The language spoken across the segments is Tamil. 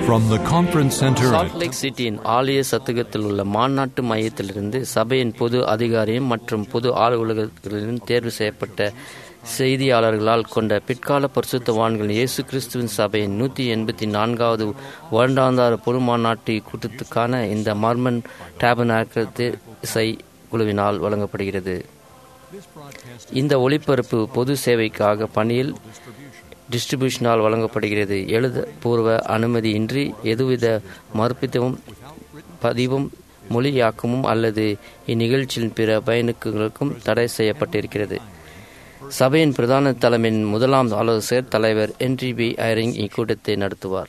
From the conference center Salt at Lake சிட்டியின் ஆலய சத்துகத்தில் உள்ள மாநாட்டு மையத்திலிருந்து சபையின் பொது அதிகாரியும் மற்றும் பொது அலுவலகங்களிலும் தேர்வு செய்யப்பட்ட செய்தியாளர்களால் கொண்ட பிற்கால பரிசுத்தவான்கள் இயேசு கிறிஸ்துவின் சபையின் நூற்றி எண்பத்தி நான்காவது வருடாந்தார பொது மாநாட்டு கூட்டத்துக்கான இந்த மார்மன் டேபனாக்கத்து இசை குழுவினால் வழங்கப்படுகிறது இந்த ஒளிபரப்பு பொது சேவைக்காக பணியில் டிஸ்ட்ரிபியூஷனால் வழங்கப்படுகிறது எழுதப்பூர்வ அனுமதியின்றி எதுவித மறுப்பித்தமும் பதிவும் மொழியாக்கமும் அல்லது இந்நிகழ்ச்சியின் பிற பயனுக்கும் தடை செய்யப்பட்டிருக்கிறது சபையின் பிரதான தலைமையின் முதலாம் ஆலோசகர் தலைவர் என்டிபி ஐரிங் இக்கூட்டத்தை நடத்துவார்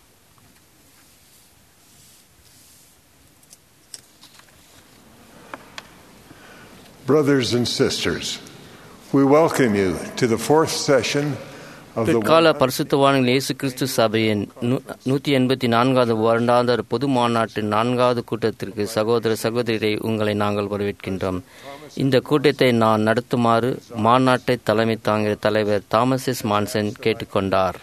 Brothers and sisters, we welcome you to the fourth session of the பிற்கால பரிசுத்தவான்கள் இயேசு கிறிஸ்து சபையின் நூ- நூற்றி எண்பத்தி நான்காவது வருடாந்தர் பொது மாநாட்டின் நான்காவது கூட்டத்திற்கு சகோதர சகோதரியை உங்களை நாங்கள் வரவேற்கின்றோம் இந்த கூட்டத்தை நான் நடத்துமாறு மாநாட்டை தலைமை தாங்கிய தலைவர் தாமஸ் எஸ் மான்சன் கேட்டுக்கொண்டார்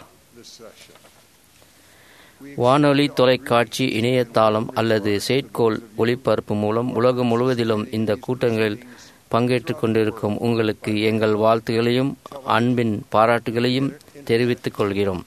வானொலி தொலைக்காட்சி இணையதளம் அல்லது செயற்கோள் ஒளிபரப்பு மூலம் உலகம் முழுவதிலும் இந்த கூட்டங்களில் பங்கேற்றுக் கொண்டிருக்கும் உங்களுக்கு எங்கள் வாழ்த்துகளையும் அன்பின் பாராட்டுகளையும் தெரிவித்துக் கொள்கிறோம்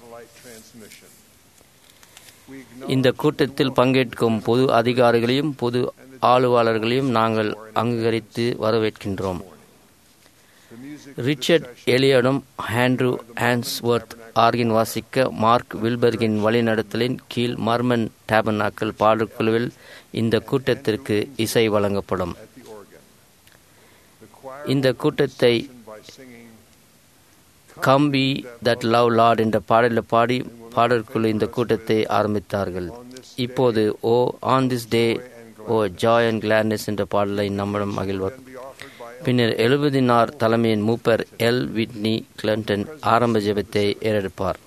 இந்த கூட்டத்தில் பங்கேற்கும் பொது அதிகாரிகளையும் பொது ஆளுவாளர்களையும் நாங்கள் அங்கீகரித்து வரவேற்கின்றோம் ரிச்சர்ட் எலியடும் ஹேண்ட்ரூ ஹான்ஸ்வர்த் ஆர்கின் வாசிக்க மார்க் வில்பர்கின் வழிநடத்தலின் கீழ் மர்மன் டேபனாக்கல் பாடற்குழுவில் இந்த கூட்டத்திற்கு இசை வழங்கப்படும் இந்த கூட்டத்தை கம்பி தட் லவ் லார்ட் என்ற பாடலில் பாடி பாடற்குழு இந்த கூட்டத்தை ஆரம்பித்தார்கள் இப்போது O on this day O joy and gladness என்ற பாடலை நம்மிடம் மகிழ்வர் பின்னர் எழுபதினார் தலைமையின் மூப்பர் எல் விட்னி கிளண்டன் ஆரம்ப ஜெபத்தை ஏறெடுப்பார்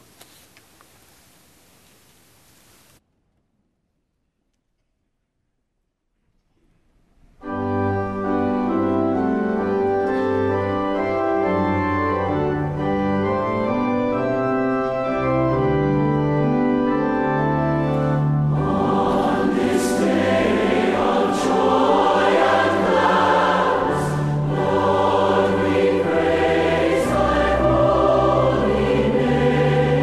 Praise thy holy name.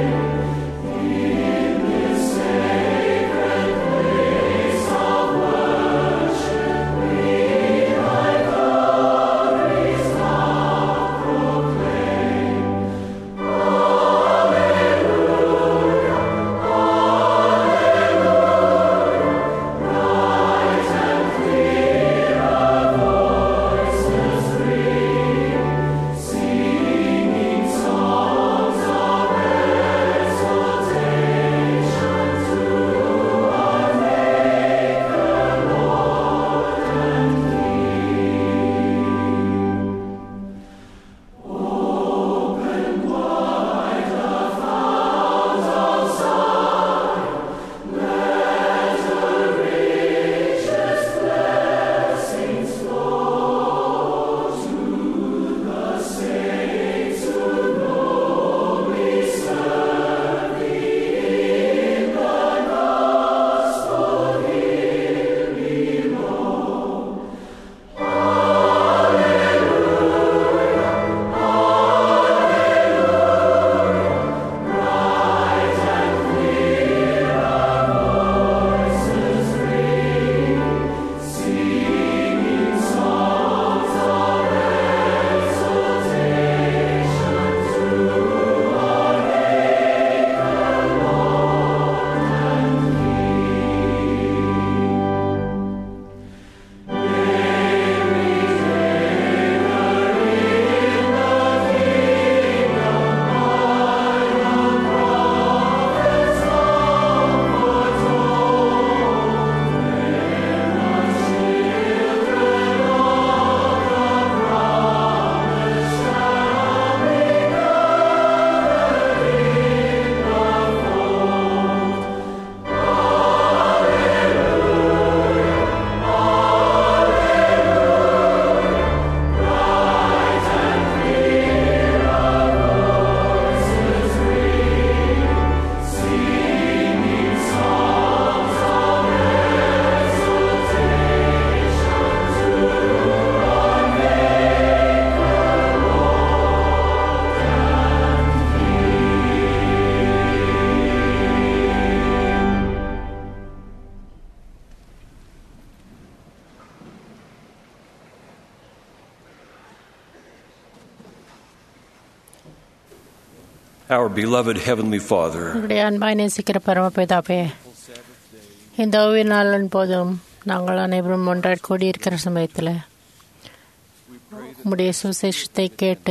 Our beloved Heavenly Father, எங்களுடைய அன்பாய் நேசிக்கிற பரமபிதாப்பே இந்த ஓவிய நாளின் போதும் நாங்கள் அனைவரும் ஒன்றாய் கூடியிருக்கிற சமயத்தில் உம்முடைய சுசேஷத்தை கேட்டு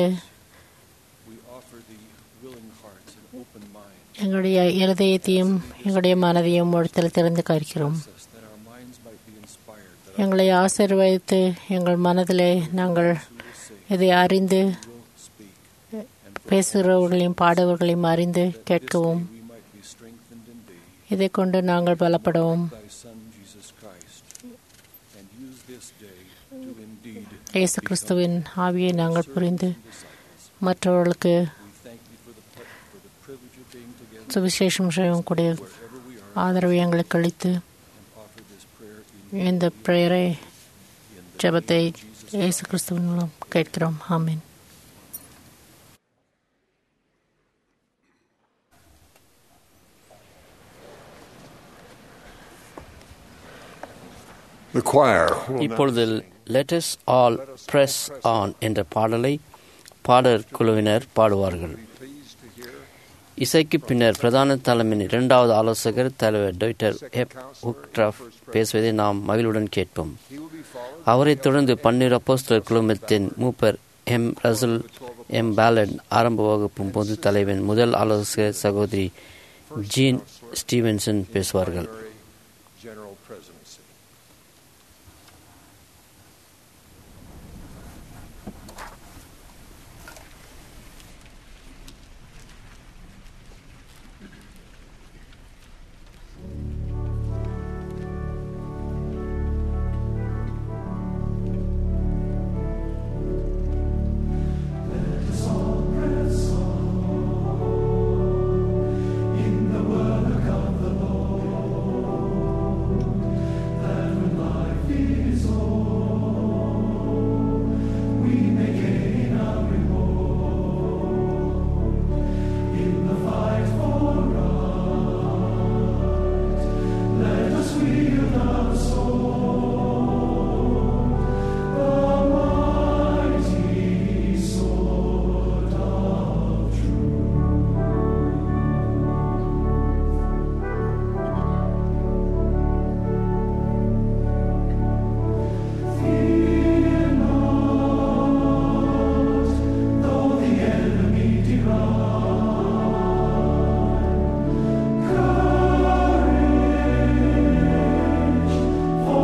எங்களுடைய இருதயத்தையும் எங்களுடைய மனதையும் ஒருத்தல் திறந்து காக்கிறோம் எங்களை ஆசீர்வதித்து எங்கள் மனதிலே நாங்கள் இதை அறிந்து பேசுகிறவர்களையும் பாடுபவர்களையும் அறிந்து கேட்கவும் இதை கொண்டு நாங்கள் பலப்படவும் இயேசு கிறிஸ்துவின் ஆவியை நாங்கள் புரிந்து மற்றவர்களுக்கு சுவிசேஷம் செய்யக்கூடிய ஆதரவை எங்களுக்கு அளித்து இந்த பிரேயரை ஜெபத்தை இயேசு கிறிஸ்துவின் மூலம் கேட்கிறோம் ஆமீன் The choir will now இப்பொழுது லெட்டஸ் ஆல் பிரஸ் ஆன் என்ற பாடலை பாடற் குழுவினர் பாடுவார்கள் இசைக்கு பின்னர் பிரதான தலைமையின் இரண்டாவது ஆலோசகர் தலைவர் டாக்டர் எப் உக்ட்ரஃப் பேசுவதை நாம் மகிழ்வுடன் கேட்போம் அவரைத் தொடர்ந்து பன்னீர் அப்போஸ்தலர் குழுமத்தின் மூப்பர் எம் ரசுல் எம் பேலட் ஆரம்ப வகுப்பும் பொது தலைவன் முதல் ஆலோசகர் சகோதரி ஜீன் ஸ்டீவன்சன் பேசுவார்கள் General Presidency. For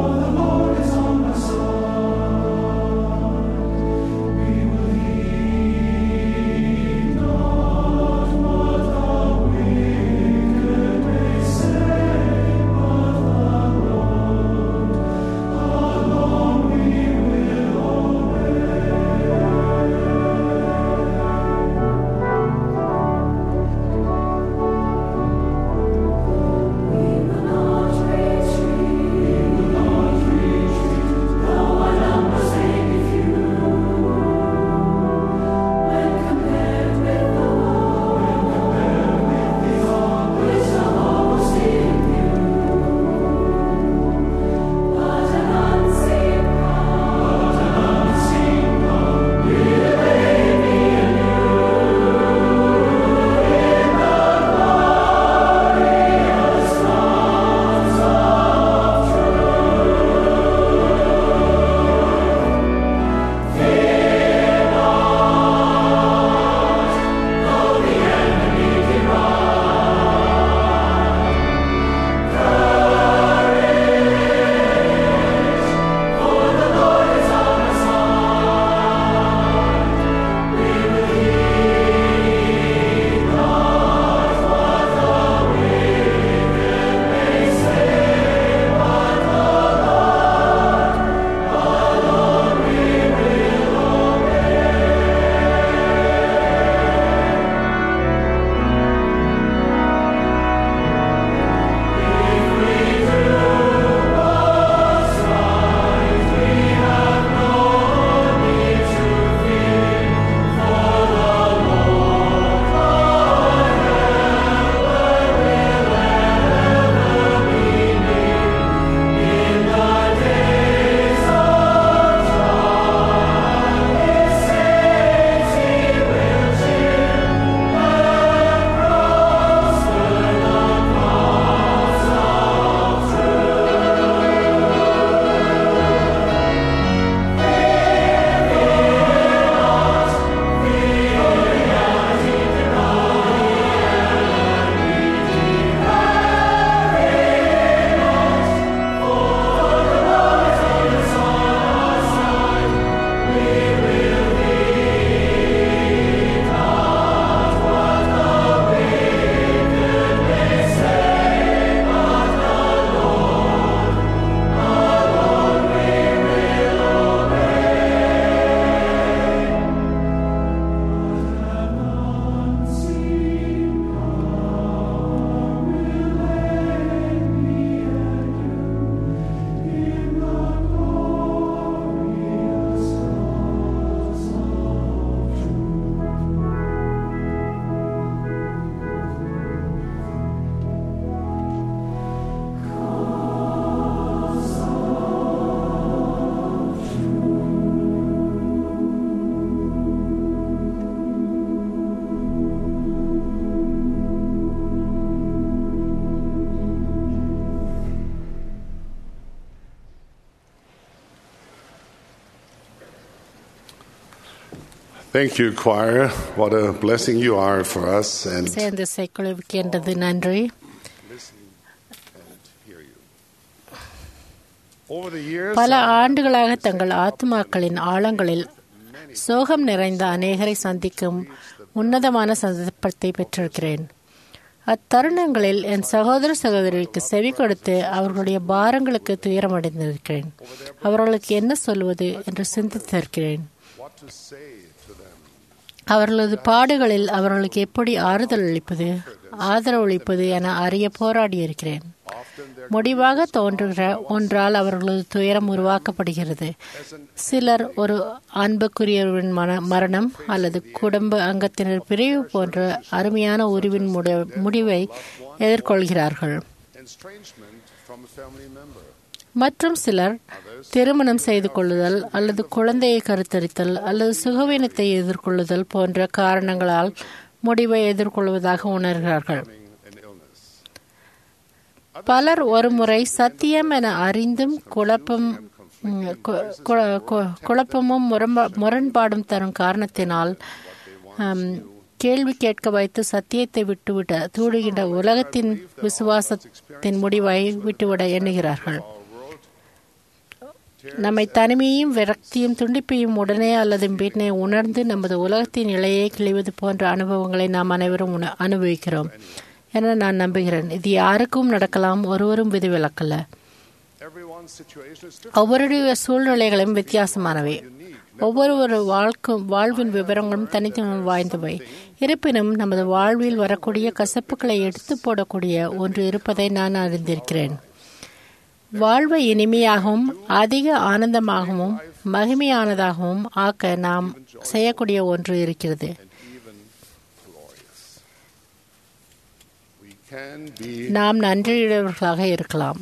Thank you, choir. What a blessing you are for us. And சேர்ந்து இசைக்குழுவிக்கின்றது நன்றி over the years, பல ஆண்டுகளாக தங்கள் ஆத்மாக்களின் ஆழங்களில் சோகம் நிறைந்த அநேகரை சந்திக்கும் உன்னதமான சந்தர்ப்பத்தை பெற்றிருக்கிறேன் அத்தருணங்களில் என் சகோதர சகோதரிக்கு செவி கொடுத்து அவர்களுடைய பாரங்களுக்கு துயரமடைந்திருக்கிறேன் அவர்களுக்கு என்ன சொல்வது என்று சிந்தித்திருக்கிறேன் what to say to them. அவர்களது பாடுகளில் அவர்களுக்கு எப்படி ஆறுதல் அளிப்பது ஆதரவளிப்பது என அறிய போராடியிருக்கிறேன் முடிவாக தோன்றுகிற ஒன்றால் அவர்களது துயரம் உருவாக்கப்படுகிறது சிலர் ஒரு அன்புக்குரியவரின் மன மரணம் அல்லது குடும்ப அங்கத்தினர் பிரிவு போன்ற அருமையான உருவின் முடி- முடிவை எதிர்கொள்கிறார்கள் Estrangement from a family member. மற்றும் சிலர் திருமணம் செய்து கொள்ளுதல் அல்லது குழந்தையை கருத்தரித்தல் அல்லது சுகவீனத்தை எதிர்கொள்ளுதல் போன்ற காரணங்களால் முடிவை எதிர்கொள்வதாக உணர்கிறார்கள் An illness. பலர் ஒருமுறை சத்தியம் என அறிந்தும் குழப்பம் ம், கு- கு- கு- குழப்பமும் முரண்பா- முரண்பாடும் தரும் காரணத்தினால் ஆம், கேள்வி கேட்க வைத்து சத்தியத்தை விட்டுவிட தூடுகின்ற உலகத்தின் விசுவாசத்தின் முடிவை விட்டுவிட எண்ணுகிறார்கள் நம்மை தனிமையும் விரக்தியும் துண்டிப்பையும் உடனே அல்லது பின்னே உணர்ந்து நமது உலகத்தின் இலையை கிழிவது போன்ற அனுபவங்களை நாம் அனைவரும் உண- அனுபவிக்கிறோம் என நான் நம்புகிறேன் இது யாருக்கும் நடக்கலாம் ஒருவரும் விதிவிலக்கல்ல Everyone's situation is different. ஒவ்வொருடைய சூழ்நிலைகளும் வித்தியாசமானவை ஒவ்வொரு வாழ்க்கும் வாழ்வின் விவரங்களும் தனித்துவம் வாய்ந்தவை இருப்பினும் நமது வாழ்வில் வரக்கூடிய கசப்புகளை எடுத்து போடக்கூடிய ஒன்று இருப்பதை நான் அறிந்திருக்கிறேன் வாழ்வை இனிமையாகவும் அதிக ஆனந்தமாகவும் மகிமையானதாகவும் ஆக்க நாம் செய்யக்கூடிய ஒன்று இருக்கிறது even glorious. We can be நாம் நன்றியுடையவர்களாக இருக்கலாம்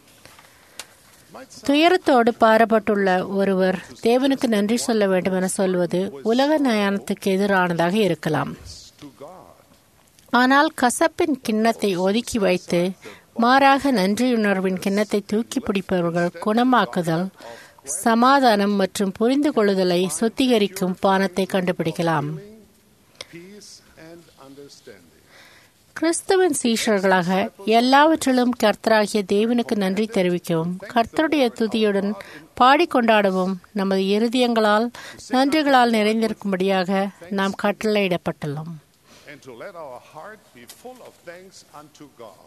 துயரத்தோடு பாரப்பட்டுள்ள ஒருவர் தேவனுக்கு நன்றி சொல்ல வேண்டும் என சொல்வது உலக நயானத்துக்கு எதிரானதாக இருக்கலாம் to God. ஆனால் கசப்பின் கிண்ணத்தை ஒதுக்கி வைத்து மாறாக நன்றியுணர்வின் கிண்ணத்தை தூக்கி பிடிப்பவர்கள் குணமாக்குதல் சமாதானம் மற்றும் புரிந்து கொள்ளுதலை சுத்திகரிக்கும் பானத்தை கண்டுபிடிக்கலாம் Peace and understanding. கிறிஸ்துவின் சீஷர்களாக எல்லாவற்றிலும் கர்த்தராகிய தேவனுக்கு நன்றி தெரிவிக்கவும் கர்த்தருடைய துதியுடன் பாடிக்கொண்டாடவும் நமது இருதயங்களால் நன்றிகளால் நிறைந்திருக்கும்படியாக நாம் கட்டளையிடப்பட்டுள்ளோம் And to let our heart be full of thanks unto God.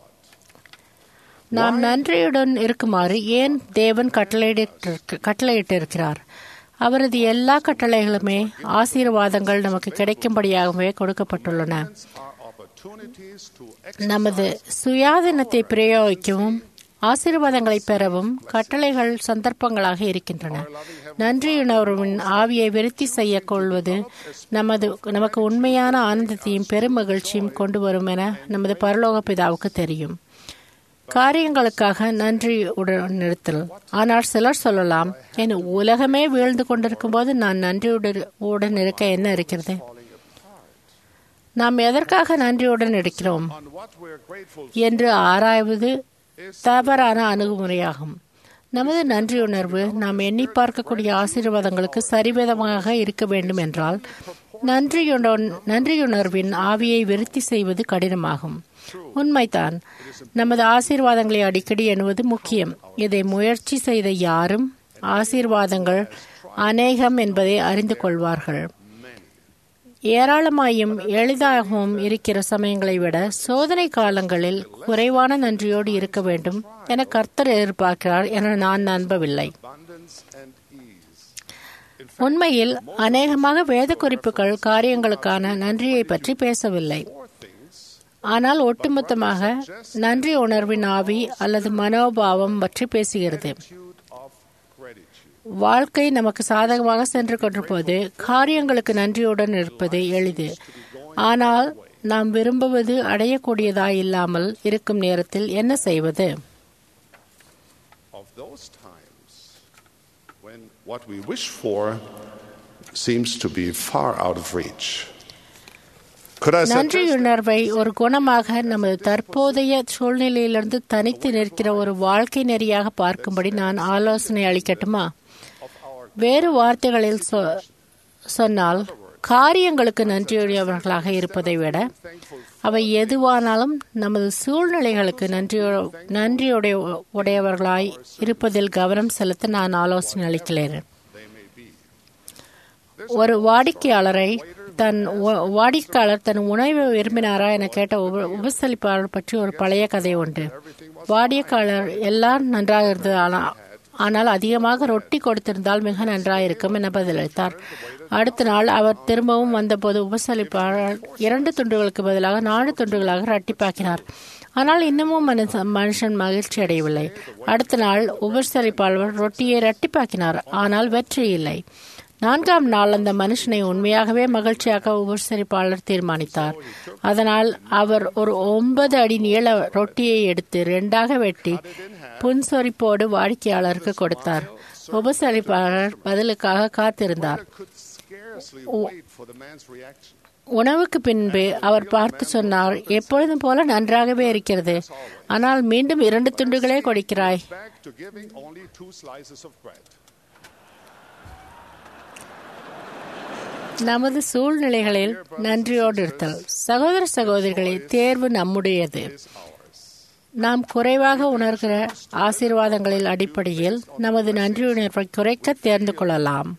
நாம் நன்றியுடன் இருக்குமாறு ஏன் தேவன் கட்டளையிட்டு கட்டளையிட்டிருக்கிறார் அவரது எல்லா கட்டளைகளுமே ஆசீர்வாதங்கள் நமக்கு கிடைக்கும்படியாகவே கொடுக்கப்பட்டுள்ளன Are opportunities to நமது சுயாதீனத்தை பிரயோகிக்கவும் ஆசீர்வாதங்களை பெறவும் கட்டளைகள் சந்தர்ப்பங்களாக இருக்கின்றன நன்றியுணர்வின் ஆவியை விருத்தி செய்ய கொள்வது நமது நமக்கு உண்மையான ஆனந்தத்தையும் பெருமகிழ்ச்சியும் கொண்டு வரும் என நமது பரலோக பிதாவுக்கு தெரியும் காரியங்களுக்காக நன்றி உடன் நிறுத்தல் ஆனால் சிலர் சொல்லலாம் என் உலகமே வீழ்ந்து கொண்டிருக்கும் போது நான் நன்றியுடன் உடன் இருக்க என்ன இருக்கிறது நாம் எதற்காக நன்றியுடன் இருக்கிறோம் on what we're grateful என்று ஆராய்வது தவறான அணுகுமுறையாகும் நமது நன்றியுணர்வு நாம் எண்ணி பார்க்கக்கூடிய ஆசீர்வாதங்களுக்கு சரிவிதமாக இருக்க வேண்டும் என்றால் நன்றியுடன் நன்றியுணர்வின் ஆவியை விருத்தி செய்வது கடினமாகும் உண்மைதான் நமது ஆசீர்வாதங்களை அடிக்கடி எண்ணுவது முக்கியம் இதை முயற்சி செய்த யாரும் ஆசீர்வாதங்கள் அநேகம் என்பதை அறிந்து கொள்வார்கள் ஏராளமாயும் எளிதாகவும் இருக்கிற சமயங்களை விட சோதனை காலங்களில் குறைவான நன்றியோடு இருக்க வேண்டும் என கர்த்தர் எதிர்பார்க்கிறார் என நான் நம்பவில்லை abundance and ease. உண்மையில் அநேகமாக வேத குறிப்புகள் காரியங்களுக்கான நன்றியை பற்றி பேசவில்லை ஆனால் ஒட்டுமொத்தமாக நன்றி உணர்வின் ஆவி அல்லது மனோபாவம் பற்றி பேசுகிறது Attitude of gratitude. வாழ்க்கை நமக்கு சாதகமாக சென்று கொண்டிருப்பது காரியங்களுக்கு நன்றியுடன் இருப்பது எளிது ஆனால் நாம் விரும்புவது அடையக்கூடியதாய் இல்லாமல் இருக்கும் நேரத்தில் என்ன செய்வது Of those times when what we wish for seems to be far out of reach. Could I suggest நன்றியுணர்வை ஒரு குணமாக நமது தற்போதைய சூழ்நிலையிலிருந்து தனித்து நிற்கிற ஒரு வாழ்க்கை நெறியாக பார்க்கும்படி நான் ஆலோசனை அளிக்கட்டுமா வேறு வார்த்தைகளில் சொ- சொன்னால் காரியங்களுக்கு நன்றியுடையவர்களாக இருப்பதை விட அவை எதுவானாலும் நமது சூழ்நிலைகளுக்கு நன்றியோ நன்றியுடைய உடையவர்களாய் இருப்பதில் கவனம் செலுத்த நான் ஆலோசனை அளிக்கிறேன் ஒரு வாடிக்கையாளரை தன் உ- வாடிக்கையாளர் தன் உணவை விரும்பினாரா என கேட்ட உப- உபசரிப்பாளர் பற்றி ஒரு பழைய கதை உண்டு வாடிக்கையாளர் எல்லாம் நன்றாக இருந்தது ஆனா ஆனால் அதிகமாக ரொட்டி கொடுத்திருந்தால் மிக நன்றாக இருக்கும் என பதிலளித்தார் அடுத்த நாள் அவர் திரும்பவும் வந்தபோது உபசரிப்பாளர் இரண்டு துண்டுகளுக்கு பதிலாக நான்கு துண்டுகளாக இரட்டிப்பாக்கினார் ஆனால் இன்னமும் மனுஷ- மனுஷன் மகிழ்ச்சி அடையவில்லை அடுத்த நாள் உபசரிப்பாளர் ரொட்டியை இரட்டிப்பாக்கினார் ஆனால் வெற்றி இல்லை நான்காம் நாள் அந்த மனுஷனை உண்மையாகவே மகிழ்ச்சியாக்க உபசரிப்பாளர் தீர்மானித்தார் அதனால் அவர் ஒரு ஒன்பது அடி நீள ரொட்டியை எடுத்து ரெண்டாக வெட்டி புன்சொரிப்போடு வாடிக்கையாளருக்கு கொடுத்தார் உபசரிப்பாளர் பதிலுக்காக காத்திருந்தார் Could scarcely wait for the man's reaction. உணவுக்கு பின்பு அவர் பார்த்து சொன்னார் எப்பொழுதும் போல நன்றாகவே இருக்கிறது ஆனால் மீண்டும் இரண்டு துண்டுகளே கொடுக்கிறாய் Back to giving only two slices of bread. நமது சூழ்நிலைகளில் நன்றியோடு இருத்தல் சகோதர சகோதரிகளே தேர்வு நம்முடையது நாம் குறைவாக உணர்கிற ஆசீர்வாதங்களில் அடிப்படையில் நமது நன்றியுணர்வை குறைக்க தேர்ந்து கொள்ளலாம்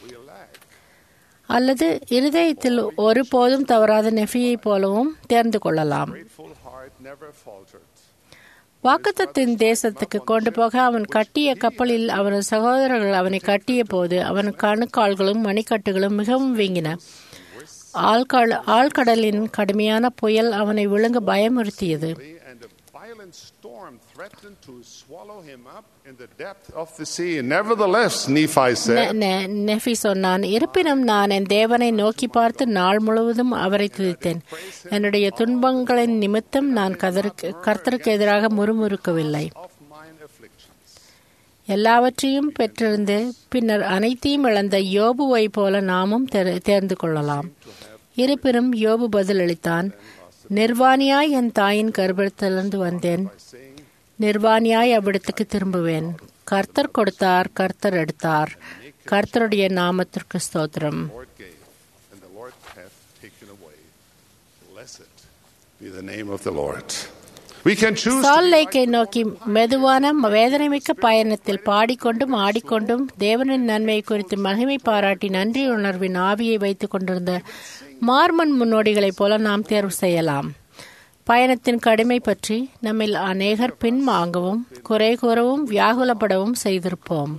அல்லது இருதயத்தில் ஒருபோதும் தவறாத நெஃபியைப் போலவும் தேர்ந்து கொள்ளலாம் Full heart never faltered. வாக்குத்தத்தின் தேசத்துக்கு கொண்டு போக அவன் கட்டிய கப்பலில் அவனது சகோதரர்கள் அவனை கட்டிய போது அவன் கணுக்கால்களும் மணிக்கட்டுகளும் மிகவும் வீங்கின ஆழ்கடல் ஆழ்கடலின் கடுமையான புயல் அவனை விழுங்க பயமுறுத்தியது And a violent storm threatened to swallow him up in the depth of the sea. Nevertheless, Nephi நெ- said, நெ- நெஃபி சொன்னான் இருப்பினும் நான் என் தேவனை நோக்கி பார்த்து நாள் முழுவதும் அவரை துதித்தேன் என்னுடைய துன்பங்களின் நிமித்தம் நான் கதருக்கு கர்த்தருக்கு எதிராக முறுமுறுக்கவில்லை Of mine afflictions. எல்லாவற்றையும் பெற்றிருந்து பின்னர் அனைத்தையும் இழந்த யோபுவை போல நாமும் தெர- தேர்ந்து கொள்ளலாம் இருப்பினும் யோபு பதிலளித்தான் நிர்வாணியாய் என் தாயின் கர்ப்பத்திலிருந்து வந்தேன் நிர்வாணியாய் அவ்விடத்துக்கு திரும்புவேன் கர்த்தர் கொடுத்தார் கர்த்தர் எடுத்தார் கர்த்தருடைய நாமத்திற்கு ஸ்தோத்திரம் Lord gave, and the Lord hath taken away. Blessed be the name of the Lord. We can choose to சால் be லேக்கை நோக்கி மெதுவான வேதனைமிக்க பயணத்தில் பாடிக்கொண்டும் ஆடிக்கொண்டும் தேவனின் நன்மையை குறித்து மகிமை பாராட்டி நன்றி உணர்வின் ஆவியை வைத்துக் கொண்டிருந்த மார்மன் முன்னோடிகளைப் போல நாம் தேர்வு செய்யலாம் பயணத்தின் கடுமை பற்றி நம்மில் அநேகர் பின்வாங்கவும் குறை கூறவும் வியாகுலப்படவும் செய்திருப்போம்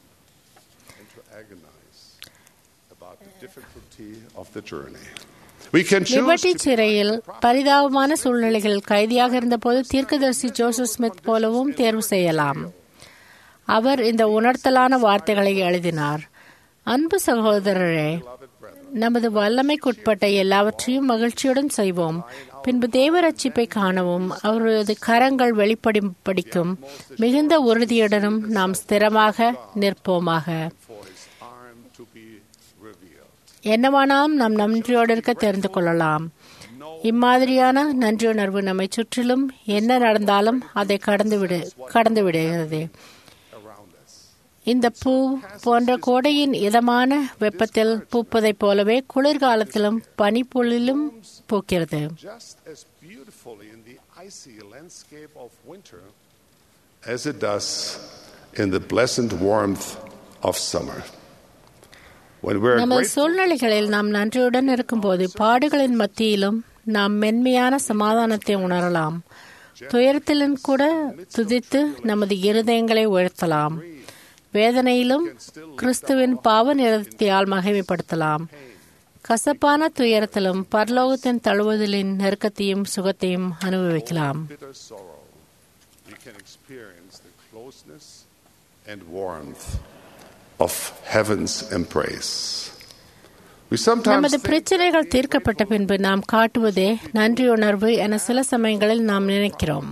to agonize about the difficulty of the journey. We can choose liberty to be சிறையில் பரிதாபமான சூழ்நிலைகளில் கைதியாக இருந்தபோது தீர்க்கதரிசி ஜோசப் ஸ்மித் போலவும் தேர்வு செய்யலாம் அவர் இந்த உணர்த்தலான வார்த்தைகளை எழுதினார் அன்பு சகோதரரே நமது வல்லமைக்குட்பட்ட எல்லாவற்றையும் மகிழ்ச்சியுடன் செய்வோம் பின்பு தேவ ரட்சிப்பை காணவும் அவரது கரங்கள் வெளிப்படிக்கும் மிகுந்த உறுதியுடனும் நாம் ஸ்திரமாக நிற்போமாக for his arm to be revealed. என்னவானாலும் நாம் நன்றியோடு இருக்க தெரிந்து கொள்ளலாம் இம்மாதிரியான நன்றியுணர்வு நம்மை சுற்றிலும் என்ன நடந்தாலும் அதை கடந்து விடு கடந்து விடுகிறது around us. இந்த பூ போன்ற கோடையின் இதமான வெப்பத்தில் பூப்பதைப் போலவே குளிர்காலத்திலும் பனிப்புலிலும் பூக்கிறது Just as beautifully in the icy landscape of winter as it does in the pleasant warmth of summer. When we're நமது grateful, சூழ்நிலைகளில் நாம் நன்றியுடன் இருக்கும்போது பாடுகளின் மத்தியிலும் நாம் மென்மையான சமாதானத்தை உணரலாம் துயரத்திலும் கூட துதித்து நமது இருதயங்களை உயர்த்தலாம் வேதனையிலும் கிறிஸ்துவின் பாவ நிறத்தியால் மகிமைப்படுத்தலாம் கசப்பான துயரத்திலும் பரலோகத்தின் தழுவுதலின் நெருக்கத்தையும் சுகத்தையும் அனுபவிக்கலாம் bitter sorrow, we can experience the closeness and warmth of heaven's embrace. We sometimes நமது think பிரச்சனைகள் தீர்க்கப்பட்ட பின்பு நாம் காட்டுவதே நன்றியுணர்வு என சில சமயங்களில் நாம் நினைக்கிறோம்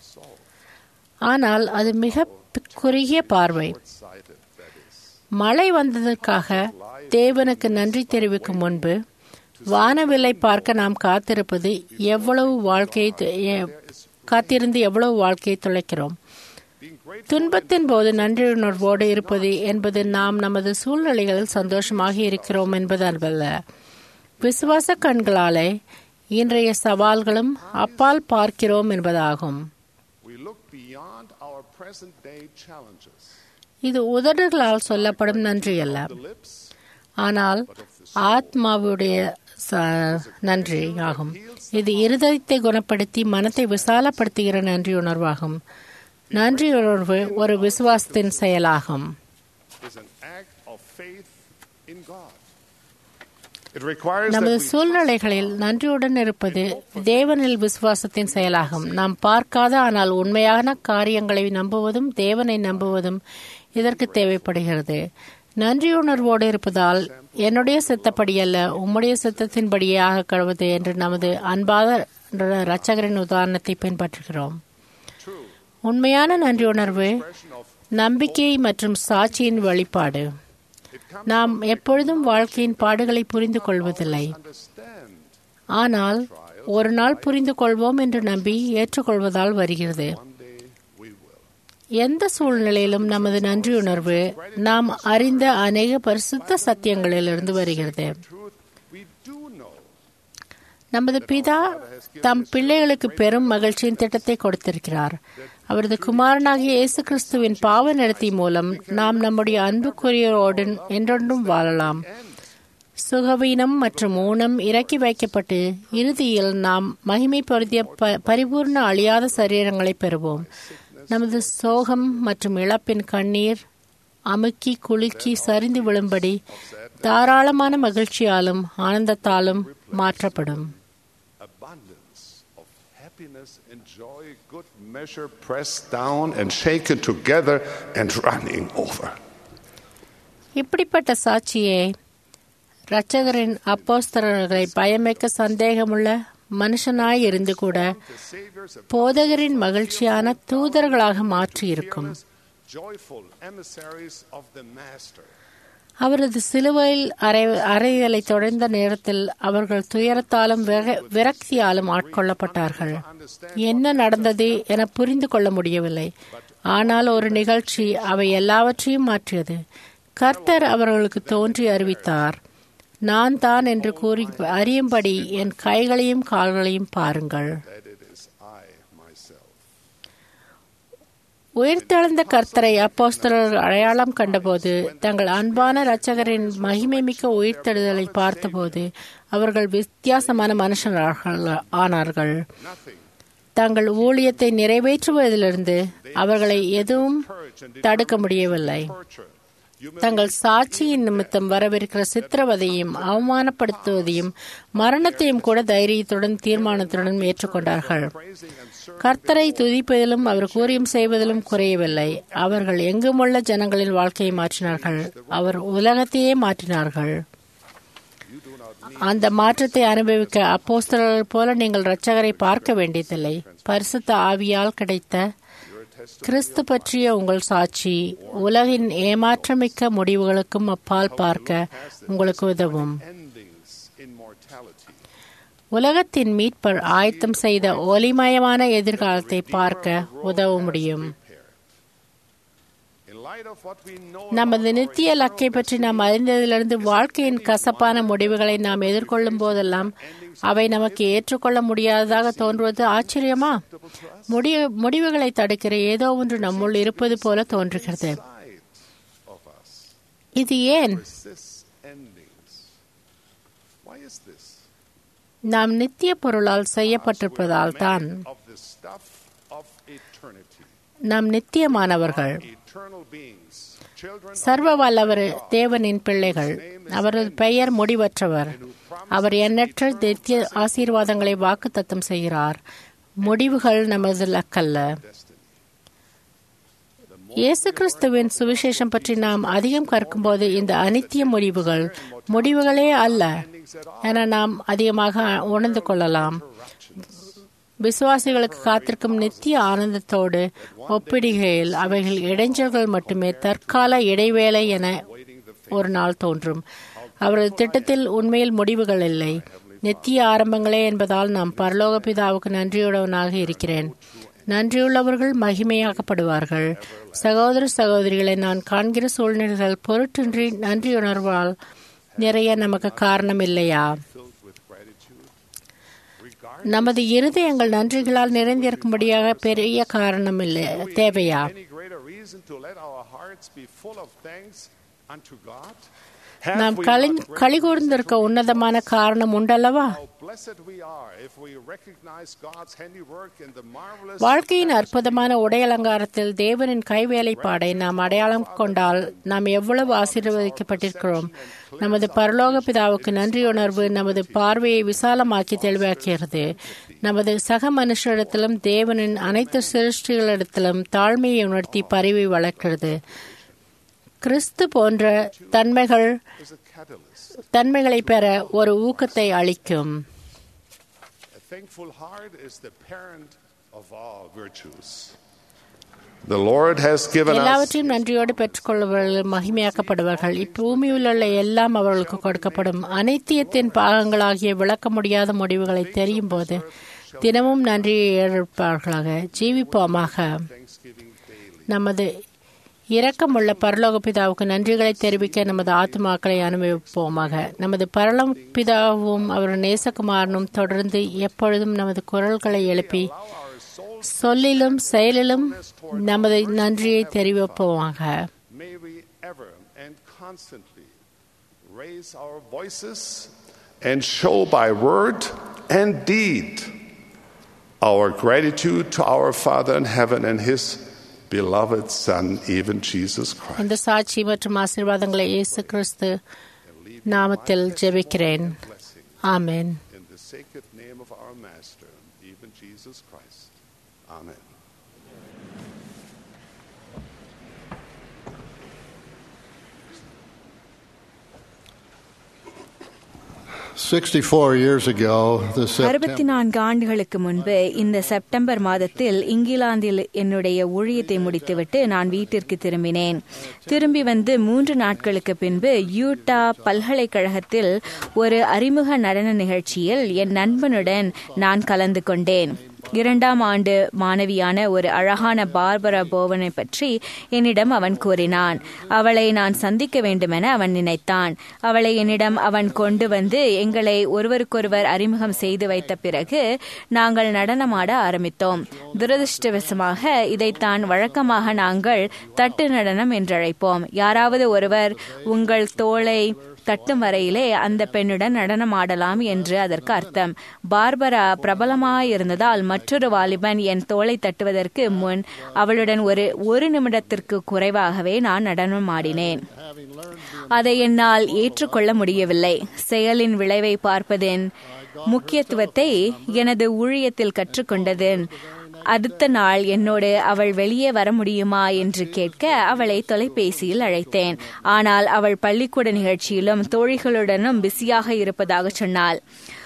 ஆனால் அது மிக குறுகிய பார்வை sighted, that is. மழை வந்ததற்காக தேவனுக்கு நன்றி தெரிவிக்கும் முன்பு வானவில்லை பார்க்க நாம் காத்திருப்பது எவ்வளவு வாழ்க்கையை து- எ- காத்திருந்து எவ்வளவு வாழ்க்கையை தொலைக்கிறோம் துன்பத்தின் போது நன்றியுணர்வோடு இருப்பது என்பது நாம் நமது சூழ்நிலைகளில் சந்தோஷமாக இருக்கிறோம் என்பது அல்ல விசுவாச கண்களாலே இன்றைய சவால்களும் அப்பால் பார்க்கிறோம் என்பதாகும் We look beyond our present day challenges. இது உதடுகளால் சொல்லப்படும் நன்றி அல்ல The lips ஆனால் ஆத்மாவுடைய ச- நன்றி ஆகும் இது இருதயத்தை குணப்படுத்தி மனத்தை விசாலப்படுத்துகிற நன்றி உணர்வாகும் நன்றி உணர்வு ஒரு விசுவாசத்தின் செயலாகும் is an act of faith in God. It requires that நமது we சூழ்நிலைகளில் நன்றியுடன் இருப்பது தேவனில் விசுவாசத்தின் செயலாகும் நாம் பார்க்காத ஆனால் உண்மையான காரியங்களை நம்புவதும் தேவனை நம்புவதும் இதற்கு தேவைப்படுகிறது நன்றியுணர்வோடு இருப்பதால் என்னுடைய சித்தப்படி அல்ல உம்முடைய சித்தத்தின்படியே ஆக கடவுது என்று நமது அன்பாத இரட்சகரின் உதாரணத்தை பின்பற்றுகிறோம் உண்மையான நன்றியுணர்வு நம்பிக்கை மற்றும் சாட்சியின் வெளிப்பாடு நாம் எப்பொழுதும் வாழ்க்கையின் பாடுகளை புரிந்து கொள்வதில்லை understand ஆனால் ஒரு நாள் புரிந்து கொள்வோம் என்று நம்பி ஏற்றுக்கொள்வதால் வருகிறது one day we will. எந்த சூழ்நிலையிலும் நமது நன்றியுணர்வு நாம் அறிந்த அநேக பரிசுத்த சத்தியங்களிலிருந்து வருகிறது Truth, we do know நமது பிதா தம் பிள்ளைகளுக்கு பெரும் மகிழ்ச்சியின் திட்டத்தை கொடுத்திருக்கிறார் அவரது குமாரனாகிய இயேசு கிறிஸ்துவின் பாவ நடத்தி மூலம் நாம் நம்முடைய அன்புக்குரியரோடு என்றென்றும் வாழலாம் சுகவீனம் மற்றும் ஊனம் இறக்கி வைக்கப்பட்டு இறுதியில் நாம் மகிமை பொருந்திய ப- பரிபூர்ண அழியாத சரீரங்களை பெறுவோம் நமது சோகம் மற்றும் இழப்பின் கண்ணீர் அமுக்கி குலுக்கி சரிந்து விழும்படி தாராளமான மகிழ்ச்சியாலும் ஆனந்தத்தாலும் மாற்றப்படும் abundance of happiness and joy, good measure, pressed down and shaken together and running over. இப்படிப்பட்ட சாட்சியே இரட்சகரின் அப்போஸ்தலர்களை பயமிக்க சந்தேகமுள்ள மனுஷனாய் இருந்து கூட போதகரின் மகிழ்ச்சியான தூதர்களாக மாற்றியிருக்கும் Joyful emissaries of the Master. அவரது சிலுவையில் அறை அறையலை தொடர்ந்த நேரத்தில் அவர்கள் துயரத்தாலும் விர- விரக்தியாலும் ஆட்கொள்ளப்பட்டார்கள் என்ன நடந்தது என புரிந்து கொள்ள முடியவில்லை ஆனால் ஒரு நிகழ்ச்சி அவை எல்லாவற்றையும் மாற்றியது கர்த்தர் அவர்களுக்கு தோன்றி அறிவித்தார் நான் தான் என்று கூறி அறியும்படி என் கைகளையும் கால்களையும் பாருங்கள் That it is I myself. உயிர்த்தெழுந்த கர்த்தரை அப்போஸ்தலர்கள் அடையாளம் கண்டபோது தங்கள் அன்பான இரட்சகரின் மகிமைமிக்க உயிர்த்தெழுதலை பார்த்தபோது அவர்கள் வித்தியாசமான மனுஷர்கள் ஆனார்கள் தங்கள் ஊழியத்தை நிறைவேற்றுவதிலிருந்து அவர்களை எதுவும் தடுக்க முடியவில்லை Torture. You தங்கள் சாட்சியின் நிமித்தம் வரவிருக்கிற சித்திரவதையும் அவமானப்படுத்துவதையும் மரணத்தையும் கூட தைரியத்துடன் தீர்மானத்துடன் ஏற்றுக்கொண்டார்கள் கர்த்தரை துதிப்பதிலும் அவர் கூறியும் செய்வதிலும் குறையவில்லை அவர்கள் எங்குமுள்ள ஜனங்களின் வாழ்க்கையை மாற்றினார்கள் அவர் உலகத்தையே மாற்றினார்கள் அந்த மாற்றத்தை அனுபவிக்க அப்போஸ்தலர்கள் போல நீங்கள் இரட்சகரை பார்க்க வேண்டியதில்லை பரிசுத்த ஆவியால் கிடைத்த கிறிஸ்து பற்றிய உங்கள் சாட்சி உலகின் ஏமாற்றமிக்க முடிவுகளுக்கும் அப்பால் பார்க்க உங்களுக்கு உதவும் endings in mortality. உலகத்தின் மீட்பர் ஆயத்தம் செய்த ஒளிமயமான எதிர்காலத்தை பார்க்க உதவ முடியும் In light of what we know நமது நித்திய லக்கை பற்றி நாம் அறிந்ததிலிருந்து வாழ்க்கையின் கசப்பான முடிவுகளை நாம் எதிர்கொள்ளும் போதெல்லாம் அவை நமக்கு ஏற்றுக்கொள்ள முடியாததாக தோன்றுவது ஆச்சரியமா முடிவு முடிவுகளை தடுக்கிற ஏதோ ஒன்று நம்முள் இருப்பது போல தோன்றுகிறது side of us இது ஏன் resists endings. Why is this? நாம் நித்திய பொருளால் செய்யப்பட்டிருப்பதால் தான் Of the stuff of eternity. நாம் நித்தியமானவர்கள் Eternal beings. Children சர்வ வல்லவர் தேவனின் பிள்ளைகள் அவரது பெயர் முடிவற்றவர் அவர் எண்ணற்ற நித்திய ஆசீர்வாதங்களை வாக்குத்தத்தம் செய்கிறார் முடிவுகள் நமது லக்கல்ல இயேசு கிறிஸ்துவின் சுவிசேஷம் பற்றி நாம் அதிகம் கற்கும்போது இந்த அனித்திய முடிவுகள் முடிவுகளே அல்ல என நாம் அதிகமாக உணர்ந்து கொள்ளலாம் விசுவாசிகளுக்கு காத்திருக்கும் நித்திய ஆனந்தத்தோடு ஒப்பிடுகையில் அவைகள் இடைஞ்சல்கள் மட்டுமே தற்கால இடைவேளை என ஒரு நாள் தோன்றும் அவரது திட்டத்தில் உண்மையில் முடிவுகள் இல்லை நித்திய ஆரம்பங்களே என்பதால் நாம் பரலோக பிதாவுக்கு நன்றியுள்ளவனாக இருக்கிறேன் நன்றியுள்ளவர்கள் மகிமையாக்கப்படுவார்கள் சகோதர சகோதரிகளை நான் காண்கிற சூழ்நிலைகள் பொருட்டின்றி நன்றியுணர்வால் நிறைய நமக்கு காரணம் இல்லையா filled நமது இருதயங்கள் நன்றிகளால் நிறைந்திருக்கும்படியாக பெரிய காரணம் இல்லை தேவையா Any greater reason to let our hearts be full of thanks unto God? நாம் Have we களி not great களிகூர்ந்திருக்க உன்னதமான காரணம் உண்டல்லவா How blessed we are if we recognize God's handiwork in the marvelous வாழ்க்கையின் அற்புதமான உடையலங்காரத்தில் தேவனின் கைவேலைப்பாடை நாம் அடையாளம் கொண்டால் நாம் எவ்வளவு ஆசீர்வதிக்கப்பட்டிருக்கிறோம் நமது பரலோக பிதாவுக்கு நன்றியுணர்வு நமது பார்வையை விசாலமாக்கி தெளிவாக்குகிறது நமது சக மனுஷரிடத்திலும் தேவனின் அனைத்து சிருஷ்டிகளிடத்திலும் தாழ்மையை உணர்த்தி பரிவை வளர்க்கிறது கிறிஸ்து போன்ற தன்மைகள் is a catalyst. தன்மைகளை பெற ஒரு ஊக்கத்தை அளிக்கும் A thankful heart is the parent of all virtues. The Lord has given us எல்லாவற்றையும் நன்றியோடு பெற்றுக்கொள்பவர்கள் மகிமையாக்கப்படுவார்கள் இப்பூமியில் உள்ள எல்லாம் அவர்களுக்கு கொடுக்கப்படும் அனைத்தியத்தின் பாகங்களாகிய விளக்க முடியாத முடிவுகளை தெரியும் போது தினமும் நன்றியை ஏற்பார்களாக ஜீவிப்போமாக thanksgiving daily. நமது இரக்கமுள்ள பரலோக பிதாவுக்கு நன்றிகளை தெரிவிக்க நமது ஆத்மாக்களை அனுபவிப்போமாக நமது பரலோக பிதாவும் அவர் நேசகுமாரனும் தொடர்ந்து எப்பொழுதும் நமது குரல்களை எழுப்பி சொல்லிலும் செயலிலும் நமது நன்றியை தெரிவிப்போமாக May we ever and constantly raise our voices and show by word and deed our gratitude to our Father in heaven and His beloved Son, even Jesus Christ. இந்த சாட்சி மற்றும் ஆசீர்வாதங்களை இயேசு கிறிஸ்து நாமத்தில் ஜெபிக்கிறேன் ஆமென் In the sacred name of our Master, even Jesus Christ. Amen. 64 years ago, this அறுபத்தி September, நான்கு ஆண்டுகளுக்கு முன்பு இந்த செப்டம்பர் மாதத்தில் இங்கிலாந்தில் என்னுடைய ஊழியத்தை முடித்துவிட்டு நான் வீட்டிற்கு திரும்பினேன் திரும்பி வந்து மூன்று நாட்களுக்கு பின்பு யூட்டா பல்கலைக்கழகத்தில் ஒரு அறிமுக நடன நிகழ்ச்சியில் என் நண்பனுடன் நான் கலந்து கொண்டேன் இரண்டாம் ஆண்டு மாணவியான ஒரு அழகான பார்பரா போவனை பற்றி என்னிடம் அவன் கூறினான் அவளை நான் சந்திக்க வேண்டுமென அவன் நினைத்தான் அவளை என்னிடம் அவன் கொண்டு வந்து எங்களை ஒருவருக்கொருவர் அறிமுகம் செய்து வைத்த பிறகு நாங்கள் நடனமாட ஆரம்பித்தோம் துரதிருஷ்டவசமாக இதைத்தான் வழக்கமாக நாங்கள் தட்டு நடனம் என்றழைப்போம் யாராவது ஒருவர் உங்கள் தோளை தட்டும் வரையிலே அந்த பெண்ணுடன் நடனமாடலாம் என்று அதற்கு அர்த்தம் பார்பரா பிரபலமாயிருந்ததால் மற்றொரு வாலிபன் என் தோளை தட்டுவதற்கு முன் அவளுடன் ஒரு ஒரு நிமிடத்திற்கு குறைவாகவே நான் நடனமாடினேன் அதை என்னால் ஏற்றுக்கொள்ள முடியவில்லை செயலின் விளைவை பார்ப்பதின் முக்கியத்துவத்தை எனது ஊழியத்தில் கற்றுக்கொண்டதன் அடுத்த நாள் என்னோடு அவள் வெளியே வர முடியுமா என்று கேட்க அவளை தொலைபேசியில் அழைத்தேன் ஆனால் அவள் பள்ளிக்கூட நிகழ்ச்சியிலும் தோழிகளுடனும் பிஸியாக இருப்பதாக சொன்னாள்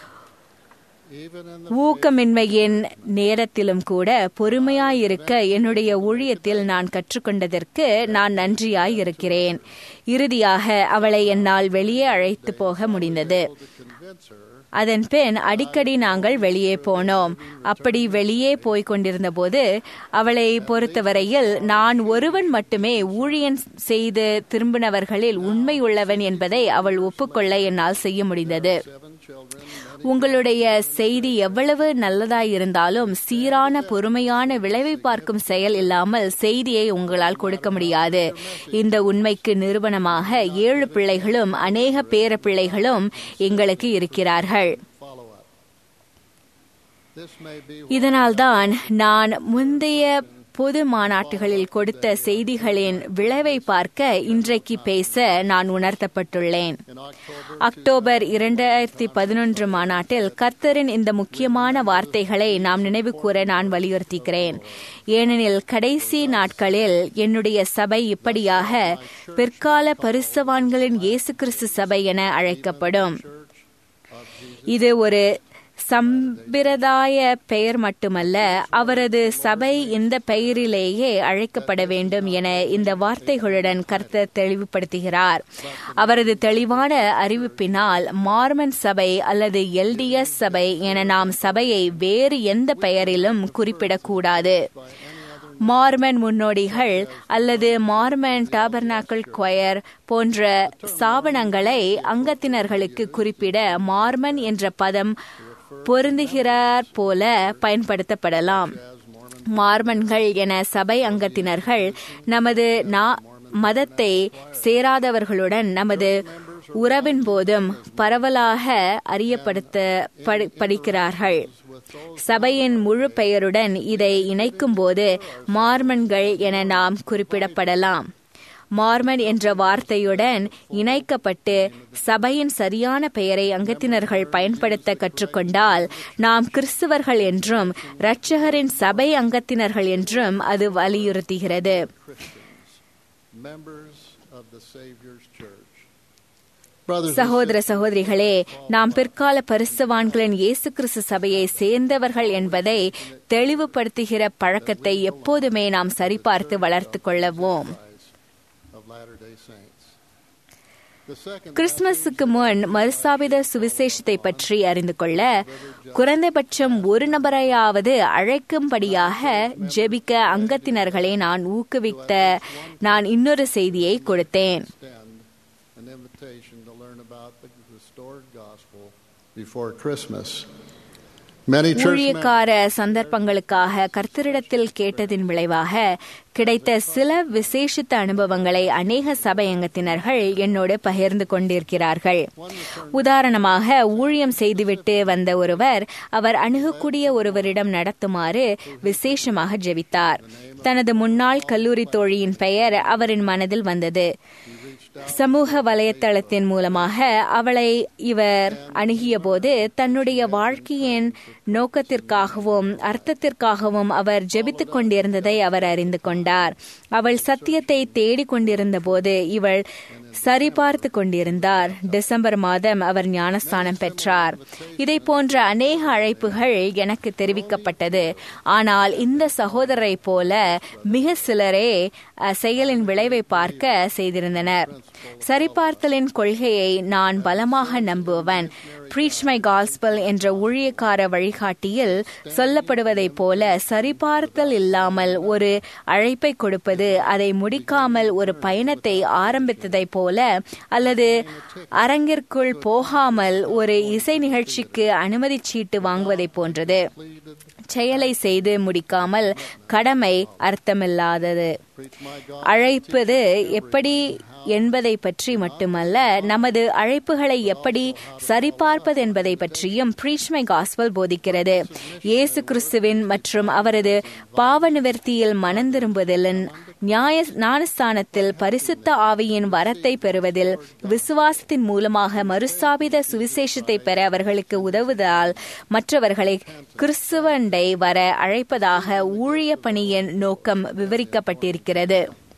ஊக்கமின்மையின் நேரத்திலும் கூட பொறுமையாயிருக்க என்னுடைய ஊழியத்தில் நான் கற்றுக்கொண்டதற்கு நான் நன்றியாய் இருக்கிறேன் இறுதியாக அவளை என்னால் வெளியே அழைத்து போக முடிந்தது அதன் பின் அடிக்கடி நாங்கள் வெளியே போனோம் அப்படி வெளியே போய்க் கொண்டிருந்த போது அவளை பொறுத்தவரையில் நான் ஒருவன் மட்டுமே ஊழியன் செய்து திரும்பினவர்களில் உண்மை உள்ளவன் என்பதை அவள் ஒப்புக்கொள்ள என்னால் செய்ய முடிந்தது உங்களுடைய செய்தி எவ்வளவு நல்லதாயிருந்தாலும் சீரான பொறுமையான விளைவை பார்க்கும் செயல் இல்லாமல் செய்தியை உங்களால் கொடுக்க முடியாது இந்த உண்மைக்கு நிரூபணமாக ஏழு பிள்ளைகளும் அநேக பேர பிள்ளைகளும் எங்களுக்கு இருக்கிறார்கள் this may be இதனால்தான் நான் முந்தைய பொது மாநாட்டுகளில் கொடுத்த செய்திகளின் விளைவை பார்க்க இன்றைக்கு பேச நான் உணர்த்தப்பட்டுள்ளேன் அக்டோபர் இரண்டாயிரத்தி பதினொன்று மாநாட்டில் கர்த்தரின் இந்த முக்கியமான வார்த்தைகளை நாம் நினைவு கூற நான் வலியுறுத்துகிறேன் ஏனெனில் கடைசி நாட்களில் என்னுடைய சபை இப்படியாக பிற்கால பரிசவான்களின் இயேசு கிறிஸ்து சபை என அழைக்கப்படும் இது ஒரு சம்பிரதாய பெயர் மட்டுமல்ல அவரது சபை இந்த பெயரிலேயே அழைக்கப்பட வேண்டும் என இந்த வார்த்தைகளுடன் கர்த்தர் தெளிவுபடுத்துகிறார் அவரது தெளிவான அறிவிப்பினால் மார்மன் சபை அல்லது எல்டிஎஸ் சபை என நாம் சபையை வேறு எந்த பெயரிலும் குறிப்பிடக்கூடாது மார்மன் முன்னோடிகள் அல்லது மார்மன் டாபர்னாக்கல் கொயர் போன்ற ஸ்தாபனங்களை அங்கத்தினர்களுக்கு குறிப்பிட மார்மன் என்ற பதம் பொருந்துகிறார் போல பயன்படுத்தப்படலாம் மார்மன்கள் என சபை அங்கத்தினர்கள் நமது நா- மதத்தை சேராதவர்களுடன் நமது உறவின் போதும் பரவலாக அறியப்படுத்த படி- படிக்கிறார்கள் சபையின் முழு பெயருடன் இதை இணைக்கும் போது மார்மன்கள் என நாம் குறிப்பிடப்படலாம் மார்மன் என்ற வார்த்தையுடன் இணைக்கப்பட்டு சபையின் சரியான பெயரை அங்கத்தினர்கள் பயன்படுத்த கற்றுக்கொண்டால் நாம் கிறிஸ்தவர்கள் என்றும் இரட்சகரின் சபை அங்கத்தினர்கள் என்றும் அது வலியுறுத்துகிறது members of the Savior's church. Brothers and சகோதர சகோதரிகளே நாம் பிற்கால பரிசுவான்களின் இயேசு கிறிஸ்து சபையை சேர்ந்தவர்கள் என்பதை தெளிவுபடுத்துகிற பழக்கத்தை எப்போதுமே நாம் சரிபார்த்து வளர்த்துக் கொள்ளவும் of Latter-day Saints. The second கிறிஸ்துமஸுக்கு முன் மறுசாபித சுவிசேஷத்தை பற்றி அறிந்து கொள்ள குறைந்தபட்சம் ஒரு நபரையாவது அழைக்கும்படியாக ஜெபிக்க அங்கத்தினர்களை நான் ஊக்குவித்த நான் இன்னொரு செய்தியை கொடுத்தேன் extend an invitation to learn about the restored gospel before Christmas. Many church members ஊழியக்கார சந்தர்ப்பங்களுக்காக கர்த்தரிடத்தில் கேட்டதின் விளைவாக கிடைத்த சில விசேஷித்த அனுபவங்களை அநேக சபை அங்கத்தினர்கள் என்னோடு பகிர்ந்து கொண்டிருக்கிறார்கள் உதாரணமாக ஊழியம் செய்துவிட்டு வந்த ஒருவர் அவர் அணுகக்கூடிய ஒருவரிடம் நடத்துமாறு விசேஷமாக ஜெபித்தார் தனது முன்னாள் கல்லூரி தோழியின் பெயர் அவரின் மனதில் வந்தது சமூக வலைத்தளத்தின் மூலமாக அவளை இவர் அணுகியபோது தன்னுடைய வாழ்க்கையின் நோக்கத்திற்காகவும் அர்த்தத்திற்காகவும் அவர் ஜெபித்துக் கொண்டிருந்ததை அவர் அறிந்து கொண்டார் அவள் சத்தியத்தை தேடிக் கொண்டிருந்த போது இவள் சரிபார்த்து கொண்டிருந்தார் டிசம்பர் மாதம் அவர் ஞானஸ்தானம் பெற்றார் இதை போன்ற அநேக அழைப்புகள் எனக்கு தெரிவிக்கப்பட்டது ஆனால் இந்த சகோதரரை போல மிக சிலரே அஹ், செயலின் விளைவை பார்க்க செய்திருந்தனர் சரிபார்த்தலின் கொள்கையை நான் பலமாக நம்புவன் பிரீச் மை காஸ்பல் என்ற ஊழியக்கார வழிகாட்டியில் சொல்லப்படுவதைப் போல சரிபார்த்தல் இல்லாமல் ஒரு அழைப்பை கொடுப்பது அதை முடிக்காமல் ஒரு பயணத்தை ஆரம்பித்ததைப் போல அல்லது அரங்கிற்குள் போகாமல் ஒரு இசை நிகழ்ச்சிக்கு அனுமதி சீட்டு வாங்குவதைப் போன்றது செயலை செய்து முடிக்காமல் கடமை அர்த்தமில்லாதது அழைப்பது எப்படி என்பதை பற்றி மட்டுமல்ல நமது அழைப்புகளை எப்படி சரிபார்ப்பது என்பதை பற்றியும் பிரீச்மை காஸ்பல் போதிக்கிறது இயேசு கிறிஸ்துவின் மற்றும் அவரது பாவ நிவர்த்தியில் மனம் திரும்புதலின் நியாய ஞானஸ்தானத்தில் பரிசுத்த ஆவியின் வரத்தை பெறுவதில் விசுவாசத்தின் மூலமாக மறுஸ்தாபித சுவிசேஷத்தை பெற அவர்களுக்கு உதவுவதால் மற்றவர்களை கிறிஸ்துவண்டை வர அழைப்பதாக ஊழிய பணியின் நோக்கம் விவரிக்கப்பட்டிருக்கிறது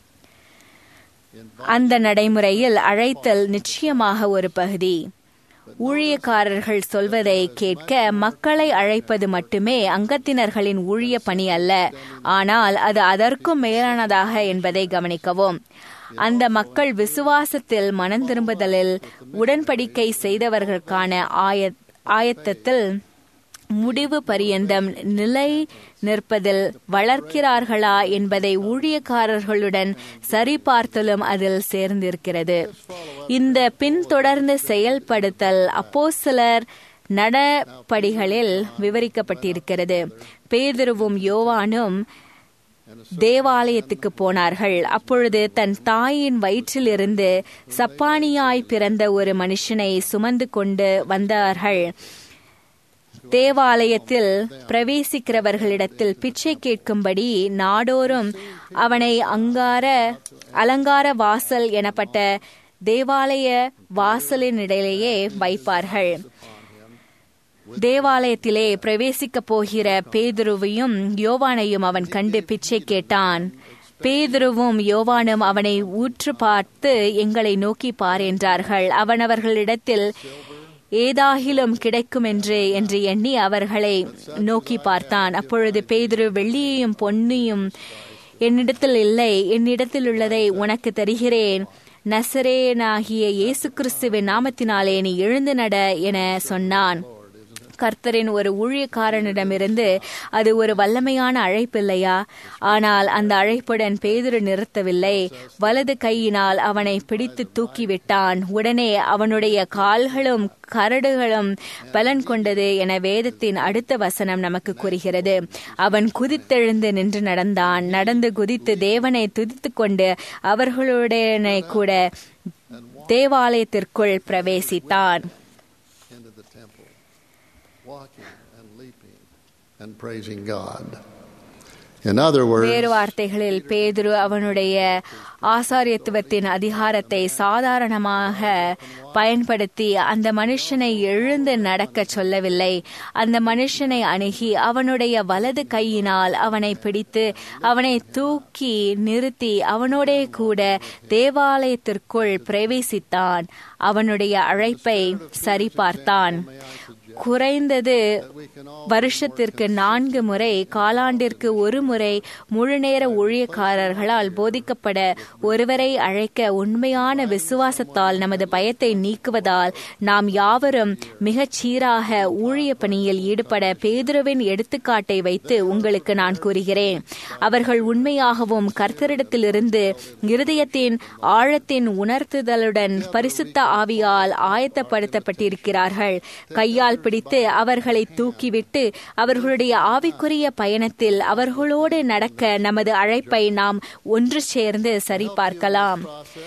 அந்த நடைமுறையில் அழைத்தல் நிச்சயமாக ஒரு பகுதி ஊழியக்காரர்கள் சொல்வதை கேட்க மக்களை அழைப்பது மட்டுமே அங்கத்தினர்களின் ஊழிய பணி அல்ல ஆனால் அது அதற்கும் மேலானதாக என்பதை கவனிக்கவும் அந்த மக்கள் விசுவாசத்தில் மனம் திரும்புதலில் உடன்படிக்கை செய்தவர்களுக்கான ஆய ஆயத்தத்தில் முடிவு பரியந்தம் நிலை நிற்பதில் வளர்க்கிறார்களா என்பதை ஊழியக்காரர்களுடன் சரிபார்த்தலும் அதில் சேர்ந்திருக்கிறது இந்த பின்தொடர்ந்து செயல்படுத்தல் அப்போஸ்தலர் நடபடிகளில் விவரிக்கப்பட்டிருக்கிறது பேதுருவும் யோவானும் தேவாலயத்துக்கு போனார்கள் அப்பொழுது தன் தாயின் வயிற்றிலிருந்து சப்பானியாய் பிறந்த ஒரு மனுஷனை சுமந்து கொண்டு வந்தார்கள் தேவாலயத்தில் பிரவேசிக்கிறவர்களிடத்தில் பிச்சை கேட்கும்படி நாடோறும் அவனை அங்கார அலங்கார வாசல் எனப்பட்ட தேவாலய வாசலினிடையிலேயே வைப்பார்கள் தேவாலயத்திலே பிரவேசிக்கப் போகிற பேதுருவையும் யோவானையும் அவன் கண்டு பிச்சை கேட்டான் பேதுருவும் யோவானும் அவனை ஊற்று பார்த்து எங்களை நோக்கி பார் என்றார்கள் அவன் அவர்களிடத்தில் ஏதாகிலும் கிடைக்கும் என்று என்று எண்ணி அவர்களை நோக்கி பார்த்தான் அப்பொழுது பேதுரு வெள்ளியையும் பொன்னியும் என்னிடத்தில் இல்லை என்னிடத்தில் உள்ளதை உனக்கு தருகிறேன் நசரேனாகிய இயேசு கிறிஸ்துவின் நாமத்தினாலே நீ எழுந்து நட என சொன்னான் கர்த்தரின் ஒரு ஊழியக்காரனிடமிருந்து அது ஒரு வல்லமையான அழைப்பில்லையா ஆனால் அந்த அழைப்புடன் பேதுரு நிறுத்தவில்லை வலது கையினால் அவனை பிடித்து தூக்கிவிட்டான் உடனே அவனுடைய கால்களும் கரடுகளும் பலன் கொண்டது என வேதத்தின் அடுத்த வசனம் நமக்கு கூறுகிறது அவன் குதித்தெழுந்து நின்று நடந்தான் நடந்து குதித்து தேவனை துதித்துக் கொண்டு அவர்களுடனே கூட தேவாலயத்திற்குள் பிரவேசித்தான் into the temple, walking and leaping and praising God. In other words, வேறு வார்த்தைகளில் பேதுரு அவனுடைய ஆசாரியத்துவத்தின் அதிகாரத்தை சாதாரணமாக பயன்படுத்தி அந்த மனுஷனை எழுந்து நடக்க சொல்லவில்லை அந்த மனுஷனை அணுகி அவனுடைய வலது கையினால் அவனை பிடித்து அவனை தூக்கி நிறுத்தி அவனோடே கூட தேவாலயத்திற்குள் பிரவேசித்தான் அவனுடைய அழைப்பை சரிபார்த்தான் குறைந்தது வருஷத்திற்கு நான்கு முறை காலாண்டிற்கு ஒரு முறை முழுநேர ஊழியக்காரர்களால் போதிக்கப்பட ஒருவரை அழைக்க உண்மையான விசுவாசத்தால் நமது பயத்தை நீக்குவதால் நாம் யாவரும் மிகச் சீராக ஊழிய பணியில் ஈடுபட பேதுருவின் எடுத்துக்காட்டை வைத்து உங்களுக்கு நான் கூறுகிறேன் அவர்கள் உண்மையாகவும் கர்த்தரிடத்திலிருந்து இருதயத்தின் ஆழத்தின் உணர்த்துதலுடன் பரிசுத்த ஆவியால் ஆயத்தப்படுத்தப்பட்டிருக்கிறார்கள் கையால் பிடித்து அவர்களை தூக்கிவிட்டு அவர்களுடைய ஆவிக்குரிய பயணத்தில் அவர்களோடு நடக்க நமது அழைப்பை நாம் ஒன்று சேர்ந்து சரிபார்க்கலாம்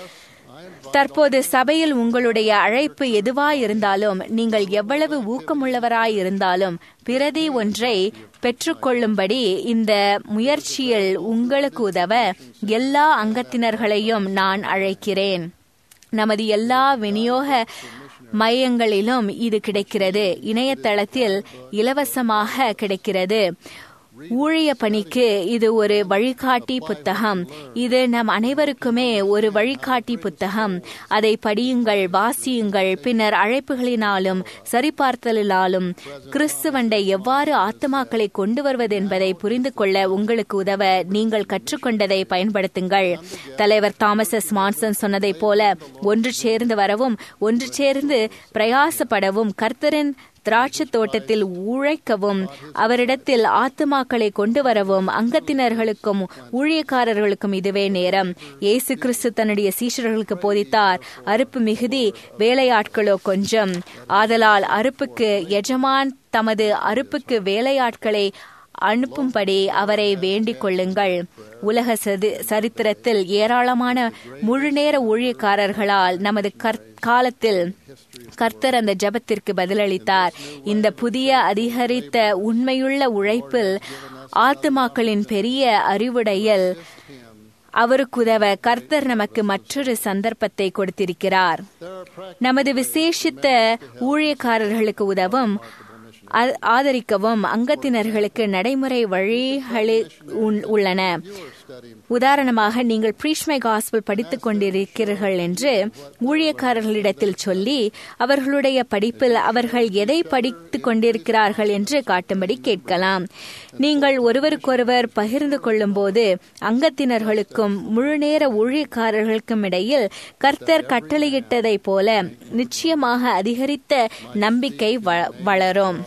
தற்போது சபையில் உங்களுடைய அழைப்பு எதுவாயிருந்தாலும் நீங்கள் எவ்வளவு ஊக்கமுள்ளவராயிருந்தாலும் பிரதி ஒன்றை பெற்றுக்கொள்ளும்படி இந்த முயற்சியில் உங்களுக்கு உதவ எல்லா அங்கத்தினர்களையும் நான் அழைக்கிறேன் நமது எல்லா விநியோக மையங்களிலும் இது கிடைக்கிறது இணையதளத்தில் இலவசமாக கிடைக்கிறது ஊழிய பணிக்கு இது ஒரு வழிகாட்டி புத்தகம் இது நம் அனைவருக்குமே ஒரு வழிகாட்டி புத்தகம் அதை படியுங்கள் வாசியுங்கள் பின்னர் அழைப்புகளினாலும் சரிபார்த்தலினாலும் கிறிஸ்துவண்டை எவ்வாறு ஆத்மாக்களை கொண்டு வருவது என்பதை புரிந்து கொள்ள உங்களுக்கு உதவ நீங்கள் கற்றுக்கொண்டதை பயன்படுத்துங்கள் தலைவர் தாமஸ் எஸ் மான்சன் சொன்னதைப் போல ஒன்று சேர்ந்து வரவும் ஒன்று சேர்ந்து பிரயாசப்படவும் கர்த்தரின் திராட்சை தோட்டத்தில் உழைக்கவும் அவரிடத்தில் ஆத்துமாக்களை கொண்டு வரவும் அங்கத்தினர்களுக்கும் ஊழியக்காரர்களுக்கும் இதுவே நேரம் இயேசு கிறிஸ்து தன்னுடைய சீஷர்களுக்கு போதித்தார் அறுப்பு மிகுதி வேலையாட்களோ கொஞ்சம் ஆதலால் அறுப்புக்கு எஜமான் தமது அறுப்புக்கு வேலையாட்களை அனுப்பும்படி அவரை வேண்டிக் கொள்ளுங்கள் உலக சரித்திரத்தில் ஏராளமான முழுநேர ஊழியக்காரர்களால் நமது காலத்தில் கர்த்தர் அந்த ஜபத்திற்கு பதிலளித்தார் இந்த புதிய அதிகரித்த உண்மையுள்ள உழைப்பில் ஆத்துமாக்களின் பெரிய அறிவுடையல் அவருக்குதவ கர்த்தர் நமக்கு மற்றொரு சந்தர்ப்பத்தை கொடுத்திருக்கிறார் நமது விசேஷித்த ஊழியக்காரர்களுக்கு உதவும் ஆதரிக்கவும் அங்கத்தினர்களுக்கு நடைமுறை வழிகளே உள்ளன உதாரணமாக நீங்கள் பிரீஷ்மை காஸ்பிள் படித்துக் கொண்டிருக்கிறீர்கள் என்று ஊழியக்காரர்களிடத்தில் சொல்லி அவர்களுடைய படிப்பில் அவர்கள் எதை படித்துக் கொண்டிருக்கிறார்கள் என்று காட்டும்படி கேட்கலாம் நீங்கள் ஒருவருக்கொருவர் பகிர்ந்து கொள்ளும் போது அங்கத்தினர்களுக்கும் முழுநேர ஊழியக்காரர்களுக்கும் இடையில் கர்த்தர் கட்டளையிட்டதைப் போல நிச்சயமாக அதிகரித்த நம்பிக்கை வளரும்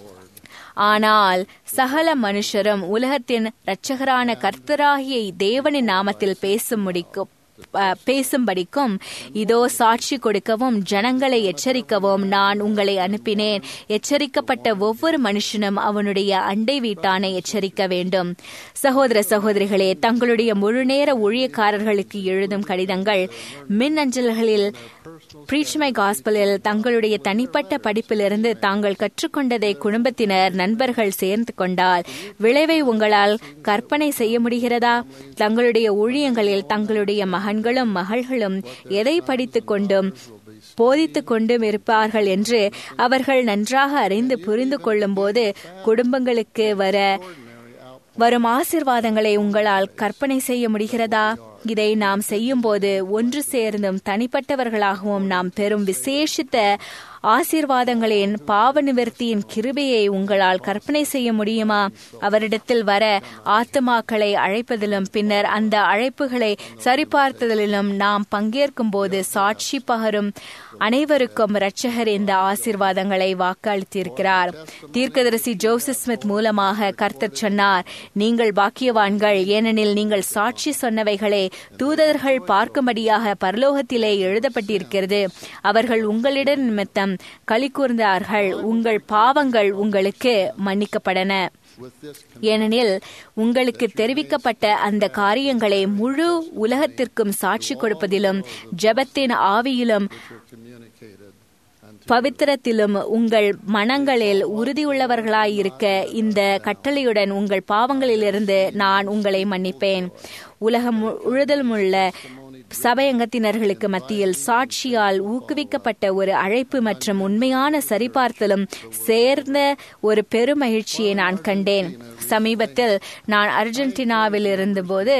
ஆனால் சகல மனுஷரும் உலகத்தின் இரட்சகரான கர்த்தராகிய தேவனின் நாமத்தில் பேசும் முடிக்கும் பேசும்படிக்கும் இதோ சாட்சி கொடுக்கவும் ஜனங்களை எச்சரிக்கவும் நான் உங்களை அனுப்பினேன் எச்சரிக்கப்பட்ட ஒவ்வொரு மனுஷனும் அவனுடைய அண்டை வீட்டானை எச்சரிக்க வேண்டும் சகோதர சகோதரிகளே தங்களுடைய முழுநேர ஊழியக்காரர்களுக்கு எழுதும் கடிதங்கள் மின் அஞ்சல்களில் பிரீச்மை காஸ்பலில் தங்களுடைய தனிப்பட்ட படிப்பிலிருந்து தாங்கள் கற்றுக்கொண்டதை குடும்பத்தினர் நண்பர்கள் சேர்ந்து கொண்டால் விளைவை உங்களால் கற்பனை செய்ய முடிகிறதா தங்களுடைய ஊழியங்களில் தங்களுடைய மகன்களும் மகள்களும் எதை படித்துக் கொண்டும் போதித்துக் கொண்டும் இருப்பார்கள் என்று அவர்கள் நன்றாக அறிந்து புரிந்து கொள்ளும் போது குடும்பங்களுக்கு வர வரும் ஆசிர்வாதங்களை உங்களால் கற்பனை செய்ய முடிகிறதா இதை நாம் செய்யும் போது ஒன்று சேர்ந்தும் தனிப்பட்டவர்களாகவும் நாம் பெறும் விசேஷித்த ஆசீர்வாதங்களின் பாவ நிவர்த்தியின் கிருபையை உங்களால் கற்பனை செய்ய முடியுமா அவரிடத்தில் வர ஆத்துமாக்களை அழைப்பதிலும் பின்னர் அந்த அழைப்புகளை சரிபார்த்ததிலும் நாம் பங்கேற்கும் போது சாட்சி பகரும் அனைவருக்கும் இரட்சகர் இந்த ஆசீர்வாதங்களை வாக்களித்திருக்கிறார் தீர்க்கதரிசி ஜோசப் ஸ்மித் மூலமாக கர்த்தர் சொன்னார் நீங்கள் பாக்கியவான்கள் ஏனெனில் நீங்கள் சாட்சி சொன்னவைகளை தூதர்கள் பார்க்கும்படியாக பரலோகத்திலே எழுதப்பட்டிருக்கிறது அவர்கள் உங்களிடம் நிமித்தம் களி கூர்ந்தார்கள் உங்கள் பாவங்கள் உங்களுக்கு மன்னிக்கப்படன ஏனெனில் உங்களுக்கு தெரிவிக்கப்பட்ட அந்த காரியங்களை முழு உலகத்திற்கும் சாட்சி கொடுப்பதிலும் ஜெபத்தின் ஆவியிலும் பவித்திரத்திலும் உங்கள் மனங்களில் உறுதியுள்ளவர்களாயிருக்க இந்த கட்டளையுடன் உங்கள் பாவங்களிலிருந்து நான் உங்களை மன்னிப்பேன் உலகம் முழுதலுமுள்ள சபையங்கத்தினர்களுக்கு மத்தியில் சாட்சியால் ஊக்குவிக்கப்பட்ட ஒரு அழைப்பு மற்றும் உண்மையான சரிபார்த்தலும் சேர்ந்த ஒரு பெருமகிழ்ச்சியை நான் கண்டேன் சமீபத்தில் நான் அர்ஜென்டினாவில் இருந்தபோது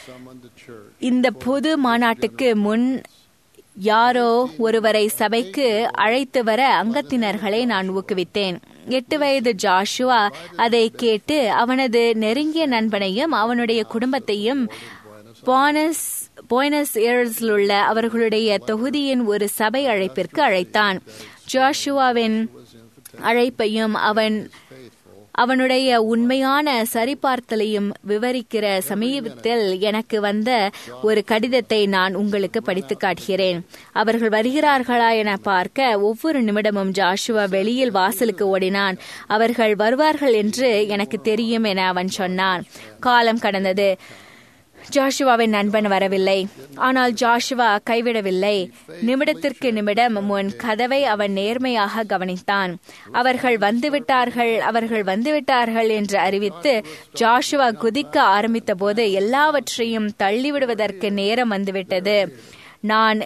இந்த பொது மாநாட்டுக்கு முன் யாரோ ஒருவரை சபைக்கு அழைத்து வர அங்கத்தினர்களை நான் ஊக்குவித்தேன் எட்டு வயது ஜாஷுவா அதை கேட்டு அவனது நெருங்கிய நண்பனையும் அவனுடைய குடும்பத்தையும் போனஸ் போய்னஸ் ஏர்ஸில் உள்ள அவர்களுடைய தொகுதியின் ஒரு சபை அழைப்பிற்கு அழைத்தான் ஜாஷுவாவின் அழைப்பையும் அவன் அவனுடைய உண்மையான சரிபார்த்தலையும் விவரிக்கிற சமீபத்தில் எனக்கு வந்த ஒரு கடிதத்தை நான் உங்களுக்கு படித்து காட்டுகிறேன் அவர்கள் வருகிறார்களா என பார்க்க ஒவ்வொரு நிமிடமும் ஜாஷுவா வெளியில் வாசலுக்கு ஓடினான் அவர்கள் வருவார்கள் என்று எனக்கு தெரியும் என அவன் சொன்னான் காலம் கடந்தது ஜாஷுவாவின் நண்பன் வரவில்லை ஆனால் ஜாஷுவா கைவிடவில்லை நிமிடத்திற்கு நிமிடம் முன் கதவை அவன் நேர்மையாக கவனித்தான் அவர்கள் வந்துவிட்டார்கள் அவர்கள் வந்துவிட்டார்கள் என்று அறிவித்து ஜாஷுவா குதிக்க ஆரம்பித்த போது எல்லாவற்றையும் தள்ளிவிடுவதற்கு நேரம் வந்துவிட்டது நான்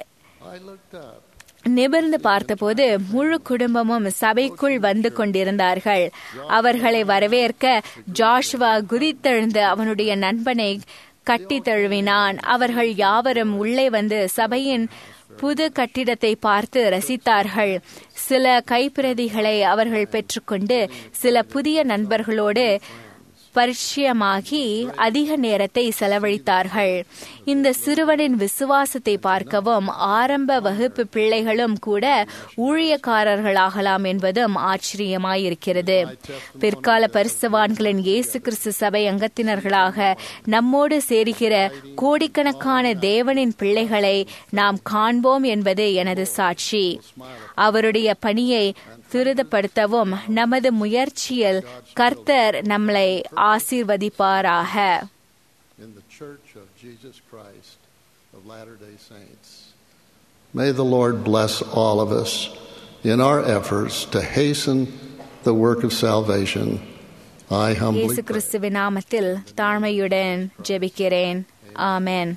நிமிர்ந்து பார்த்தபோது முழு குடும்பமும் சபைக்குள் வந்து கொண்டிருந்தார்கள் அவர்களை வரவேற்க ஜாஷுவா குதித்தெழுந்து அவனுடைய நண்பனை கட்டி தழுவினான் அவர்கள் யாவரும் உள்ளே வந்து சபையின் புது கட்டிடத்தை பார்த்து ரசித்தார்கள் சில கைப்பிரதிகளை அவர்கள் பெற்றுக்கொண்டு சில புதிய நண்பர்களோடு பரிச்சயமாகி அதிக நேரத்தை செலவழித்தார்கள் இந்த சிறுவனின் விசுவாசத்தை பார்க்கவும் ஆரம்ப வகுப்பு பிள்ளைகளும் கூட ஊழியக்காரர்களாகலாம் என்பதும் ஆச்சரியமாயிருக்கிறது பிற்கால பரிசுவான்களின் இயேசு கிறிஸ்து சபை அங்கத்தினர்களாக நம்மோடு சேருகிற கோடிக்கணக்கான தேவனின் பிள்ளைகளை நாம் காண்போம் என்பது எனது சாட்சி அவருடைய பணியை துரிதப்படுத்தவும் நமது முயற்சியில் கர்த்தர் நம்மளை ஆசீர்வதிப்பாராக in the Church of Jesus Christ of Latter day Saints. May the Lord bless all of us in our efforts to hasten the work of salvation. I humbly இயேசு கிறிஸ்துவின் நாமத்தில் தாழ்மையுடன் ஜெபிக்கிறேன் ஆமென்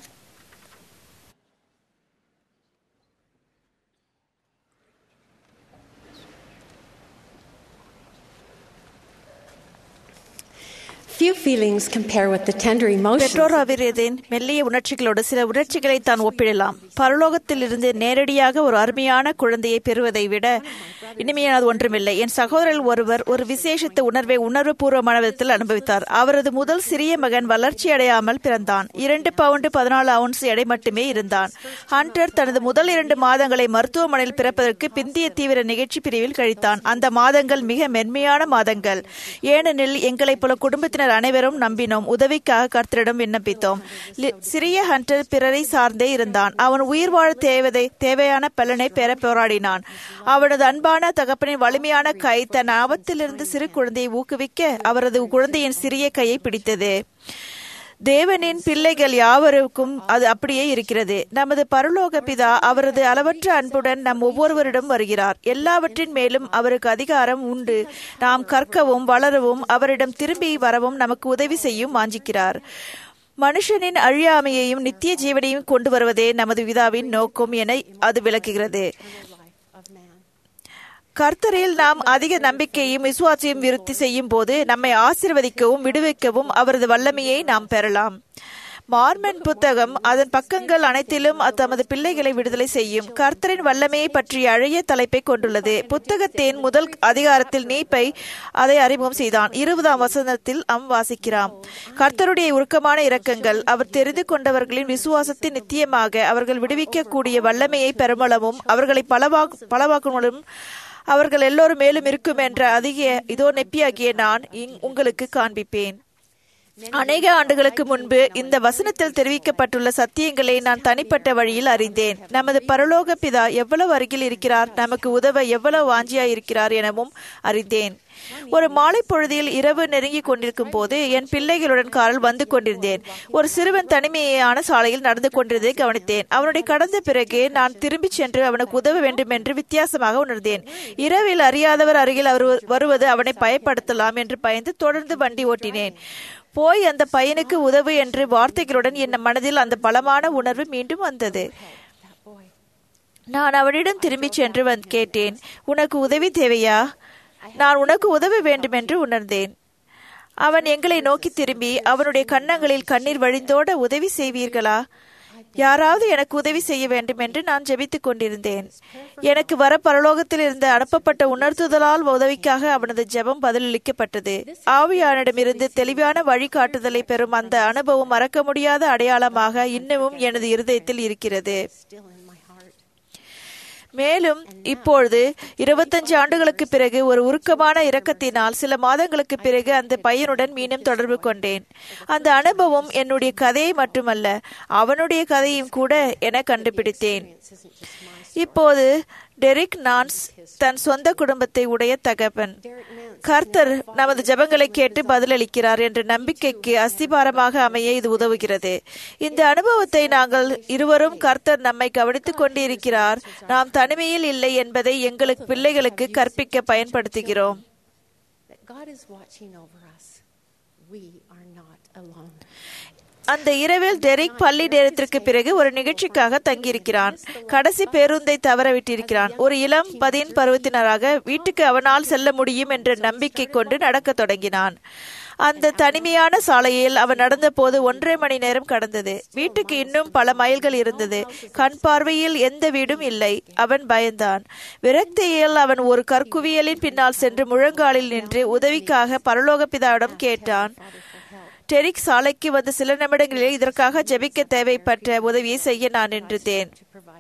Few feelings compare with the tender emotions. பெற்றோராவிரதின் மெல்லிய உணர்ச்சிகளோடு சில உணர்ச்சிகளை தான் ஒப்பிடலாம் பரலோகத்திலிருந்து நேரடியாக ஒரு அருமையான குழந்தையை பெறுவதை விட இனிமையானது ஒன்றுமில்லை என் சகோதரர் ஒருவர் ஒரு விசேஷித்த உணர்வை உணர்வுபூர்வமான விதத்தில் அனுபவித்தார் அவரது முதல் சிறிய மகன் வளர்ச்சி அடையாமல் பிறந்தான் இரண்டு பவுண்டு பதினாலு அவுன்ஸ் எடை மட்டுமே இருந்தான் ஹண்டர் தனது முதல் இரண்டு மாதங்களை மருத்துவமனையில் பிறப்பதற்கு பிந்திய தீவிர நிகழ்ச்சி பிரிவில் கழித்தான் அந்த மாதங்கள் மிக மென்மையான மாதங்கள் ஏனெனில் எங்களைப் போல குடும்பத்தினர் அனைவரும் நம்பினோம் உதவிக்காக கர்த்தரிடம் விண்ணப்பித்தோம் லி- சிறிய ஹண்டர் பிறரை சார்ந்தே இருந்தான் அவன் உயிர் வாழ தேவதை தேவையான பலனை பெற போராடினான் அவனது அன்பான தகப்பனின் வலிமையான கை தன் ஆபத்திலிருந்து சிறு குழந்தையை ஊக்குவிக்க அவரது குழந்தையின் சிறிய கையை பிடித்தது தேவனின் பிள்ளைகள் யாவருக்கும் அது அப்படியே இருக்கிறது நமது பரலோக பிதா அவரது அளவற்ற அன்புடன் நம் ஒவ்வொருவரிடம் வருகிறார் எல்லாவற்றின் மேலும் அவருக்கு அதிகாரம் உண்டு நாம் கற்கவும் வளரவும் அவரிடம் திரும்பி வரவும் நமக்கு உதவி செய்யும் வாஞ்சிக்கிறார் மனுஷனின் அழியாமையையும் நித்திய ஜீவனையும் கொண்டு வருவதே நமது பிதாவின் நோக்கம் என அது விளக்குகிறது கர்த்தரில் நாம் அதிக நம்பிக்கையும் விசுவாசையும் விருத்தி செய்யும் போது நம்மை ஆசிர்வதிக்கவும் விடுவிக்கவும் அவரது வல்லமையை நாம் பெறலாம் மார்மன் புத்தகம் அதன் பக்கங்கள் அனைத்திலும் தமது பிள்ளைகளை விடுதலை செய்யும் கர்த்தரின் வல்லமையை பற்றிய அழகிய தலைப்பை கொண்டுள்ளது புத்தகத்தின் முதல் அதிகாரத்தில் நீப்பை அதை அறிமுகம் செய்தான் இருபதாம் வசனத்தில் அம் வாசிக்கிறாம் கர்த்தருடைய உருக்கமான இரக்கங்கள் அவர் தெரிந்து கொண்டவர்களின் விசுவாசத்தின் நித்தியமாக அவர்கள் விடுவிக்கக்கூடிய வல்லமையை பெருமளவும் அவர்களை பலவாக்கு பலவாக்குமலும் அவர்கள் எல்லோரும் மேலும் இருக்கும் என்ற அதிக இதோ நெப்பியாகிய நான் உங்களுக்கு காண்பிப்பேன் அநேக ஆண்டுகளுக்கு முன்பு இந்த வசனத்தில் தெரிவிக்கப்பட்டுள்ள சத்தியங்களை நான் தனிப்பட்ட வழியில் அறிந்தேன் நமது பரலோக பிதா எவ்வளவு அருகில் இருக்கிறார் நமக்கு உதவ எவ்வளவு வாஞ்சியாய் இருக்கிறார் எனவும் அறிந்தேன் ஒரு மாலை பொழுதில் இரவு நெருங்கிக் கொண்டிருக்கும் போது என் பிள்ளைகளுடன் காரில் வந்து கொண்டிருந்தேன் ஒரு சிறுவன் தனிமையான சாலையில் நடந்து கொண்டிருந்ததை கவனித்தேன் அவனுடைய கடந்த பிறகு நான் திரும்பிச் சென்று அவனுக்கு உதவ வேண்டும் என்று வித்தியாசமாக உணர்ந்தேன் இரவில் அறியாதவர் அருகில் அவர் வருவது அவனை பயப்படுத்தலாம் என்று பயந்து தொடர்ந்து வண்டி ஓட்டினேன் போய் அந்த பையனுக்கு உதவு என்று வார்த்தைகளுடன் என் மனதில் அந்த பலமான உணர்வு மீண்டும் வந்தது நான் அவனிடம் திரும்பிச் சென்று வந்து கேட்டேன் உனக்கு உதவி தேவையா நான் உனக்கு உதவ வேண்டும் என்று உணர்ந்தேன் அவன் எங்களை நோக்கி திரும்பி அவனுடைய கன்னங்களில் கண்ணீர் வழிந்தோட உதவி செய்வீர்களா யாராவது எனக்கு உதவி செய்ய வேண்டும் என்று நான் ஜெபித்துக் கொண்டிருந்தேன் எனக்கு வர பரலோகத்தில் இருந்து அனுப்பப்பட்ட உணர்த்துதலால் உதவிக்காக அவனது ஜெபம் பதிலளிக்கப்பட்டது ஆவியானிடமிருந்து தெளிவான வழிகாட்டுதலை பெறும் அந்த அனுபவம் மறக்க முடியாத அடையாளமாக இன்னமும் எனது இருதயத்தில் இருக்கிறது மேலும் இப்பொழுது இருபத்தஞ்சு ஆண்டுகளுக்கு பிறகு ஒரு உருக்கமான இரக்கத்தினால் சில மாதங்களுக்கு பிறகு அந்த பையனுடன் மீண்டும் தொடர்பு கொண்டேன் அந்த அனுபவம் என்னுடைய கதையை மட்டுமல்ல அவனுடைய கதையும் கூட என கண்டுபிடித்தேன் இப்போது டெரிக் நான்ஸ் தன் சொந்த குடும்பத்தை உடைய தகப்பன் கர்த்தர் நமது ஜபங்களை கேட்டு பதிலளிக்கிறார் என்ற நம்பிக்கைக்கு அஸ்திபாரமாக அமைய இது உதவுகிறது இந்த அனுபவத்தை நாங்கள் இருவரும் கர்த்தர் நம்மை கவனித்துக் கொண்டிருக்கிறார் நாம் தனிமையில் இல்லை என்பதை எங்களுக்கு பிள்ளைகளுக்கு கற்பிக்க பயன்படுத்துகிறோம் அந்த இரவில் டெரிக் பள்ளி நேரத்திற்கு பிறகு ஒரு நிகழ்ச்சிக்காக தங்கியிருக்கிறான் கடைசி பேருந்தை தவறவிட்டிருக்கிறான் ஒரு இளம் பதின் பருவத்தினராக வீட்டுக்கு அவனால் செல்ல முடியும் என்ற நம்பிக்கை கொண்டு நடக்கத் தொடங்கினான் அந்த தனிமையான சாலையில் அவன் நடந்தபோது ஒன்றரை மணி நேரம் கடந்தது வீட்டுக்கு இன்னும் பல மைல்கள் இருந்தது கண் பார்வையில் எந்த வீடும் இல்லை அவன் பயந்தான் விரக்தியில் அவன் ஒரு கற்குவியலின் பின்னால் சென்று முழங்காலில் நின்று உதவிக்காக பரலோக பிதாவிடம் கேட்டான் டெரிக் சாலைக்கு வந்த சில நிமிடங்களில் இதற்காக ஜெபிக்க தேவைப்பட்ட உதவியை செய்ய நான் நின்றுதேன்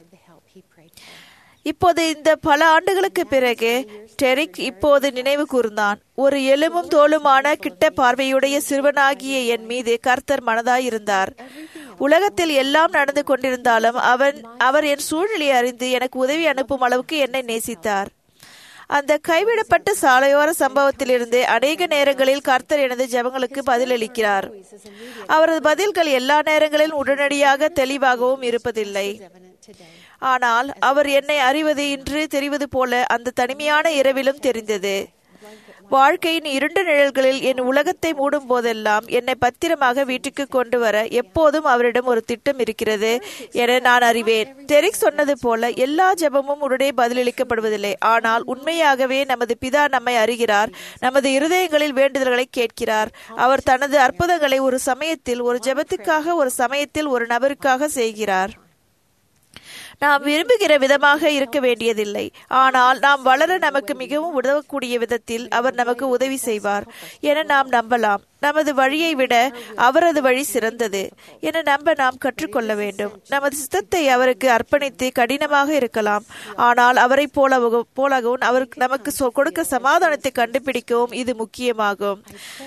இப்போது இந்த பல ஆண்டுகளுக்கு பிறகு டெரிக் இப்போது நினைவு கூர்ந்தான் ஒரு எலும்பும் தோலுமான கிட்ட பார்வையுடைய சிறுவனாகிய என் மீது கர்த்தர் மனதாயிருந்தார் உலகத்தில் எல்லாம் நடந்து கொண்டிருந்தாலும் அவன் அவர் என் சூழ்நிலையை அறிந்து எனக்கு உதவி அனுப்பும் அளவுக்கு என்னை நேசித்தார் அந்த கைவிடப்பட்ட சாலையோர சம்பவத்திலிருந்து அநேக நேரங்களில் கர்த்தர் எனது ஜபங்களுக்கு பதிலளிக்கிறார் அவரது பதில்கள் எல்லா நேரங்களிலும் உடனடியாக தெளிவாகவும் இருப்பதில்லை ஆனால் அவர் என்னை அறிவது இன்று தெரிவது போல அந்த தனிமையான இரவிலும் தெரிந்தது வாழ்க்கையின் இருண்ட நிழல்களில் என் உலகத்தை மூடும் போதெல்லாம் என்னை பத்திரமாக வீட்டுக்கு கொண்டு வர எப்போதும் அவரிடம் ஒரு திட்டம் இருக்கிறது என நான் அறிவேன் டெரிக் சொன்னது போல எல்லா ஜபமும் உடனே பதிலளிக்கப்படுவதில்லை ஆனால் உண்மையாகவே நமது பிதா நம்மை அறிகிறார் நமது இருதயங்களில் வேண்டுதல்களை கேட்கிறார் அவர் தனது அற்புதங்களை ஒரு சமயத்தில் ஒரு ஜபத்துக்காக ஒரு சமயத்தில் ஒரு நபருக்காக செய்கிறார் நாம் விரும்புகிற விதமாக இருக்க வேண்டியதில்லை ஆனால் நாம் வளர நமக்கு மிகவும் உதவக்கூடிய விதத்தில் அவர் நமக்கு உதவி செய்வார் என நாம் நம்பலாம் நமது வழியை விட அவரது வழி சிறந்தது என நம்ப நாம் கற்றுக்கொள்ள வேண்டும் நமது சித்தத்தை அவருக்கு அர்ப்பணித்து கடினமாக இருக்கலாம் ஆனால் அவரை போலவும் போலவும் அவருக்கு நமக்கு கொடுக்க சமாதானத்தை கண்டுபிடிக்கவும் இது முக்கியமாகும்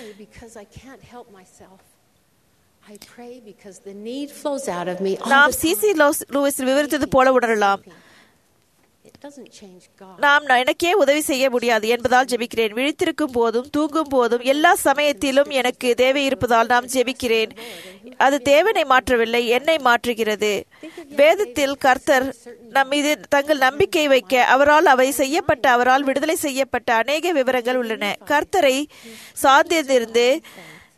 நாம் சிசி லூவிஸ் விவரித்தது போல உணரலாம் நாம் எனக்கே உதவி செய்ய முடியாது என்பதால் ஜெபிக்கிறேன் விழித்திருக்கும் போதும் தூங்கும் போதும் எல்லா சமயத்திலும் எனக்கு தேவை இருப்பதால் நாம் ஜெபிக்கிறேன் அது தேவனை மாற்றவில்லை என்னை மாற்றுகிறது வேதத்தில் கர்த்தர் நம் மீது தங்கள் நம்பிக்கை வைக்க அவரால் அவை செய்யப்பட்ட அவரால் விடுதலை செய்யப்பட்ட அநேக விவரங்கள் உள்ளன கர்த்தரை சார்ந்திருந்து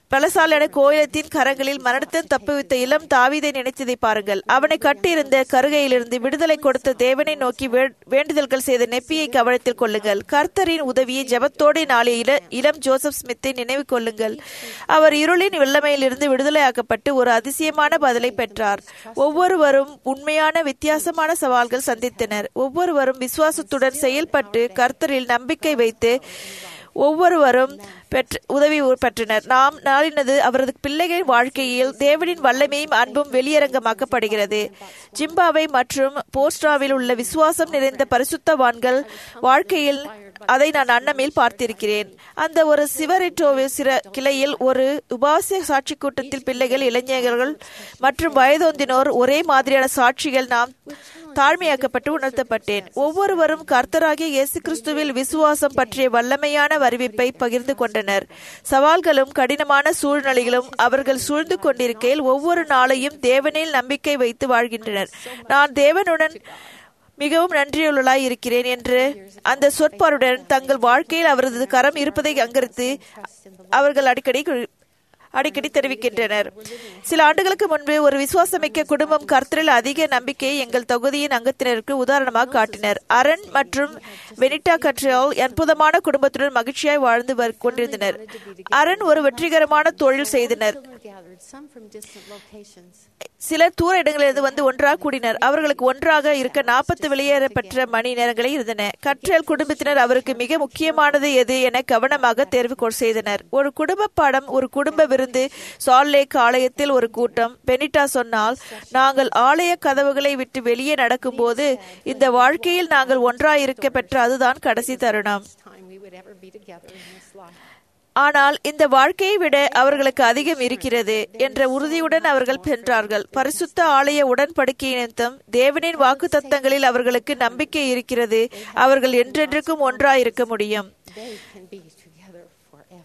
பலசாலான கோயிலத்தின் கரங்களில் மரணத்தை தப்புவித்த இளம் தாவீதை நினைத்ததை பாருங்கள் அவனை கட்டியிருந்த கருகையிலிருந்து விடுதலை கொடுத்த தேவனை நோக்கி வே- வேண்டுதல்கள் செய்த நெப்பியை கவனத்தில் கொள்ளுங்கள் கர்த்தரின் உதவியை ஜெபத்தோடு நாளிய இள இளம் ஜோசப் ஸ்மித்தை நினைவு கொள்ளுங்கள் அவர் இருளின் வெள்ளமையிலிருந்து விடுதலையாக்கப்பட்டு ஒரு அதிசயமான பதிலை பெற்றார் ஒவ்வொருவரும் உண்மையான வித்தியாசமான சவால்கள் சந்தித்தனர் ஒவ்வொருவரும் விசுவாசத்துடன் செயல்பட்டு கர்த்தரில் நம்பிக்கை வைத்து ஒவ்வொருவரும் பெற்ற உதவி பெற்றனர் நாம் நாளினது அவரது பிள்ளைகளின் வாழ்க்கையில் தேவனின் வல்லமையும் அன்பும் வெளியரங்கமாக்கப்படுகிறது ஜிம்பாவை மற்றும் போஸ்டாவில் உள்ள விசுவாசம் நிறைந்த பரிசுத்தவான்கள் வாழ்க்கையில் அதை நான் அன்னமில் பார்த்திருக்கிறேன் அந்த ஒரு சிவரிட்டோவில் சிற கிளையில் ஒரு உபாசிய சாட்சி கூட்டத்தில் பிள்ளைகள் இளைஞர்கள் மற்றும் வயதொந்தினோர் ஒரே மாதிரியான சாட்சிகள் நாம் தாழ்மையாக்கப்பட்டு உணர்த்தப்பட்டேன் ஒவ்வொருவரும் கர்த்தராகிய இயேசு கிறிஸ்துவில் விசுவாசம் பற்றிய வல்லமையான அறிவிப்பை பகிர்ந்து கொண்டனர் சவால்களும் கடினமான சூழ்நிலைகளும் அவர்கள் சூழ்ந்து கொண்டிருக்கையில் ஒவ்வொரு நாளையும் தேவனில் நம்பிக்கை வைத்து வாழ்கின்றனர் நான் தேவனுடன் மிகவும் நன்றியுள்ளலாய் இருக்கிறேன் என்று அந்த சொற்பாருடன் தங்கள் வாழ்க்கையில் அவரது கரம் இருப்பதை அங்கரித்து அவர்கள் அடிக்கடி குறி- அடிக்கடி தெரிவிக்கின்றனர் சில ஆண்டுகளுக்கு முன்பு ஒரு விசுவாசமிக்க குடும்பம் கர்த்தரில் அதிக நம்பிக்கையை எங்கள் தொகுதியின் அங்கத்தினருக்கு உதாரணமாக காட்டினர் அரண் மற்றும் வெனிட்டா கட்ரியால் அற்புதமான குடும்பத்துடன் மகிழ்ச்சியாய் வாழ்ந்து வர்- கொண்டிருந்தனர் அரண் ஒரு வெற்றிகரமான தொழில் செய்தனர் gathered, some from distant locations. சிலர் தூர இடங்களிலிருந்து வந்து ஒன்றாக கூடினர் அவர்களுக்கு ஒன்றாக இருக்க நாற்பத்து வெளியேறப்பட்ட மணி நேரங்களே இருந்தன கற்றல் குடும்பத்தினர் அவருக்கு மிக முக்கியமானது எது என கவனமாக தேர்வு கொ- செய்தனர் ஒரு குடும்ப பாடம் ஒரு குடும்ப விருந்து சால்லேக் ஆலயத்தில் ஒரு கூட்டம் பெனிட்டா சொன்னால் நாங்கள் ஆலய கதவுகளை விட்டு வெளியே நடக்கும்போது இந்த வாழ்க்கையில் நாங்கள் ஒன்றாயிருக்க பெற்ற அதுதான் கடைசி தருணம் Time we would ever be together in this life. ஆனால் இந்த வாழ்க்கையை விட அவர்களுக்கு அதிகம் இருக்கிறது என்ற உறுதியுடன் அவர்கள் சென்றார்கள் பரிசுத்த ஆலய உடன்படிக்கை நிமித்தம் தேவனின் வாக்கு தத்தங்களில் அவர்களுக்கு நம்பிக்கை இருக்கிறது அவர்கள் என்றென்றுக்கும் ஒன்றாயிருக்க முடியும் They can be together forever.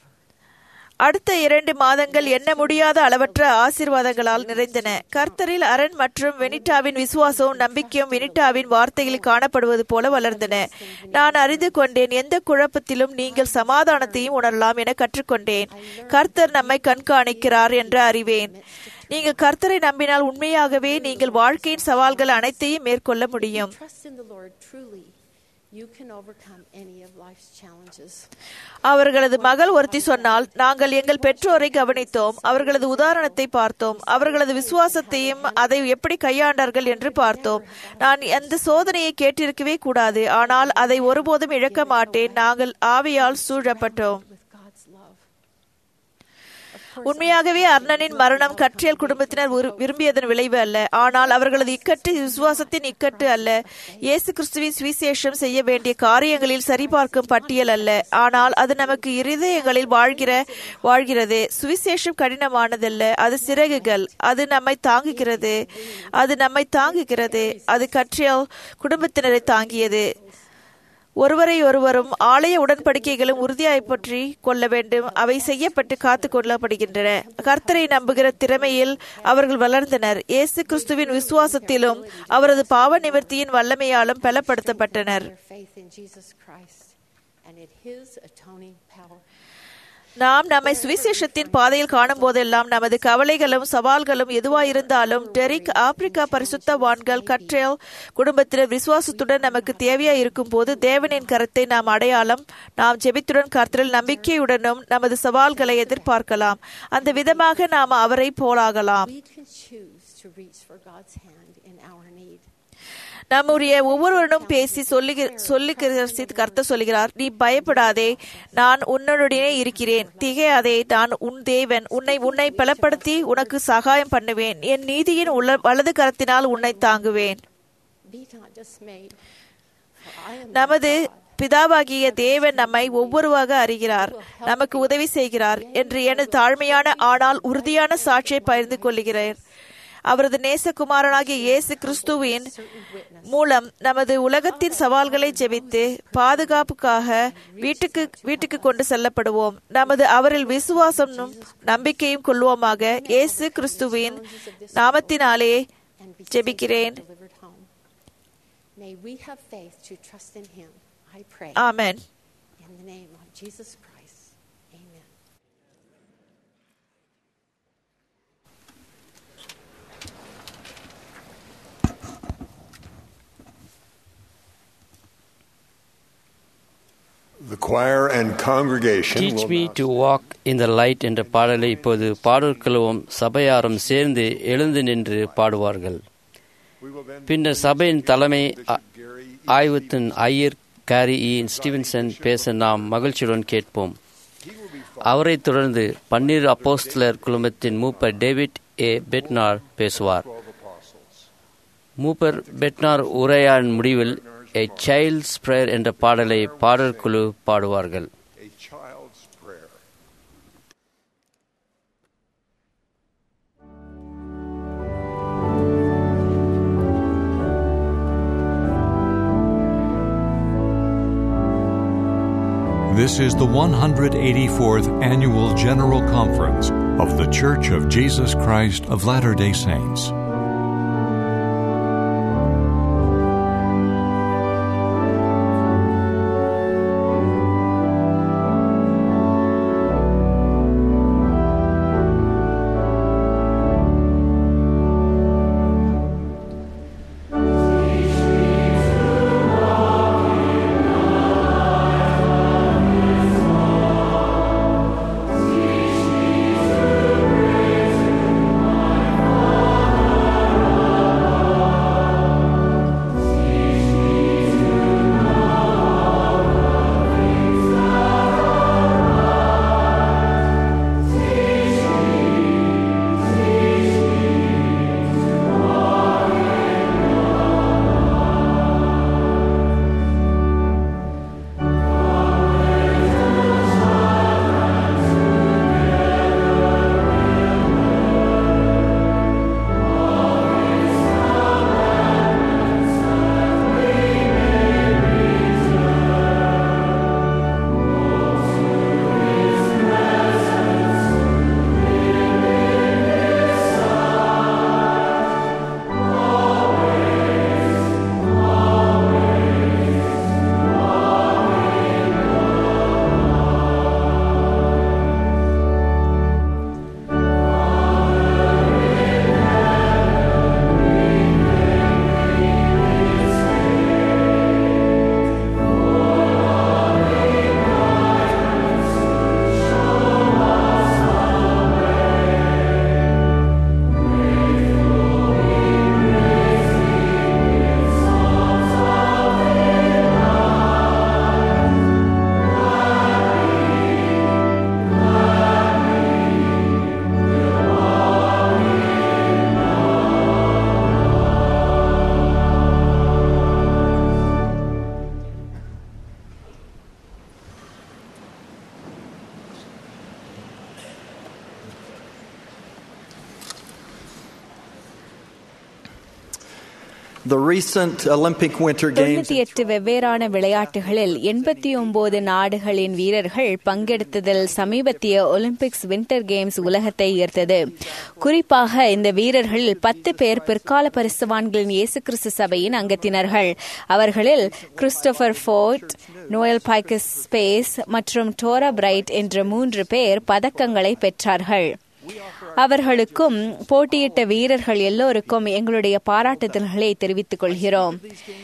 அடுத்த இரண்டு மாதங்கள் எண்ண முடியாத அளவற்ற ஆசீர்வாதங்களால் நிறைந்தன கர்த்தரில் அரண் மற்றும் வெனிட்டாவின் விசுவாசமும் நம்பிக்கையும் வெனிட்டாவின் வார்த்தைகளில் காணப்படுவது போல வளர்ந்தன நான் அறிந்து கொண்டேன் எந்த குழப்பத்திலும் நீங்கள் சமாதானத்தையும் உணரலாம் என கற்றுக்கொண்டேன் கர்த்தர் நம்மை கண்காணிக்கிறார் என்று அறிவேன் நீங்கள் கர்த்தரை நம்பினால் உண்மையாகவே நீங்கள் வாழ்க்கையின் சவால்கள் அனைத்தையும் மேற்கொள்ள முடியும் Trust in the Lord truly. You can overcome any of life's challenges. அவர்களது மகள் ஒருத்தி சொன்னால் நாங்கள் எங்கள் பெற்றோரை கவனித்தோம் அவர்களது உதாரணத்தை பார்த்தோம் அவர்களது விசுவாசத்தையும் அதை எப்படி கையாண்டார்கள் என்று பார்த்தோம் நான் அந்த சோதனையை கேட்டிருக்கவே கூடாது ஆனால் அதை ஒருபோதும் இழக்க மாட்டேன் நாங்கள் ஆவியால் சூழப்பட்டோம் With God's love. உண்மையாகவே அர்ணனின் மரணம் கற்றியல் குடும்பத்தினர் விரு- விரும்பியதன் விளைவு அல்ல ஆனால் அவர்களது இக்கட்டு விசுவாசத்தின் இக்கட்டு அல்ல இயேசு கிறிஸ்துவின் சுவிசேஷம் செய்ய வேண்டிய காரியங்களில் சரிபார்க்கும் பட்டியல் அல்ல ஆனால் அது நமக்கு இருதயங்களில் வாழ்கிற வாழ்கிறது சுவிசேஷம் கடினமானதல்ல அது சிறகுகள் அது நம்மை தாங்குகிறது அது நம்மை தாங்குகிறது அது கற்றியல் குடும்பத்தினரை தாங்கியது ஒருவரை ஒருவரும் ஆலய உடன்படிக்கைகளும் உறுதியாய் பற்றி கொள்ள வேண்டும் அவை செய்யப்பட்டு காத்து கொள்ளப்படுகின்றன கர்த்தரை நம்புகிற திறமையில் அவர்கள் வளர்ந்தனர் இயேசு கிறிஸ்துவின் விசுவாசத்திலும் அவரது பாவ நிவர்த்தியின் வல்லமையாலும் பலப்படுத்தப்பட்டனர் Their faith in Jesus Christ and in His atoning power. நாம் நம்மை சுவிசேஷத்தின் பாதையில் காணும் போதெல்லாம் நமது கவலைகளும் சவால்களும் எதுவாயிருந்தாலும் டெரிக் ஆப்பிரிக்கா பரிசுத்தவான்கள் கற்றேல் குடும்பத்தினர் விசுவாசத்துடன் நமக்கு தேவையா இருக்கும் போது தேவனின் கரத்தை நாம் அடையாளம் நாம் ஜெபித்துடன் கர்த்தரில் நம்பிக்கையுடனும் நமது சவால்களை எதிர்பார்க்கலாம் அந்த விதமாக நாம் அவரை போலாகலாம் We can choose to reach for God's hand in our need. நம்முடைய ஒவ்வொருவரும் பேசி சொல்லுகிற சொல்லுகிற கர்த்தர் சொல்லுகிறார் நீ பயப்படாதே நான் உன்னுடனே இருக்கிறேன் திகையாதே நான் உன் தேவன் உன்னை உன்னை பலப்படுத்தி உனக்கு சகாயம் பண்ணுவேன் என் நீதியின் உள்ள வலது கரத்தினால் உன்னை தாங்குவேன் Be not dismayed, for I am நமது பிதாவாகிய தேவன் நம்மை ஒவ்வொருவாக அறிகிறார் நமக்கு உதவி செய்கிறார் என்று எனது தாழ்மையான ஆனால் உறுதியான சாட்சியை பகிர்ந்து கொள்கிறேன் அவரது நேசகுமாரனாகிய இயேசு கிறிஸ்துவின் மூலம் நமது உலகத்தின் சவால்களை ஜெபித்து பாதுகாப்புக்காக வீட்டுக்கு வீட்டுக்கு கொண்டு செல்லப்படுவோம் நமது அவரில் விசுவாசமும் நம்பிக்கையும் கொள்வோமாக இயேசு கிறிஸ்துவின் நாமத்தினாலே and be ஜெபிக்கிறேன் delivered home. May we have faith to trust in Him. I pray amen in the name of Jesus Christ. Amen. Choir and congregation teach will me now to walk in the light என்ற பாடலை இப்போது பாடற்குழுவும் சபையாரும் சேர்ந்து எழுந்து நின்று பாடுவார்கள் பின்னர் சபையின் தலைமை ஆ- ஆய்வுத்தின் ஐயர் கேரி இ ஸ்டீவன்சன் பேச நாம் மகிழ்ச்சியுடன் கேட்போம் அவரைத் தொடர்ந்து பன்னீர் அப்போஸ்தலர் குழுமத்தின் மூப்பர் டேவிட் ஏ பெட்னார் பேசுவார் மூப்பர் பெட்னார் உரையான் முடிவில் எ சைல்ட்ஸ் பிரேயர் என்ற பாடலை பாடற்குழு பாடுவார்கள் a child's prayer. This is the 184th Annual General Conference of The Church of Jesus Christ of Latter day Saints. The recent Olympic Winter Games தொண்ணூத்தி எட்டு வெவ்வேறான விளையாட்டுகளில் எண்பத்தி ஒன்பது நாடுகளின் வீரர்கள் பங்கெடுத்ததில் சமீபத்திய ஒலிம்பிக்ஸ் வின்டர் கேம்ஸ் உலகத்தை ஈர்த்தது குறிப்பாக இந்த வீரர்களில் பத்து பேர் பிற்கால பரிசுவான்களின் இயேசு கிறிஸ்து சபையின் அங்கத்தினர்கள் அவர்களில் கிறிஸ்டோபர் ஃபோர்ட் நோயல் பைக்கஸ் ஸ்பேஸ் மற்றும் டோரா பிரைட் என்ற மூன்று பேர் பதக்கங்களை பெற்றார்கள் அவர்களுக்கும் போட்டியிட்ட வீரர்கள் எல்லோருக்கும் எங்களுடைய பாராட்டுதல்களை தெரிவித்துக் கொள்கிறோம்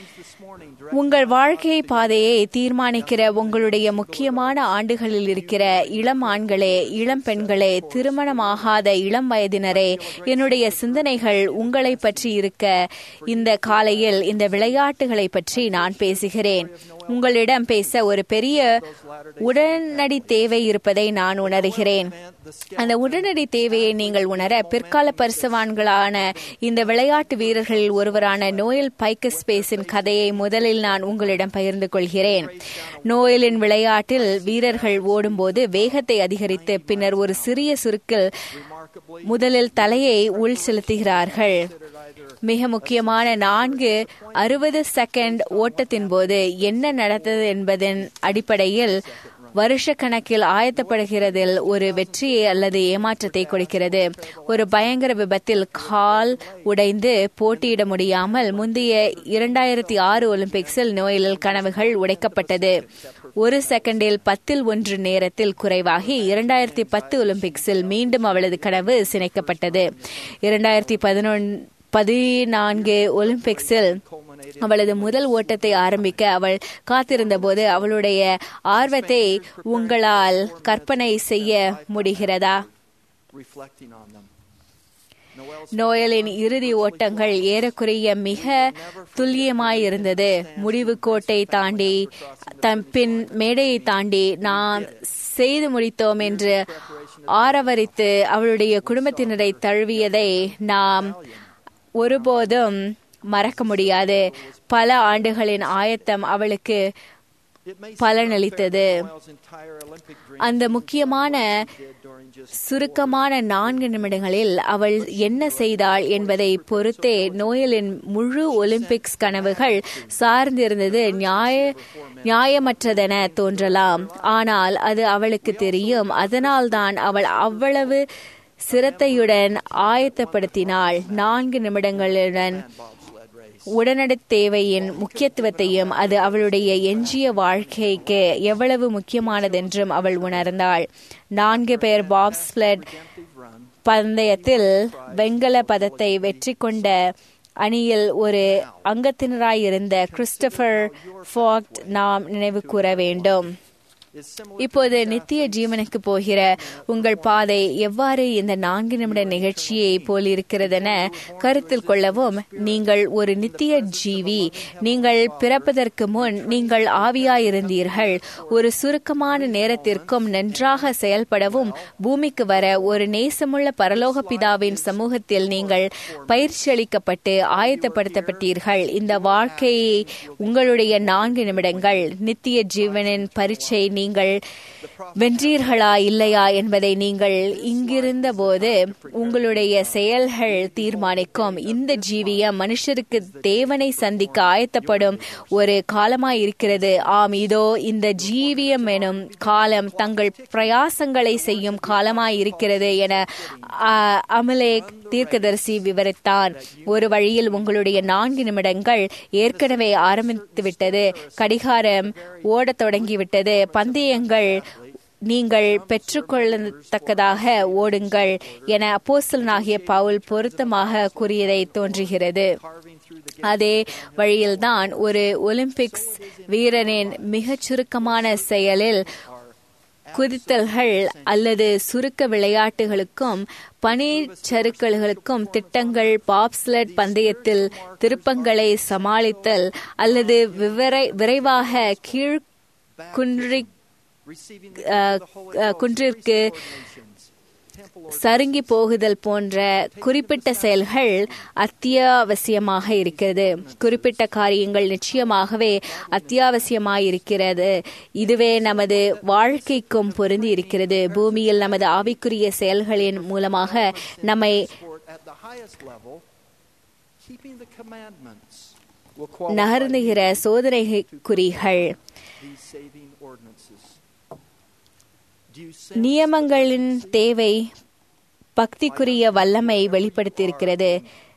உங்கள் வாழ்க்கை பாதையை தீர்மானிக்கிற உங்களுடைய முக்கியமான ஆண்டுகளில் இருக்கிற இளம் ஆண்களே இளம் பெண்களே திருமணமாகாத இளம் வயதினரே என்னுடைய சிந்தனைகள் உங்களை பற்றி இருக்க இந்த காலையில் இந்த விளையாட்டுகளை பற்றி நான் பேசுகிறேன் உங்களிடம் பேச ஒரு பெரிய உடனடி தேவை இருப்பதை நான் உணர்கிறேன் அந்த உடனடி தேவையை நீங்கள் உணர பிற்கால பரிசவான்களான இந்த விளையாட்டு வீரர்களில் ஒருவரான நோயல் பைக்கஸ் ஸ்பேஸின் கதையை முதலில் நான் உங்களிடம் பகிர்ந்து கொள்கிறேன் நோயலின் விளையாட்டில் வீரர்கள் ஓடும்போது வேகத்தை அதிகரித்து பின்னர் ஒரு சிறிய சுருக்கில் முதலில் தலையை உள் செலுத்துகிறார்கள் மிக முக்கியமான நான்கு அறுபது செகண்ட் ஓட்டத்தின் போது என்ன நடந்தது என்பதன் அடிப்படையில் வருஷ கணக்கில் ஆயத்தப்படுகிறதில் ஒரு வெற்றியை அல்லது ஏமாற்றத்தை கொடுக்கிறது ஒரு பயங்கர விபத்தில் கால் உடைந்து போட்டியிட முடியாமல் முந்தைய இரண்டாயிரத்தி ஆறு ஒலிம்பிக்ஸில் நோயலில் கனவுகள் உடைக்கப்பட்டது ஒரு செகண்டில் பத்தில் ஒன்று நேரத்தில் குறைவாகி இரண்டாயிரத்தி பத்து ஒலிம்பிக்ஸில் மீண்டும் அவளது கனவு சினைக்கப்பட்டது இரண்டாயிரத்தி பதினொன்று பதினான்கு ஒலிம்பிக்ஸில் அவளது முதல் ஓட்டத்தை ஆரம்பிக்க அவள் காத்திருந்தபோது அவளுடைய ஆர்வத்தை உங்களால் கற்பனை செய்ய முடிகிறதா reflecting on them. நோயலின் இறுதி ஓட்டங்கள் ஏறக்குறைய மிக துல்லியமாயிருந்தது முடிவு கோட்டை தாண்டி தன் பின் மேடையை தாண்டி நாம் செய்து முடித்தோம் என்று ஆரவரித்து அவளுடைய குடும்பத்தினரை தழுவியதை நாம் ஒருபோதும் மறக்க முடியாது பல ஆண்டுகளின் ஆயத்தம் அவளுக்கு பலனளித்தது அந்த முக்கியமான சுருக்கமான நான்கு நிமிடங்களில் அவள் என்ன செய்தாள் என்பதை பொறுத்தே நோயலின் முழு ஒலிம்பிக்ஸ் கனவுகள் சார்ந்திருந்தது நியாய நியாயமற்றதென தோன்றலாம் ஆனால் அது அவளுக்கு தெரியும் அதனால்தான் அவள் அவ்வளவு சிரத்தையுடன் ஆயத்தப்படுத்தினாள் நான்கு நிமிடங்களுடன் உடனடி தேவையின் முக்கியத்துவத்தையும் அது அவளுடைய எஞ்சிய வாழ்க்கைக்கு எவ்வளவு முக்கியமானதென்றும் அவள் உணர்ந்தாள் நான்கு பேர் பாப்ஸ்லெட் பந்தயத்தில் வெண்கல பதத்தை வெற்றி கொண்ட அணியில் ஒரு அங்கத்தினராயிருந்த கிறிஸ்டபர் ஃபாக்ட் நாம் நினைவு கூற வேண்டும் இப்போது நித்திய ஜீவனுக்கு போகிற உங்கள் பாதை எவ்வாறு இந்த நான்கு நிமிட நிகழ்ச்சியை போல் இருக்கிறதென கருத்தில் கொள்ளவும் நீங்கள் ஒரு நித்திய ஜீவி நீங்கள் பிறப்பதற்கு முன் நீங்கள் ஆவியாயிருந்தீர்கள் ஒரு சுருக்கமான நேரத்திற்கும் நன்றாக செயல்படவும் பூமிக்கு வர ஒரு நேசமுள்ள பரலோக பிதாவின் சமூகத்தில் நீங்கள் பயிற்சி அளிக்கப்பட்டு ஆயத்தப்படுத்தப்பட்டீர்கள் இந்த வாழ்க்கையை உங்களுடைய நான்கு நிமிடங்கள் நித்திய ஜீவனின் பரீட்சை நீங்கள் வென்றீர்களா இல்லையா என்பதை நீங்கள் இங்கிருந்த போது உங்களுடைய செயல்கள் தீர்மானிக்கும் இந்த ஜீவியம் மனுஷருக்கு தேவனை சந்திக்க ஆயத்தப்படும் ஒரு காலமாய் இருக்கிறது ஆம் இதோ இந்த ஜீவியம் எனும் காலம் தங்கள் பிரயாசங்களை செய்யும் காலமாய் இருக்கிறது என அமலேக் தீர்க்கதரிசி விவரித்தான் ஒரு வழியில் உங்களுடைய நான்கு நிமிடங்கள் ஏற்கனவே ஆரம்பித்துவிட்டது கடிகாரம் ஓடத் தொடங்கிவிட்டது பந்தயங்கள் நீங்கள் பெற்றுக்கொள்ளத்தக்கதாக ஓடுங்கள் என அப்போசலனாகிய பவுல் பொருத்தமாக கூறியதை தோன்றுகிறது அதே வழியில்தான் ஒரு ஒலிம்பிக்ஸ் வீரனின் மிகச் சுருக்கமான செயலில் குதித்தல்கள் அல்லது சுருக்க விளையாட்டுகளுக்கும் பனிச்சறுக்கல்களுக்கும் திட்டங்கள் பாப்ஸ்லெட் பந்தயத்தில் திருப்பங்களை சமாளித்தல் அல்லது விவரை விரைவாக கீழ் குன்றி குன்றிற்கு சருங்கி போகுதல் போன்ற குறிப்பிட்ட செயல்கள் அத்தியாவசியமாக இருக்கிறது குறிப்பிட்ட காரியங்கள் நிச்சயமாகவே அத்தியாவசியமாயிருக்கிறது இதுவே நமது வாழ்க்கைக்கும் பொருந்தி இருக்கிறது பூமியில் நமது ஆவிக்குரிய செயல்களின் மூலமாக நம்மை நகர்ந்துகிற சோதனை குறிகள் நியமங்களின் தேவை பக்திக்குரிய வல்லமை வெளிப்படுத்தியிருக்கிறது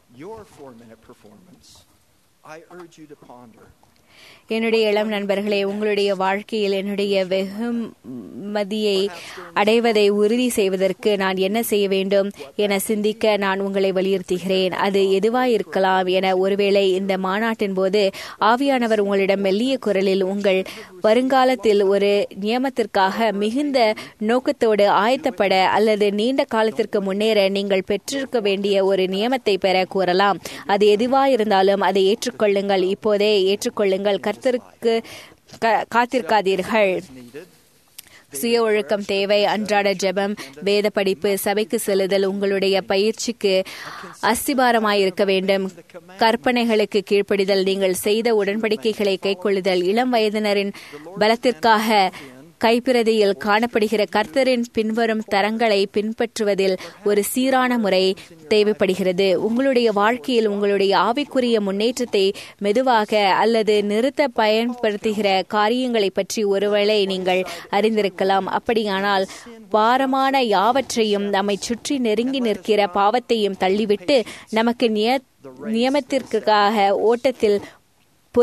என்னுடைய இளம் நண்பர்களே உங்களுடைய வாழ்க்கையில் என்னுடைய வெகுமதியை அடைவதை உறுதி செய்வதற்கு நான் என்ன செய்ய வேண்டும் என சிந்திக்க நான் உங்களை வலியுறுத்துகிறேன் அது எதுவாய் இருக்கலாம் என ஒருவேளை இந்த மாநாட்டின் போது ஆவியானவர் உங்களிடம் மெல்லிய குரலில் உங்கள் வருங்காலத்தில் ஒரு நியமத்திற்காக மிகுந்த நோக்கத்தோடு ஆயத்தப்பட அல்லது நீண்ட காலத்திற்கு முன்னேற நீங்கள் பெற்றிருக்க வேண்டிய ஒரு நியமத்தை பெற கூறலாம் அது எதுவாயிருந்தாலும் அதை ஏற்றுக்கொள்ளுங்கள் இப்போதே ஏற்றுக்கொள்ளுங்கள் கர்த்தருக்கு காத்திருக்காதீர்கள் சுய ஒழுக்கம் தேவை அன்றாட ஜெபம் வேத படிப்பு சபைக்கு செல்லுதல் உங்களுடைய பயிற்சிக்கு அஸ்திபாரமாயிருக்க வேண்டும் கற்பனைகளுக்கு கீழ்ப்படிதல் நீங்கள் செய்த உடன்படிக்கைகளை கைக்கொள்ளுதல் இளம் வயதினரின் பலத்திற்காக கைப்பிரதியில் காணப்படுகிற கர்த்தரின் பின்வரும் தரங்களை பின்பற்றுவதில் ஒரு சீரான முறை தேவைப்படுகிறது உங்களுடைய வாழ்க்கையில் உங்களுடைய ஆவிக்குரிய முன்னேற்றத்தை மெதுவாக அல்லது நிறுத்த பயன்படுத்துகிற காரியங்களை பற்றி ஒருவேளை நீங்கள் அறிந்திருக்கலாம் அப்படியானால் பாரமான யாவற்றையும் நம்மை சுற்றி நெருங்கி நிற்கிற பாவத்தையும் தள்ளிவிட்டு நமக்கு நிய நியமத்திற்காக ஓட்டத்தில்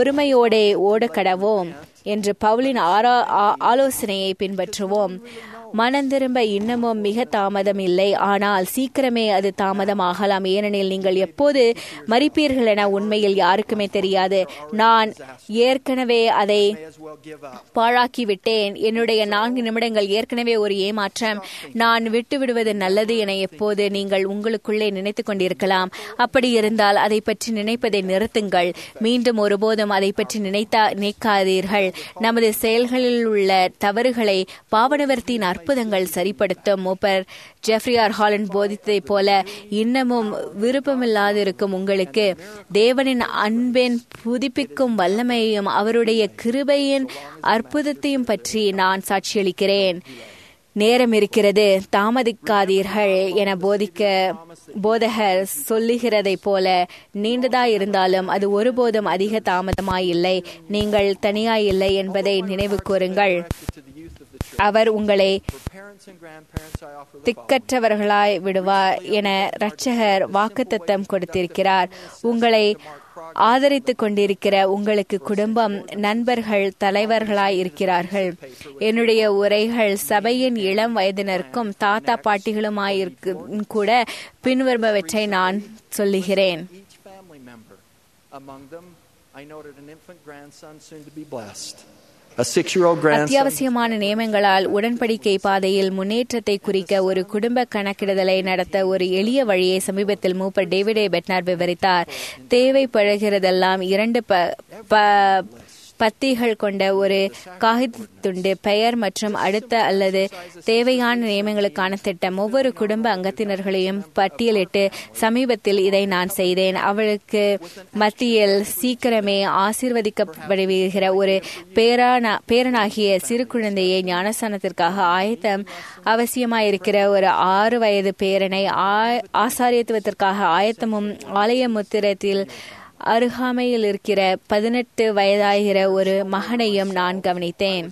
பொறுமையோடே ஓட கடவோம் என்று பவுலின் ஆலோசனையை பின்பற்றுவோம் மனம் திரும்ப இன்னமும் மிக தாமதம் இல்லை ஆனால் சீக்கிரமே அது தாமதமாகலாம் ஏனெனில் நீங்கள் எப்போது மறிப்பீர்கள் என உண்மையில் யாருக்குமே தெரியாது நான் ஏற்கனவே அதை பாழாக்கி விட்டேன் என்னுடைய நான்கு நிமிடங்கள் ஏற்கனவே ஒரு ஏமாற்றம் நான் விட்டு விடுவது நல்லது என எப்போது நீங்கள் உங்களுக்குள்ளே நினைத்துக் கொண்டிருக்கலாம் அப்படி இருந்தால் அதை பற்றி நினைப்பதை நிறுத்துங்கள் மீண்டும் ஒருபோதும் அதை பற்றி நினைத்தா நினைக்காதீர்கள் நமது செயல்களில் உள்ள தவறுகளை பாவனவர்த்தியின் அற்புதங்கள் சரிப்படுத்தும் மூப்பர் ஜெஃப்ரியார் ஹாலண்ட் போதித்ததைப் போல இன்னமும் விருப்பமில்லாதிருக்கும் உங்களுக்கு தேவனின் அன்பின் புதுப்பிக்கும் வல்லமையையும் அவருடைய கிருபையின் அற்புதத்தையும் பற்றி நான் சாட்சியளிக்கிறேன் நேரம் இருக்கிறது தாமதிக்காதீர்கள் என போதிக்க போதகர் சொல்லுகிறதை போல நீண்டதா இருந்தாலும் அது ஒருபோதும் அதிக தாமதமாயில்லை நீங்கள் தனியாயில்லை என்பதை நினைவு கூறுங்கள் அவர் உங்களை திக்கற்றவர்களாய் விடுவார் என இரட்சகர் வாக்குத்தத்தம் கொடுத்திருக்கிறார் உங்களை ஆதரித்துக் கொண்டிருக்கிற உங்களுக்கு குடும்பம் நண்பர்கள் தலைவர்களாய் இருக்கிறார்கள் என்னுடைய உரைகள் சபையின் இளம் வயதினருக்கும் தாத்தா பாட்டிகளுமாயிருக்கும் கூட பின்வருபவற்றை நான் சொல்லுகிறேன் Among them, I noted an infant grandson soon to be blessed. A six-year-old grandson. அத்தியாவசியமான நியமங்களால் உடன்படிக்கை பாதையில் முன்னேற்றத்தை குறிக்க ஒரு குடும்ப கணக்கிடுதலை நடத்த ஒரு எளிய வழியை சமீபத்தில் மூப்பர் டேவிடே பெட்னார் விவரித்தார் தேவைப்படுகிறதெல்லாம் இரண்டு ப பத்திகள் கொண்ட ஒரு காகித துண்டு பெயர் மற்றும் அடுத்த அல்லது தேவையான நியமங்களுக்கான திட்டம் ஒவ்வொரு குடும்ப அங்கத்தினர்களையும் பட்டியலிட்டு சமீபத்தில் இதை நான் செய்தேன் அவளுக்கு மத்தியில் சீக்கிரமே ஆசீர்வதிக்கப்படுகிற ஒரு பேரான பேரனாகிய சிறு குழந்தையை ஞானஸ்தானத்திற்காக ஆயத்தம் அவசியமாயிருக்கிற ஒரு ஆறு வயது பேரனை ஆசாரியத்துவத்திற்காக ஆயத்தமும் ஆலய முத்திரத்தில் அருகாமையில் இருக்கிற பதினெட்டு வயதாகிற ஒரு மகனையும் நான் கவனித்தேன்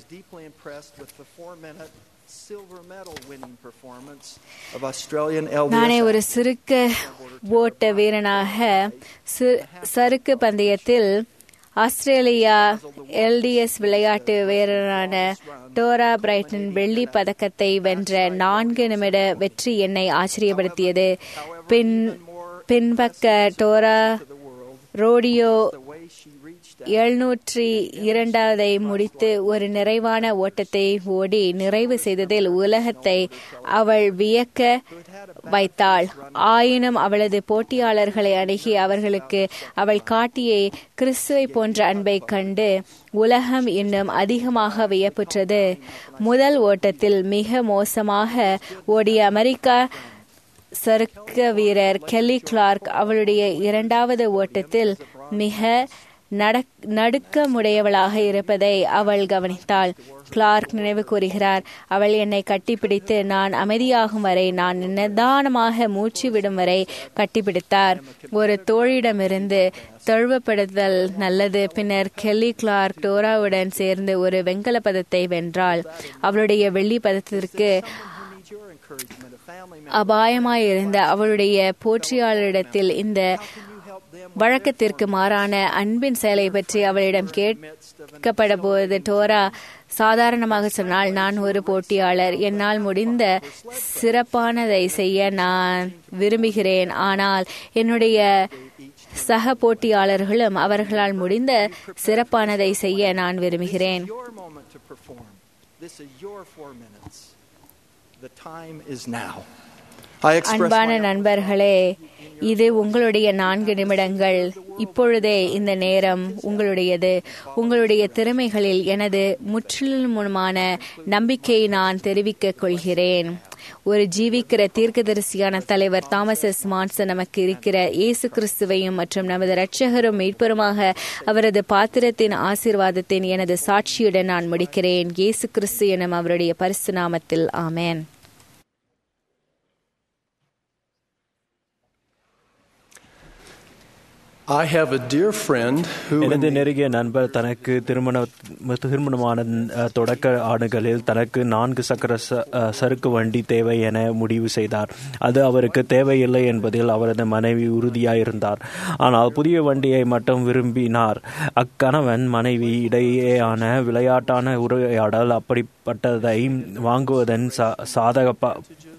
நானே ஒரு சிறுக்க ஓட்ட வீரனாக சறுக்கு பந்தயத்தில் ஆஸ்திரேலியா எல்டிஎஸ் விளையாட்டு வீரரான டோரா பிரைட்டன் வெள்ளி பதக்கத்தை வென்ற நான்கு நிமிட வெற்றி என்னை ஆச்சரியப்படுத்தியது பின் பின்பக்க டோரா ரோடியோ எழுநூற்றி இரண்டாவதை முடித்து ஒரு நிறைவான ஓட்டத்தை ஓடி நிறைவு செய்ததில் உலகத்தை அவள் வியக்க வைத்தாள் ஆயினும் அவளது போட்டியாளர்களை அணுகி அவர்களுக்கு அவள் காட்டிய கிறிஸ்துவை போன்ற அன்பை கண்டு உலகம் இன்னும் அதிகமாக வியப்புற்றது முதல் ஓட்டத்தில் மிக மோசமாக ஓடிய அமெரிக்கா சறுக்க வீரர் கெல்லி கிளார்க் அவளுடைய இரண்டாவது ஓட்டத்தில் மிக நடுக்கமுடையவளாக இருப்பதை அவள் கவனித்தாள் கிளார்க் நினைவு கூறுகிறார் அவள் என்னை கட்டிப்பிடித்து நான் அமைதியாகும் வரை நான் நிதானமாக மூச்சு விடும் வரை கட்டிப்பிடித்தார் ஒரு தோழிடமிருந்து தழுவப்படுதல் நல்லது பின்னர் கெல்லி கிளார்க் டோராவுடன் சேர்ந்து ஒரு வெண்கல பதத்தை வென்றாள் அவளுடைய வெள்ளி பதத்திற்கு அபாயமாயிருந்த அவளுடைய போற்றியாளரிடத்தில் இந்த வழக்கத்திற்கு மாறான அன்பின் செயலை பற்றி அவளிடம் கேட்கப்பட போது டோரா சாதாரணமாக சொன்னால் நான் ஒரு போட்டியாளர் என்னால் முடிந்த சிறப்பானதை செய்ய நான் விரும்புகிறேன் ஆனால் என்னுடைய சக போட்டியாளர்களும் அவர்களால் முடிந்த சிறப்பானதை செய்ய நான் விரும்புகிறேன் அன்பான நண்பர்களே இது உங்களுடைய நான்கு நிமிடங்கள் இப்பொழுதே இந்த நேரம் உங்களுடையது உங்களுடைய திறமைகளில் எனது முற்றிலுமான நம்பிக்கையை நான் தெரிவிக்க கொள்கிறேன் ஒரு ஜீவிக்கிற தீர்க்கதரிசியான தலைவர் தாமஸ் எஸ் மான்சன் நமக்கு இருக்கிற இயேசு கிறிஸ்துவையும் மற்றும் நமது இரட்சகரும் மீட்பருமாக அவரது பாத்திரத்தின் ஆசீர்வாதத்தின் எனது சாட்சியுடன் நான் முடிக்கிறேன் இயேசு கிறிஸ்து எனும் அவருடைய பரிசு நாமத்தில் ஆமேன் I have a dear friend who எனது நெருங்கிய நண்பர் தனக்கு திருமண திருமணமான அஹ், தொடக்க ஆண்டுகளில் தனக்கு நான்கு சக்கர ச- அஹ், சறுக்கு வண்டி தேவை என முடிவு செய்தார் அது அவருக்கு தேவையில்லை என்பதில் அவரது மனைவி உறுதியாயிருந்தார் ஆனால் புதிய வண்டியை மட்டும் விரும்பினார் அக்கணவன் மனைவி இடையேயான விளையாட்டான உரையாடல் அப்படிப்பட்டதை வாங்குவதன் சா- சாதக ப-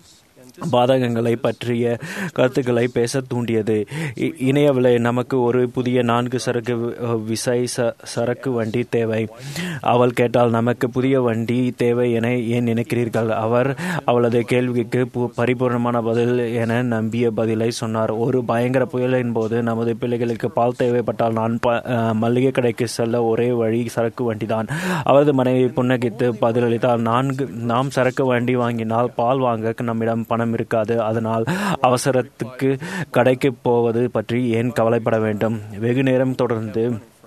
பாதகங்களை பற்றிய கருத்துக்களை பேச தூண்டியது இ- இணையவில்லை நமக்கு ஒரு புதிய நான்கு சரக்கு வி- விசை ச- சரக்கு வண்டி தேவை அவள் கேட்டால் நமக்கு புதிய வண்டி தேவை என ஏன் நினைக்கிறீர்கள் அவர் அவளது கேள்விக்கு பு- பரிபூர்ணமான பதில் என நம்பிய பதிலை சொன்னார் ஒரு பயங்கர புயலின் போது நமது பிள்ளைகளுக்கு பால் தேவைப்பட்டால் நான் ப- அஹ், மளிகை கடைக்கு செல்ல ஒரே வழி சரக்கு வண்டிதான் அவரது மனைவி புன்னகித்து பதிலளித்தால் நான்கு நாம் சரக்கு வண்டி வாங்கினால் பால் வாங்க நம்மிடம் பணம் இருக்காது அதனால் அவசரத்துக்கு கடைக்கு போவது பற்றி ஏன் கவலைப்பட வேண்டும் வெகு நேரம் தொடர்ந்து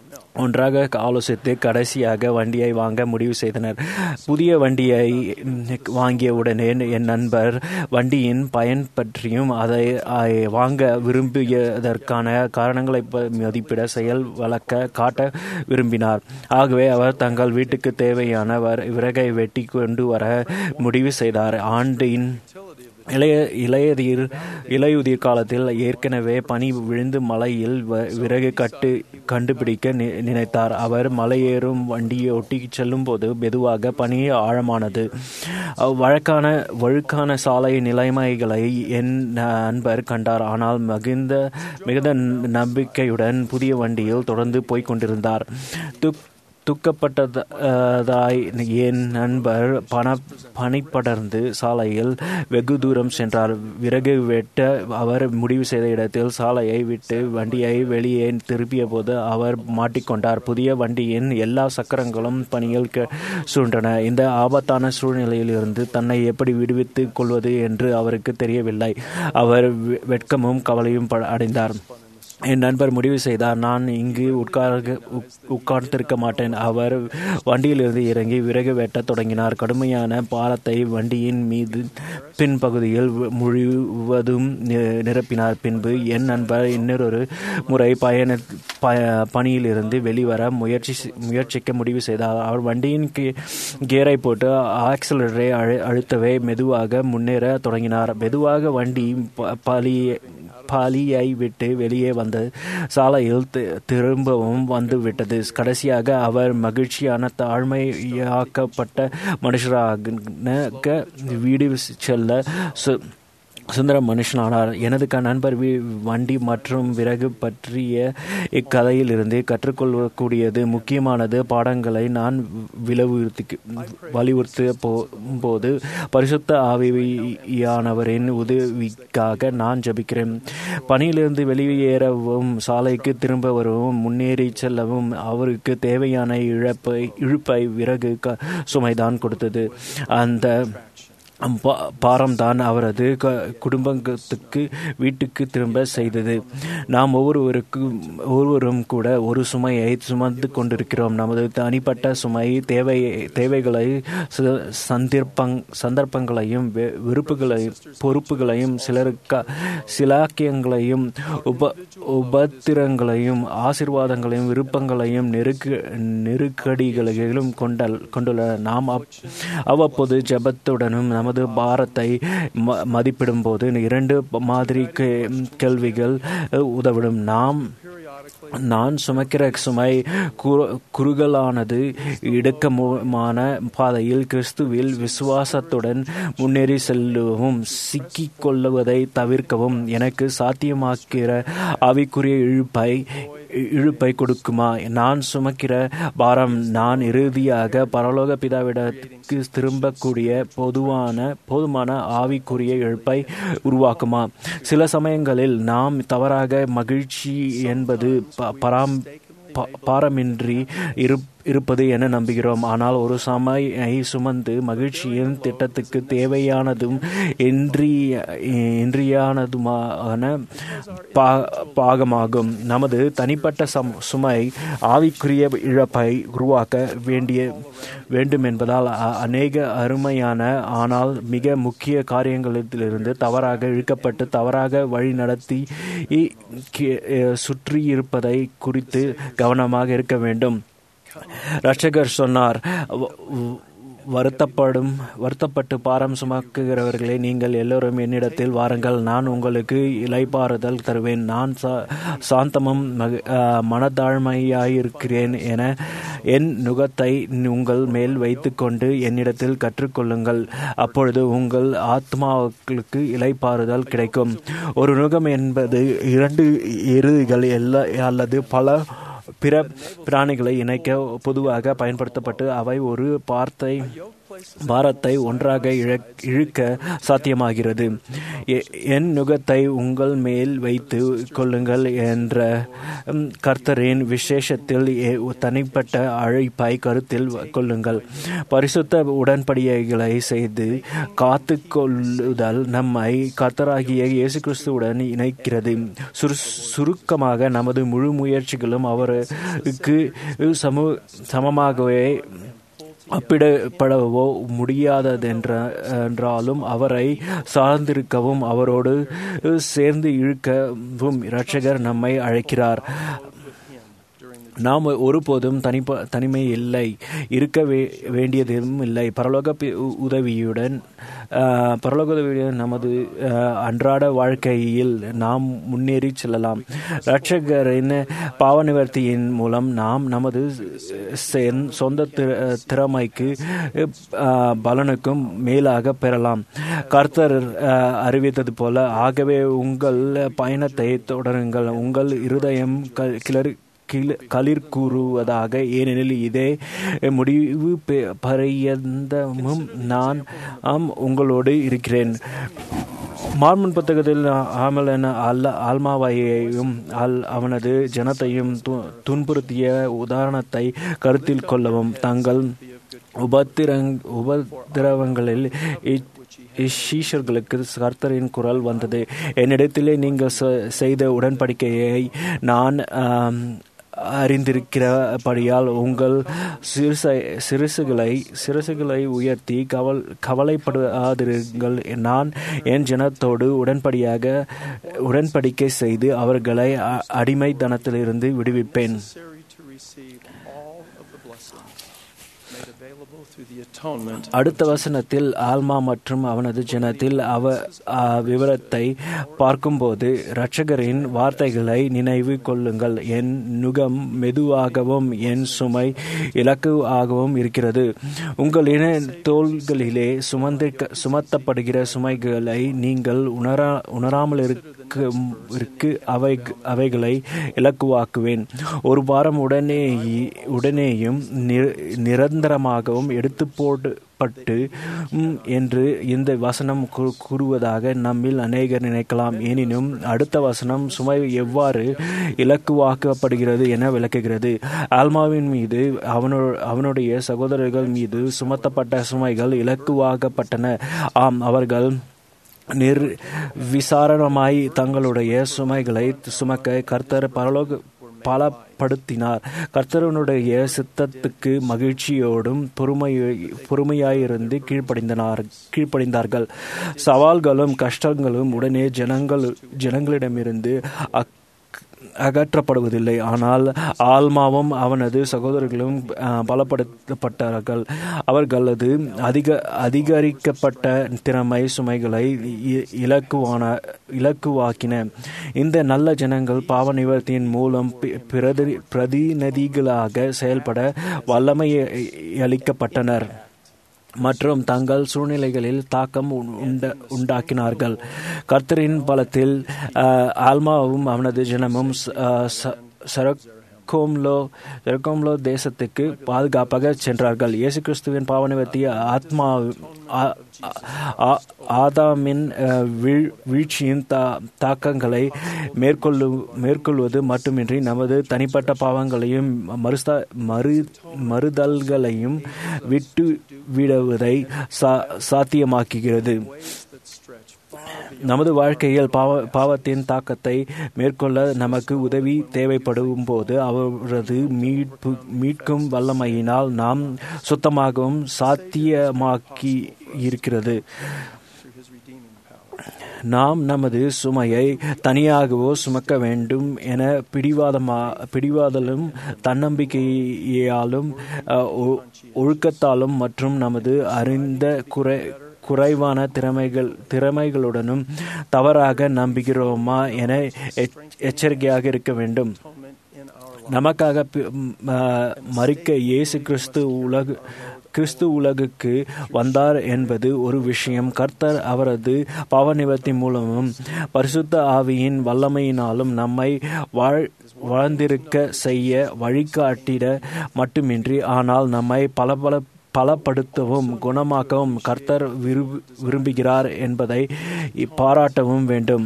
ஒன்றாக ஆலோசித்து கடைசியாக வண்டியை வாங்க முடிவு செய்தனர் புதிய வண்டியை ம், வாங்கிய உடனே என் நண்பர் வண்டியின் பயன் பற்றியும் அதை அதை வாங்க விரும்பியதற்கான காரணங்களை ப- மதிப்பிட செயல் வளர்க்க காட்ட விரும்பினார் ஆகவே அவர் தங்கள் வீட்டுக்கு தேவையான வர்- விறகை வெட்டி கொண்டு வர முடிவு செய்தார் ஆண்டின் இளைய இளையதிர் இலையுதிர் காலத்தில் ஏற்கனவே பனி விழுந்து மலையில் வ- விறகு கட்டு கண்டுபிடிக்க நி- நினைத்தார் அவர் மலையேறும் வண்டியை ஒட்டி செல்லும்போது மெதுவாக பனி ஆழமானது அவ் வழக்கான வழுக்கான சாலை நிலைமைகளை என் நண்பர் கண்டார் ஆனால் மிகுந்த மிகுந்த நம்பிக்கையுடன் புதிய வண்டியில் தொடர்ந்து போய்க் கொண்டிருந்தார் துக் துக்கப்பட்டதாய் என் நண்பர் பண பனிப்படர்ந்து சாலையில் வெகு தூரம் சென்றார் விறகு வெட்ட அவர் முடிவு செய்த இடத்தில் சாலையை விட்டு வண்டியை வெளியே திருப்பிய போது அவர் மாட்டிக்கொண்டார் புதிய வண்டியின் எல்லா சக்கரங்களும் பணியில் க- சூழ்ந்தன இந்த ஆபத்தான சூழ்நிலையிலிருந்து தன்னை எப்படி விடுவித்துக் கொள்வது என்று அவருக்கு தெரியவில்லை அவர் வெ- வெட்கமும் கவலையும் ப- அடைந்தார் என் நண்பர் முடிவு செய்தார் நான் இங்கு உட்கார்க உக்- உட்கார்ந்திருக்க மாட்டேன் அவர் வண்டியிலிருந்து இறங்கி விறகு வெட்டத் தொடங்கினார் கடுமையான பாரத்தை வண்டியின் மீது பின்பகுதியில் வ- முழுவதும் நி- நிரப்பினார் பின்பு என் நண்பர் இன்னொரு முறை பயண ப பணியிலிருந்து வெளிவர முயற்சி செ- முயற்சிக்க முடிவு செய்தார் அவர் வண்டியின் கி- கியரை போட்டு ஆக்சிலரரை அழு அழுத்தவே மெதுவாக முன்னேற தொடங்கினார் மெதுவாக வண்டி ப- பலி பாலியை விட்டு வெளியே வந்து சாலையில் தி- திரும்பவும் வந்து விட்டது கடைசியாக அவர் மகிழ்ச்சியான தாழ்மையாக்கப்பட்ட மனுஷராக வீடு செல்ல சு- சுந்தர மனுஷனானார் எனது க- நண்பர் வி- வண்டி மற்றும் விறகு பற்றிய இக்கதையிலிருந்து கற்றுக்கொள்ளக்கூடியது முக்கியமானது பாடங்களை நான் விளவுறுத்தி வலியுறுத்த போ- போது பரிசுத்த ஆவியானவரின் உதவிக்காக நான் ஜபிக்கிறேன் பணியிலிருந்து வெளியேறவும் சாலைக்கு திரும்ப வரவும் முன்னேறி செல்லவும் அவருக்கு தேவையான இழப்பை இழுப்பை விறகு க- சுமைதான் கொடுத்தது அந்த பா- பாரம்தான் அவரது க- குடும்பத்துக்கு வீட்டுக்கு திரும்ப செய்தது நாம் ஒவ்வொருவருக்கும் ஒவ்வொருவரும் கூட ஒரு சுமையை சுமந்து கொண்டிருக்கிறோம் நமது தனிப்பட்ட சுமை தேவை தேவைகளை ச- சந்தர்ப்பங் சந்தர்ப்பங்களையும் வெ- வெறுப்புகளையும் பொறுப்புகளையும் சிலருக்கு சிலாக்கியங்களையும் உப உபத்திரங்களையும் ஆசிர்வாதங்களையும் விருப்பங்களையும் நெருக்க நெருக்கடிகளையும் கொண்டல் கொண்டுள்ளன நாம் அப்- அவ்வப்போது ஜெபத்துடனும் நமது பாரத்தை ம- மதிப்பிடும்போது இரண்டு மாதிரி கே- கேள்விகள் உதவிடும் நாம் நான் சுமக்கிற சுமை குறு- குறுகலானது இடுக்கமான பாதையில் கிறிஸ்துவில் விசுவாசத்துடன் முன்னேறி செல்லவும் சிக்கிக் கொள்ளுவதை தவிர்க்கவும் எனக்கு சாத்தியமாக்கிற ஆவிக்குரிய இழுப்பை இழுப்பை கொடுக்குமா நான் சுமக்கிற பாரம் நான் இறுதியாக பரலோக பிதாவிடத்துக்கு திரும்பக்கூடிய பொதுவான போதுமான ஆவிக்குரிய இழப்பை உருவாக்குமா சில சமயங்களில் நாம் தவறாக மகிழ்ச்சி என்பது ப- பராம் ப- பாரமின்றி இருப் இருப்பது என நம்புகிறோம் ஆனால் ஒரு சமையை சுமந்து மகிழ்ச்சியின் திட்டத்துக்கு தேவையானதும் இன்றிய இன்றியானதுமான பா பாகமாகும் நமது தனிப்பட்ட சம் சுமை ஆவிக்குரிய இழப்பை உருவாக்க வேண்டிய வேண்டும் என்பதால் அநேக அருமையான ஆனால் மிக முக்கிய காரியங்களிலிருந்து தவறாக இழுக்கப்பட்டு தவறாக வழி நடத்தி சுற்றியிருப்பதை குறித்து கவனமாக இருக்க வேண்டும் ரட்சகர் சொன்னார் வருத்தப்படும் வருத்தப்பட்டு பாரம் சுமக்குகிறவர்களே நீங்கள் எல்லோரும் என்னிடத்தில் வாருங்கள் நான் உங்களுக்கு இலைப்பாறுதல் தருவேன் நான் சாந்தமும் மனத்தாழ்மையாயிருக்கிறேன் என என் நுகத்தை உங்கள் மேல் வைத்துக்கொண்டு என்னிடத்தில் கற்றுக்கொள்ளுங்கள் அப்பொழுது உங்கள் ஆத்மாவுக்கு இலைப்பாறுதல் கிடைக்கும் ஒரு நுகம் என்பது இரண்டு எருதுகள் எல்லா அல்லது பல பிற பிராணிகளை இணைக்க பொதுவாக பயன்படுத்தப்பட்டு அவை ஒரு பார்த்தை பாரத்தை ஒன்றாக இழுக்க சாத்தியமாகிறது என் நுகத்தை உங்கள் மேல் வைத்து கொள்ளுங்கள் என்ற கர்த்தரின் விசேஷத்தில் தனிப்பட்ட அழைப்பை கருத்தில் கொள்ளுங்கள் பரிசுத்த உடன்படிக்கைகளை செய்து காத்து கொள்ளுதல் நம்மை கர்த்தராகிய இயேசு கிறிஸ்துவுடன் இணைக்கிறது சுருக்கமாக நமது முழு முயற்சிகளும் அவருக்கு சமு சமமாகவே அப்பிடப்படவோ முடியாததென்ற என்றாலும் அவரை சார்ந்திருக்கவும் அவரோடு சேர்ந்து இழுக்கவும் இரட்சகர் நம்மை அழைக்கிறார் நாம் ஒருபோதும் தனிப்ப தனிமை இல்லை இருக்க வே வேண்டியதும் இல்லை பரலோக உதவியுடன் பரலோக உதவியுடன் நமது அன்றாட வாழ்க்கையில் நாம் முன்னேறி செல்லலாம் இரட்சகரின் பாவ நிவர்த்தியின் மூலம் நாம் நமது சொந்த திறமைக்கு பலனுக்கும் மேலாக பெறலாம் கர்த்தர் அறிவித்தது போல ஆகவே உங்கள் பயணத்தை தொடருங்கள் உங்கள் இருதயம் கிளறி களிர் கூறுவதாக ஏனெனில் இதே முடிவு பரியந்தமும் நான் உங்களோடு இருக்கிறேன் மார்மன் புத்தகத்தில் ஆமலன் அல்ல ஆல்மாவையும் அல் அவனது ஜனத்தையும் துன்புறுத்திய உதாரணத்தை கருத்தில் கொள்ளவும் தங்கள் உபத்திரங் உபதிரவங்களில் இஷீஷர்களுக்கு கர்த்தரின் குரல் வந்தது என்னிடத்திலே நீங்கள் செய்த உடன்படிக்கையை நான் அறிந்திருக்கிறபடியால் உங்கள் சிறுசை சிறுசுகளை சிறுசுகளை உயர்த்தி கவல் கவலைப்படாதிருங்கள் நான் என் ஜனத்தோடு உடன்படியாக உடன்படிக்கை செய்து அவர்களை அடிமைத்தனத்திலிருந்து விடுவிப்பேன் அடுத்த வசனத்தில் ஆல்மா மற்றும் அவனது ஜனத்தில் அவ விவரத்தை பார்க்கும்போது இரட்சகரின் வார்த்தைகளை நினைவு கொள்ளுங்கள் என் நுகம் மெதுவாகவும் என் சுமை இலக்குவாகவும் இருக்கிறது உங்களின் தோள்களிலே சுமந்து சுமத்தப்படுகிற சுமைகளை நீங்கள் உணரா உணராமல் இருக்கு அவை அவைகளை இலக்குவாக்குவேன் ஒரு வாரம் உடனே உடனேயும் நிரந்தரமாகவும் எடுத்து போடப்பட்டு என்று இந்த வசனம் கூறுவதாக நம்மில் அநேகர் நினைக்கலாம் எனினும் அடுத்த வசனம் சுமை எவ்வாறு இலக்குவாக்கப்படுகிறது என விளக்குகிறது ஆல்மாவின் மீது அவனோ அவனுடைய சகோதரர்கள் மீது சுமத்தப்பட்ட சுமைகள் இலக்குவாக்கப்பட்டன ஆம் அவர்கள் நிர் விசாரணமாய் தங்களுடைய சுமைகளை சுமக்க கர்த்தர் பரலோக பலப்படுத்தினார் கர்த்தரனுடைய சித்தத்துக்கு மகிழ்ச்சியோடும் பொறுமை பொறுமையாயிருந்து கீழ்ப்படிந்தனார் கீழ்ப்படிந்தார்கள் சவால்களும் கஷ்டங்களும் உடனே ஜனங்கள் ஜனங்களிடமிருந்து அக் அகற்றப்படுவதில்லை ஆனால் ஆல்மாவும் அவனது சகோதரர்களும் பலப்படுத்தப்பட்டார்கள் அவர்களது அதிக அதிகரிக்கப்பட்ட திறமை சுமைகளை இலக்குவான இலக்குவாக்கின இந்த நல்ல ஜனங்கள் பாவ நிவர்த்தியின் மூலம் பிரதி பிரதிநிதிகளாக செயல்பட வல்லமை அளிக்கப்பட்டனர் மற்றும் தங்கள் சூழ்நிலைகளில் தாக்கம் உண்ட உண்டாக்கினார்கள் கர்த்தரின் பலத்தில் ஆல்மாவும் அவனது ஜனமும் தெர்கோம்லோ தெர்கோம்லோ தேசத்துக்கு பாதுகாப்பாக சென்றார்கள் இயேசு கிறிஸ்துவின் பாவனிவர்த்தி ஆத்மா ஆ- ஆ- ஆதாமின் அஹ், வீழ்- வீழ்ச்சியின் தா தாக்கங்களை மேற்கொள்ளு மேற்கொள்வது மட்டுமின்றி நமது தனிப்பட்ட பாவங்களையும் மறுஸ்தா மறு மறுதல்களையும் விட்டு விடுவதை சா சாத்தியமாக்குகிறது நமது வாழ்க்கையில் பாவ பாவத்தின் தாக்கத்தை மேற்கொள்ள நமக்கு உதவி தேவைப்படும் போது அவரது மீட்பு மீட்கும் வல்லமையினால் நாம் சுத்தமாகவும் சாத்தியமாக்கி இருக்கிறது நாம் நமது சுமையை தனியாகவோ சுமக்க வேண்டும் என பிடிவாதமா பிடிவாதலும் தன்னம்பிக்கையாலும் அஹ், ஒ- ஒழுக்கத்தாலும் மற்றும் நமது அறிந்த குறை குறைவான திறமைகள் திறமைகளுடனும் தவறாக நம்புகிறோமா என எச்- எச்சரிக்கையாக இருக்க வேண்டும் நமக்காக பி- ம், ஆ, மறிக்க இயேசு கிறிஸ்து உலகு கிறிஸ்து உலகுக்கு வந்தார் என்பது ஒரு விஷயம் கர்த்தர் அவரது பாவநிவர்த்தி மூலமும் பரிசுத்த ஆவியின் வல்லமையினாலும் நம்மை வாழ் வாழ்ந்திருக்க செய்ய வழிகாட்டிட மட்டுமின்றி ஆனால் நம்மை பல பல பலப்படுத்தவும் குணமாக்கவும் கர்த்தர் விரும்பு விரும்புகிறார் என்பதை பாராட்டவும் வேண்டும்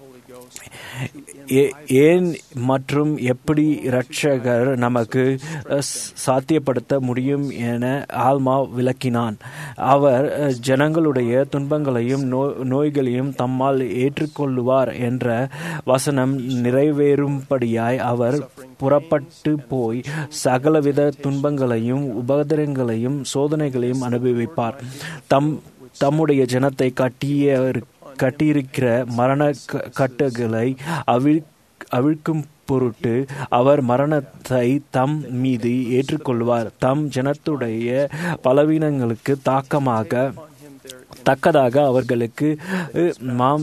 ஏ- ஏன் மற்றும் எப்படி இரட்சகர் நமக்கு அஹ், சாத்தியப்படுத்த முடியும் என ஆல்மா விளக்கினான் அவர் அஹ், ஜனங்களுடைய துன்பங்களையும் நோ- நோய்களையும் தம்மால் ஏற்றுக்கொள்ளுவார் என்ற வசனம் நிறைவேறும்படியாய் அவர் புறப்பட்டு போய் சகலவித துன்பங்களையும் உபதரங்களையும் சோதனைகளையும் அனுபவிப்பார் தம் தம்முடைய ஜனத்தை கட்டிய கட்டியிருக்கிற மரண க- கட்டுகளை அவிழ் அவிழ்க்கும் பொருட்டு அவர் மரணத்தை தம் மீது ஏற்றுக்கொள்வார் தம் ஜனத்துடைய பலவீனங்களுக்கு தாக்கமாக தக்கதாக அவர்களுக்கு அஹ், மாம்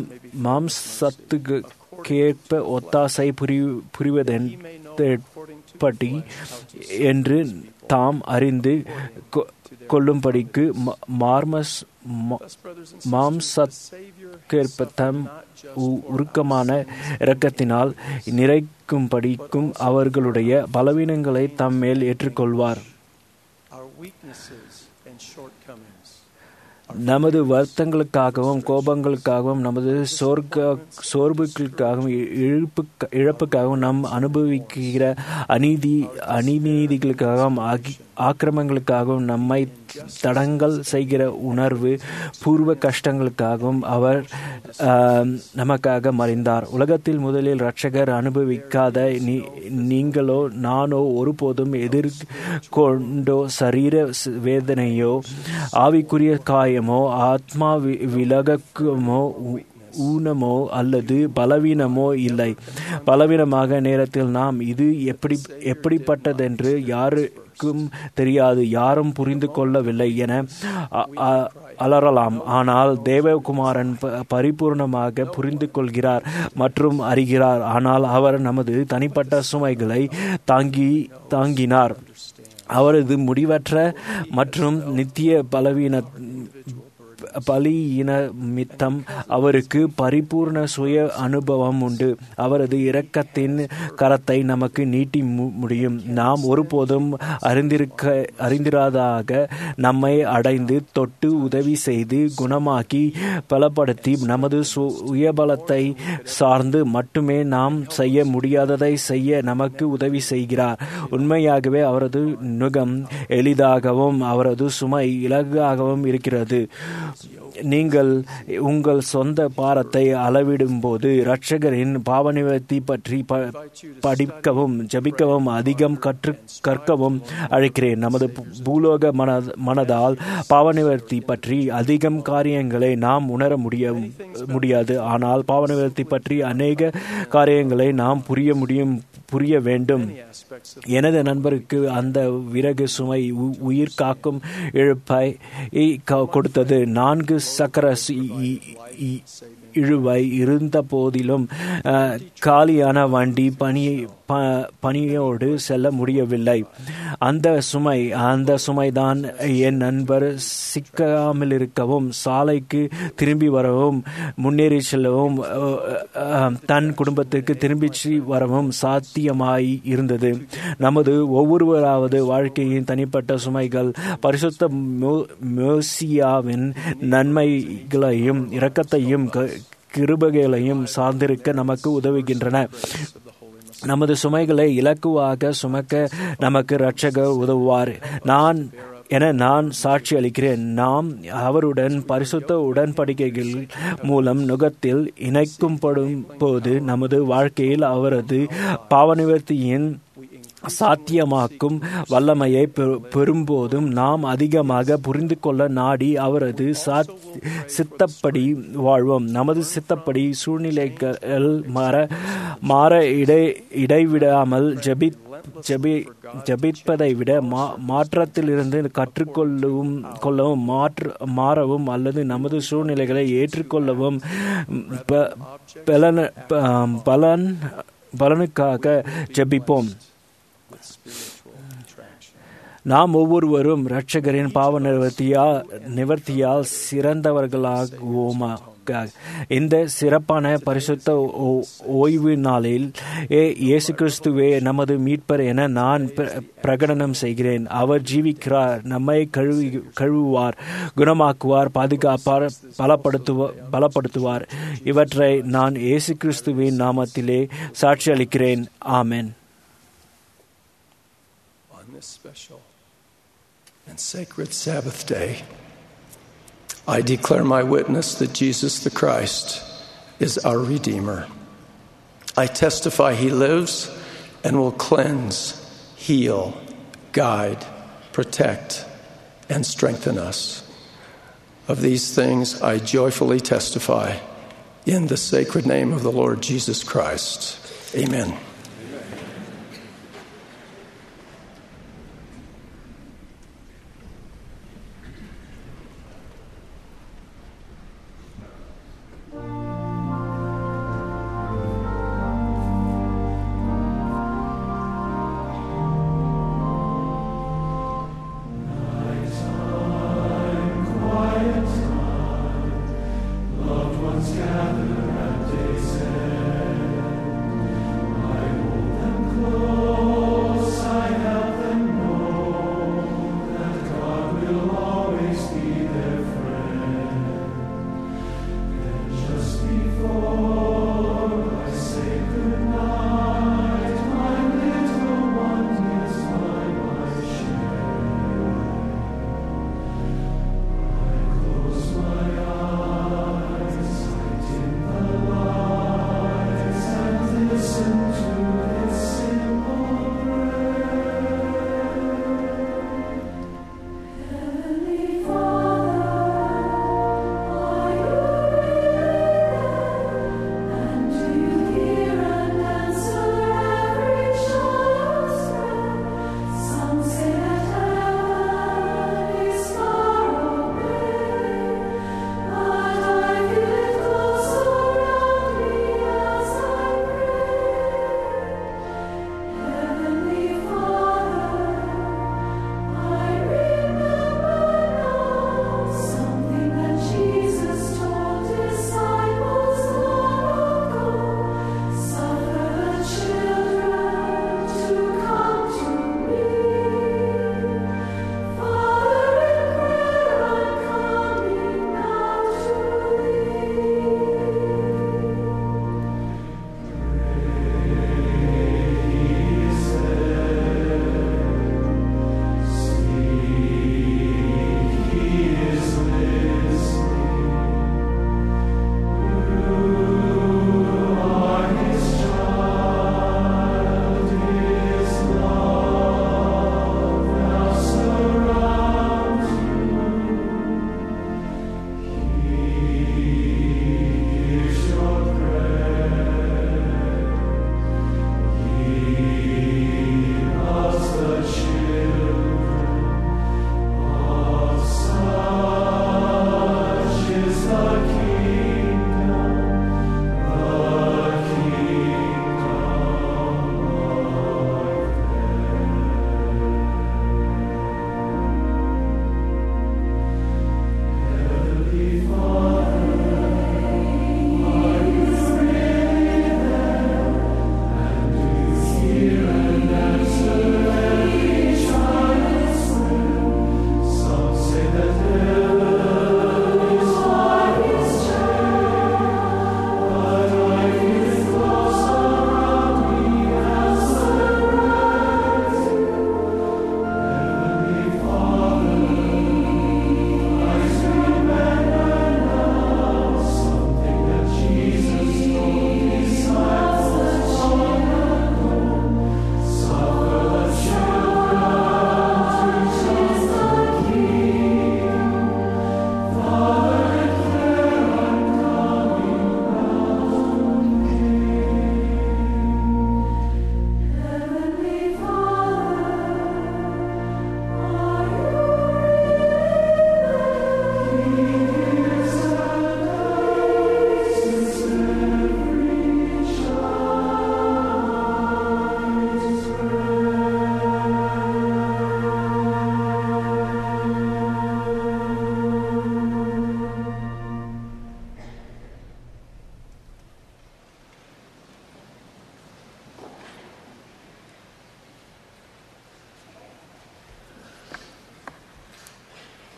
மாம்சத்துக்கேற்ப ஒத்தாசை புரி புரிவதென்படி என்று தாம் அறிந்து கொ- கொள்ளும்படிக்கு ம- மார்மஸ் ம- மாம்சத்திற்கேற்ப தம் உ- உருக்கமான இரக்கத்தினால் நிறைக்கும்படிக்கும் அவர்களுடைய பலவீனங்களை தம் மேல் ஏற்றுக்கொள்வார் Our weaknesses and shortcomings நமது வருத்தங்களுக்காகவும் கோபங்களுக்காகவும் நமது சோர்க்க சோர்வுகளுக்காகவும் இ- இழப்பு இழப்புக்காகவும் நாம் அனுபவிக்கிற அநீதி அநீதிகளுக்காகவும் ஆகி- ஆக்கிரமங்களுக்காகவும் நம்மை தடங்கல் செய்கிற உணர்வு பூர்வ கஷ்டங்களுக்காகவும் அவர் ஆம், நமக்காக மறைந்தார் உலகத்தில் முதலில் இரட்சகர் அனுபவிக்காத நீ- நீங்களோ நானோ ஒருபோதும் எதிர்கொண்டோ சரீர ஸ்- வேதனையோ ஆவிக்குரிய காயமோ ஆத்மா வி- விலகமோ ஊ- ஊனமோ அல்லது பலவீனமோ இல்லை பலவீனமாக நேரத்தில் நாம் இது எப்படி எப்படிப்பட்டதென்று யாருக்கும் தெரியாது யாரும் புரிந்து கொள்ளவில்லை என அ- அ- அலறலாம் ஆனால் தேவகுமாரன் ப- பரிபூர்ணமாக புரிந்து கொள்கிறார் மற்றும் அறிகிறார் ஆனால் அவர் நமது தனிப்பட்ட சுமைகளை தாங்கி தாங்கினார் அவரது முடிவற்ற மற்றும் நித்திய பலவீன பலியின மித்தம் அவருக்கு பரிபூர்ண சுய அனுபவம் உண்டு அவரது இரக்கத்தின் கரத்தை நமக்கு நீட்டி மு- முடியும் நாம் ஒருபோதும் அறிந்திருக்க அறிந்திராதாக நம்மை அடைந்து தொட்டு உதவி செய்து குணமாக்கி பலப்படுத்தி நமது சுயபலத்தை சார்ந்து மட்டுமே நாம் செய்ய முடியாததை செய்ய நமக்கு உதவி செய்கிறார் உண்மையாகவே அவரது நுகம் எளிதாகவும் அவரது சுமை இலகாகவும் இருக்கிறது நீங்கள் உங்கள் சொந்த பாரத்தை அளவிடும்போது இரட்சகரின் பாவநிவர்த்தி பற்றி ப- படிக்கவும் ஜபிக்கவும் அதிகம் கற்று கற்கவும் அழைக்கிறேன் நமது பூ- பூலோக மன மனதால் பாவநிவர்த்தி பற்றி அதிகம் காரியங்களை நாம் உணர முடிய முடியாது ஆனால் பாவநிவர்த்தி பற்றி அநேக காரியங்களை நாம் புரிய முடியும் புரிய வேண்டும் எனது நண்பருக்கு அந்த விறகு சுமை உ- உயிர் காக்கும் இழப்பை க- கொடுத்தது நான்கு சக்கர சி- இ- இ- இழுவை இருந்த போதிலும் அஹ், காலியான வண்டி பணி ப பணியோடு செல்ல முடியவில்லை அந்த சுமை அந்த சுமைதான் என் நண்பர் சிக்காமல் இருக்கவும் சாலைக்கு திரும்பி வரவும் முன்னேறி செல்லவும் அஹ், அஹ், தன் குடும்பத்திற்கு திரும்பி வரவும் சாத்தியமாய் இருந்தது நமது ஒவ்வொருவராவது வாழ்க்கையின் தனிப்பட்ட சுமைகள் பரிசுத்த மோ- மோசியாவின் நன்மைகளையும் இரக்கத்தையும் க- கிருபைகளையும் சார்ந்திருக்க நமக்கு உதவுகின்றன நமது சுமைகளை இலக்குவாக சுமக்க நமக்கு இரட்சகர் உதவுவார் நான் என நான் சாட்சி அளிக்கிறேன் நாம் அவருடன் பரிசுத்த உடன்படிக்கைகள் மூலம் நுகத்தில் இணைக்கும்படும் போது நமது வாழ்க்கையில் அவரது பாவநிவர்த்தியின் சாத்தியமாக்கும் வல்லமையை பெ- பெறும்போதும் நாம் அதிகமாக புரிந்து கொள்ள நாடி அவரது சாத்- சித்தப்படி வாழ்வோம் நமது சித்தப்படி சூழ்நிலைகள் மாற மாற இடை இடைவிடாமல் ஜெபி ஜெபி ஜபிப்பதை விட மா மாற்றத்திலிருந்து கற்றுக்கொள்ளவும் கொள்ளவும் மாற்று மாறவும் அல்லது நமது சூழ்நிலைகளை ஏற்றுக்கொள்ளவும் ப- பலன ப- பலன் பலனுக்காக ஜெபிப்போம் நாம் ஒவ்வொருவரும் இரட்சகரின் பாவ நிவர்த்தியால் நிவர்த்தியால் சிறந்தவர்களாகுவோமா இந்த சிறப்பான பரிசுத்த ஓ- ஓய்வு நாளில் ஏ இயேசு கிறிஸ்துவே நமது மீட்பர் என நான் பிர- பிரகடனம் செய்கிறேன் அவர் ஜீவிக்கிறார் நம்மை கழுவி கழுவுவார் குணமாக்குவார் பாதுகாப்பார் பலப்படுத்துவார் பலப்படுத்துவார் இவற்றை நான் இயேசு கிறிஸ்துவின் நாமத்திலே சாட்சி அளிக்கிறேன் ஆமென் on this special and sacred Sabbath day, I declare my witness that Jesus the Christ is our Redeemer. I testify he lives and will cleanse, heal, guide, protect, and strengthen us. Of these things I joyfully testify in the sacred name of the Lord Jesus Christ. Amen. Loved ones gather at day's end.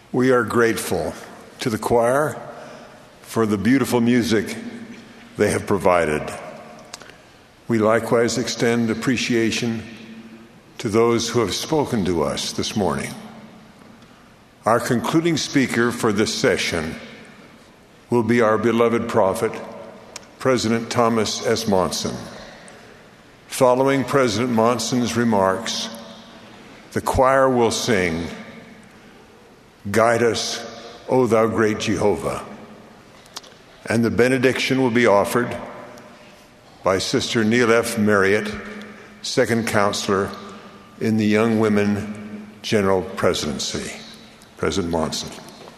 We are grateful to the choir for the beautiful music they have provided. We likewise extend appreciation to those who have spoken to us this morning. Our concluding speaker for this session will be our beloved prophet, President Thomas S. Monson. Following President Monson's remarks, the choir will sing, Guide us, O thou great Jehovah. And the benediction will be offered by Sister Neil F. Marriott, second counselor in the Young Women General Presidency. President Monson.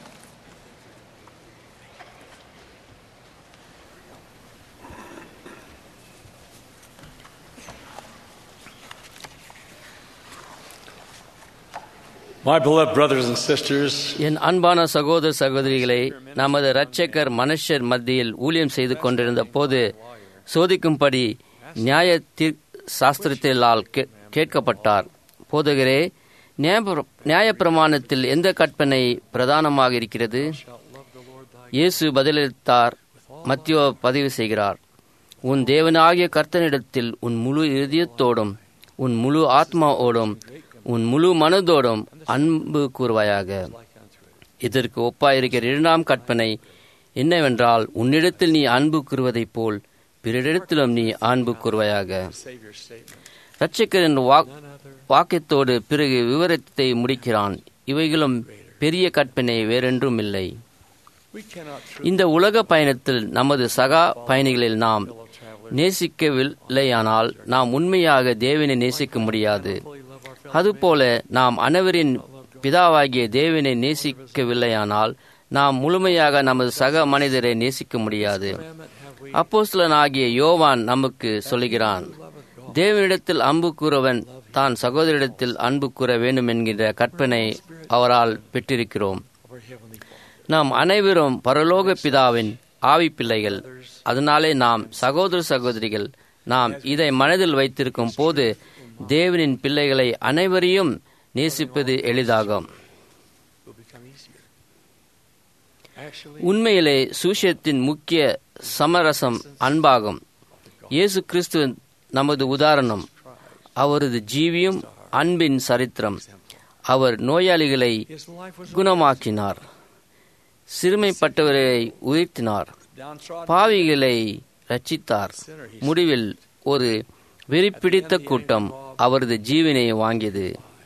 My beloved brothers and sisters, என் அன்பான சகோதர சகோதரிகளே நமது இரட்சகர் மனுஷர் மத்தியில் ஊழியம் செய்து கொண்டிருந்த போது சோதிக்கும்படி நியாய தீர் சாஸ்திரத்திலால் கே- கேட்கப்பட்டார் போதகரே நியாய- நியாயப்பிரமாணத்தில் எந்த கற்பனை பிரதானமாக இருக்கிறது இயேசு பதிலளித்தார் மத்தியோ பதிவு செய்கிறார் உன் தேவனாகிய கர்த்தனிடத்தில் உன் முழு இதயத்தோடும் உன் முழு ஆத்மாவோடும் உன் முழு மனதோடும் அன்பு கூறுவாயாக இதற்கு ஒப்பாயிருக்கிற இரண்டாம் கற்பனை என்னவென்றால் உன்னிடத்தில் நீ அன்பு கூறுவதைப் போல் பிறரிடத்திலும் நீ அன்பு கூறுவாயாக இரட்சகரின் வாக் வாக்கியத்தோடு பிறகு விவரத்தை முடிக்கிறான் இவைகளும் பெரிய கற்பனை வேறென்றும் இல்லை இந்த உலக பயணத்தில் நமது சகா பயணிகளில் நாம் நேசிக்கவில்லையானால் நாம் உண்மையாக தேவனை நேசிக்க முடியாது அதுபோல நாம் அனைவரின் பிதாவாகிய தேவனை நேசிக்கவில்லையானால் நாம் முழுமையாக நமது சக மனிதரை நேசிக்க முடியாது அப்போஸ்தலனாகிய யோவான் நமக்கு சொல்லுகிறான் தேவனிடத்தில் அன்பு கூறவன் தான் சகோதரிடத்தில் அன்பு கூற வேண்டும் என்கின்ற கற்பனை அவரால் பெற்றிருக்கிறோம் நாம் அனைவரும் பரலோக பிதாவின் ஆவி பிள்ளைகள் அதனாலே நாம் சகோதர சகோதரிகள் நாம் இதை மனதில் வைத்திருக்கும் போது தேவனின் பிள்ளைகளை அனைவரையும் நேசிப்பது எளிதாகும் உண்மையிலே சூஷியத்தின் முக்கிய சமரசம் அன்பாகும் இயேசு கிறிஸ்து நமது உதாரணம் அவரது ஜீவியம் அன்பின் சரித்திரம் அவர் நோயாளிகளை குணமாக்கினார் சிறுமைப்பட்டவரை உயர்த்தினார் பாவிகளை ரட்சித்தார் முடிவில் ஒரு வெறிப்பிடித்த கூட்டம் அவரது ஜீவனை வாங்கியது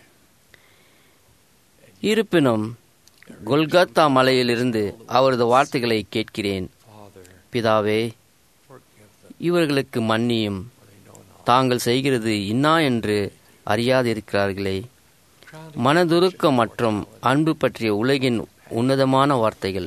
இருப்பினும் கொல்கத்தா மலையிலிருந்து அவரது வார்த்தைகளை கேட்கிறேன் பிதாவே இவர்களுக்கு மன்னியும் தாங்கள் செய்கிறது இன்னா என்று அறியாதிருக்கிறார்களே மனதுருக்கம் மற்றும் அன்பு பற்றிய உலகின் உன்னதமான வார்த்தைகள்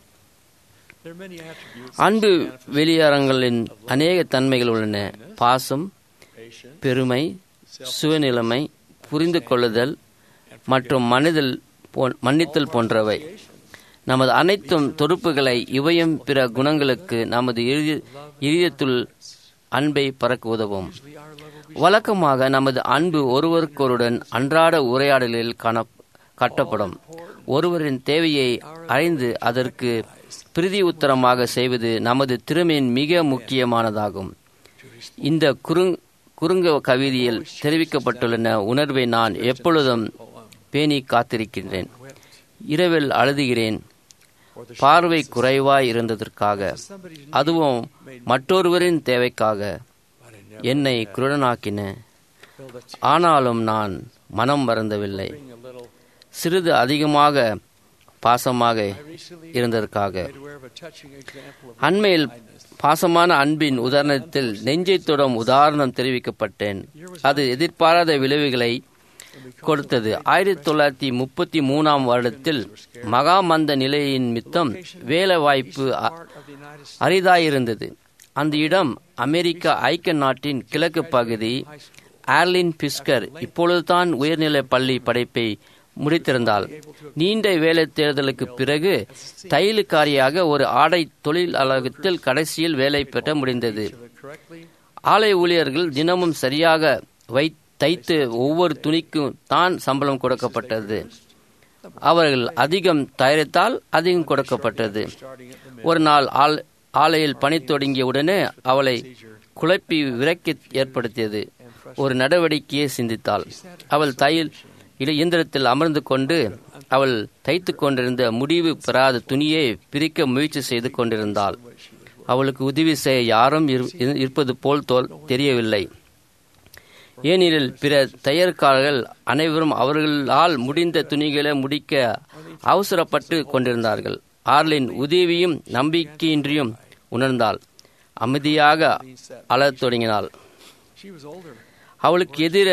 அன்பு வெளியாரங்களின் அநேக தன்மைகள் உள்ளன பாசம் பெருமை சுயநிலைமை புரிந்து கொள்ளுதல் மற்றும் மனிதல் போ- மன்னித்தல் போன்றவை நமது அனைத்தும் தொடுப்புகளை இவையும் பிற குணங்களுக்கு நமது இறுதி- இதயத்துள் அன்பை பறக்க உதவும் வழக்கமாக நமது அன்பு ஒருவருக்கொருடன் அன்றாட உரையாடலில் காண காட்டப்படும் ஒருவரின் தேவையை அறிந்து அதற்கு பிரதி உத்தரமாக செய்வது நமது திறமையின் மிக முக்கியமானதாகும் இந்த குறுங் குறுங்க கவிதையில் தெரிவிக்கப்பட்டுள்ள உணர்வை நான் எப்பொழுதும் பேணி காத்திருக்கின்றேன் இரவில் அழுதுகிறேன் பார்வை குறைவாய் இருந்ததற்காக அதுவும் மற்றொருவரின் தேவைக்காக என்னை குருடனாக்கின ஆனாலும் நான் மனம் மறந்தவில்லை சிறிது அதிகமாக பாசமாக இருந்ததற்காக அண்மையில் பாசமான அன்பின் உதாரணத்தில் நெஞ்சை தொடும் உதாரணம் தெரிவிக்கப்பட்டேன் அது எதிர்பாராத விளைவுகளை கொடுத்தது ஆயிரத்தி தொள்ளாயிரத்தி முப்பத்தி மூணாம் வருடத்தில் மகாமந்த நிலையின் மித்தம் வேலை வாய்ப்பு அ- அரிதாயிருந்தது அந்த இடம் அமெரிக்க ஐக்கிய நாட்டின் கிழக்கு பகுதி ஆர்லின் பிஸ்கர் இப்பொழுதுதான் உயர்நிலை பள்ளி படைப்பை முடித்திருந்தால் நீண்ட வேலை தேர்தலுக்கு பிறகு தையலுக்காரியாக ஒரு ஆடை தொழில் அலகத்தில் கடைசியில் வேலை பெற முடிந்தது ஆலை ஊழியர்கள் தினமும் சரியாக வை தைத்து ஒவ்வொரு துணிக்கும் தான் சம்பளம் கொடுக்கப்பட்டது அவர்கள் அதிகம் தயாரித்தால் அதிகம் கொடுக்கப்பட்டது ஒரு நாள் ஆள் ஆலையில் பணி தொடங்கிய உடனே அவளை குழப்பி விரக்கி ஏற்படுத்தியது ஒரு நடவடிக்கையை சிந்தித்தாள் அவள் தையல் இயந்திரத்தில் அமர்ந்து கொண்டு அவள் தைத்து கொண்டிருந்த முடிவு பெறாத துணியை பிரிக்க முயற்சி செய்து கொண்டிருந்தாள் அவளுக்கு உதவி செய்ய யாரும் இருப்பது போல் தோல் தெரியவில்லை ஏனெனில் பிற தையற்காரர்கள் அனைவரும் அவர்களால் முடிந்த துணிகளை முடிக்க அவசரப்பட்டு கொண்டிருந்தார்கள் ஆர்லின் உதவியும் நம்பிக்கையின்றியும் உணர்ந்தாள் அமைதியாக அழத் தொடங்கினாள் அவளுக்கு எதிர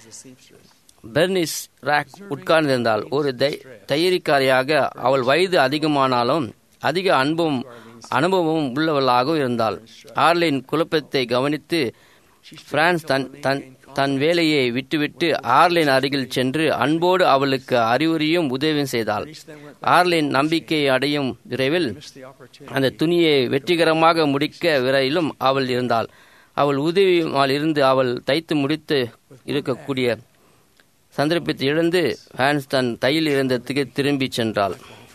பெர்னிஸ் ராக் உட்கார்ந்திருந்தாள் ஒரு தையரிக்காரியாக அவள் வயது அதிகமானாலும் அதிக அன்பும் அனுபவமும் உள்ளவளாகவும் இருந்தாள் ஆர்லின் குழப்பத்தை கவனித்து பிரான்ஸ் தன் தன் தன் வேலையை விட்டுவிட்டு ஆர்லின் அருகில் சென்று அன்போடு அவளுக்கு அறிவுரையும் உதவியும் செய்தாள் ஆர்லின் நம்பிக்கை அடையும் விரைவில் அந்த துணியை வெற்றிகரமாக முடிக்க விரையிலும் அவள் இருந்தாள் அவள் உதவியால் இருந்து அவள் தைத்து முடித்து இருக்கக்கூடிய சந்தர்ப்பத்தை இழந்து ஹான்ஸ் தன் தையில் இருந்ததுக்கு திரும்பி சென்றாள்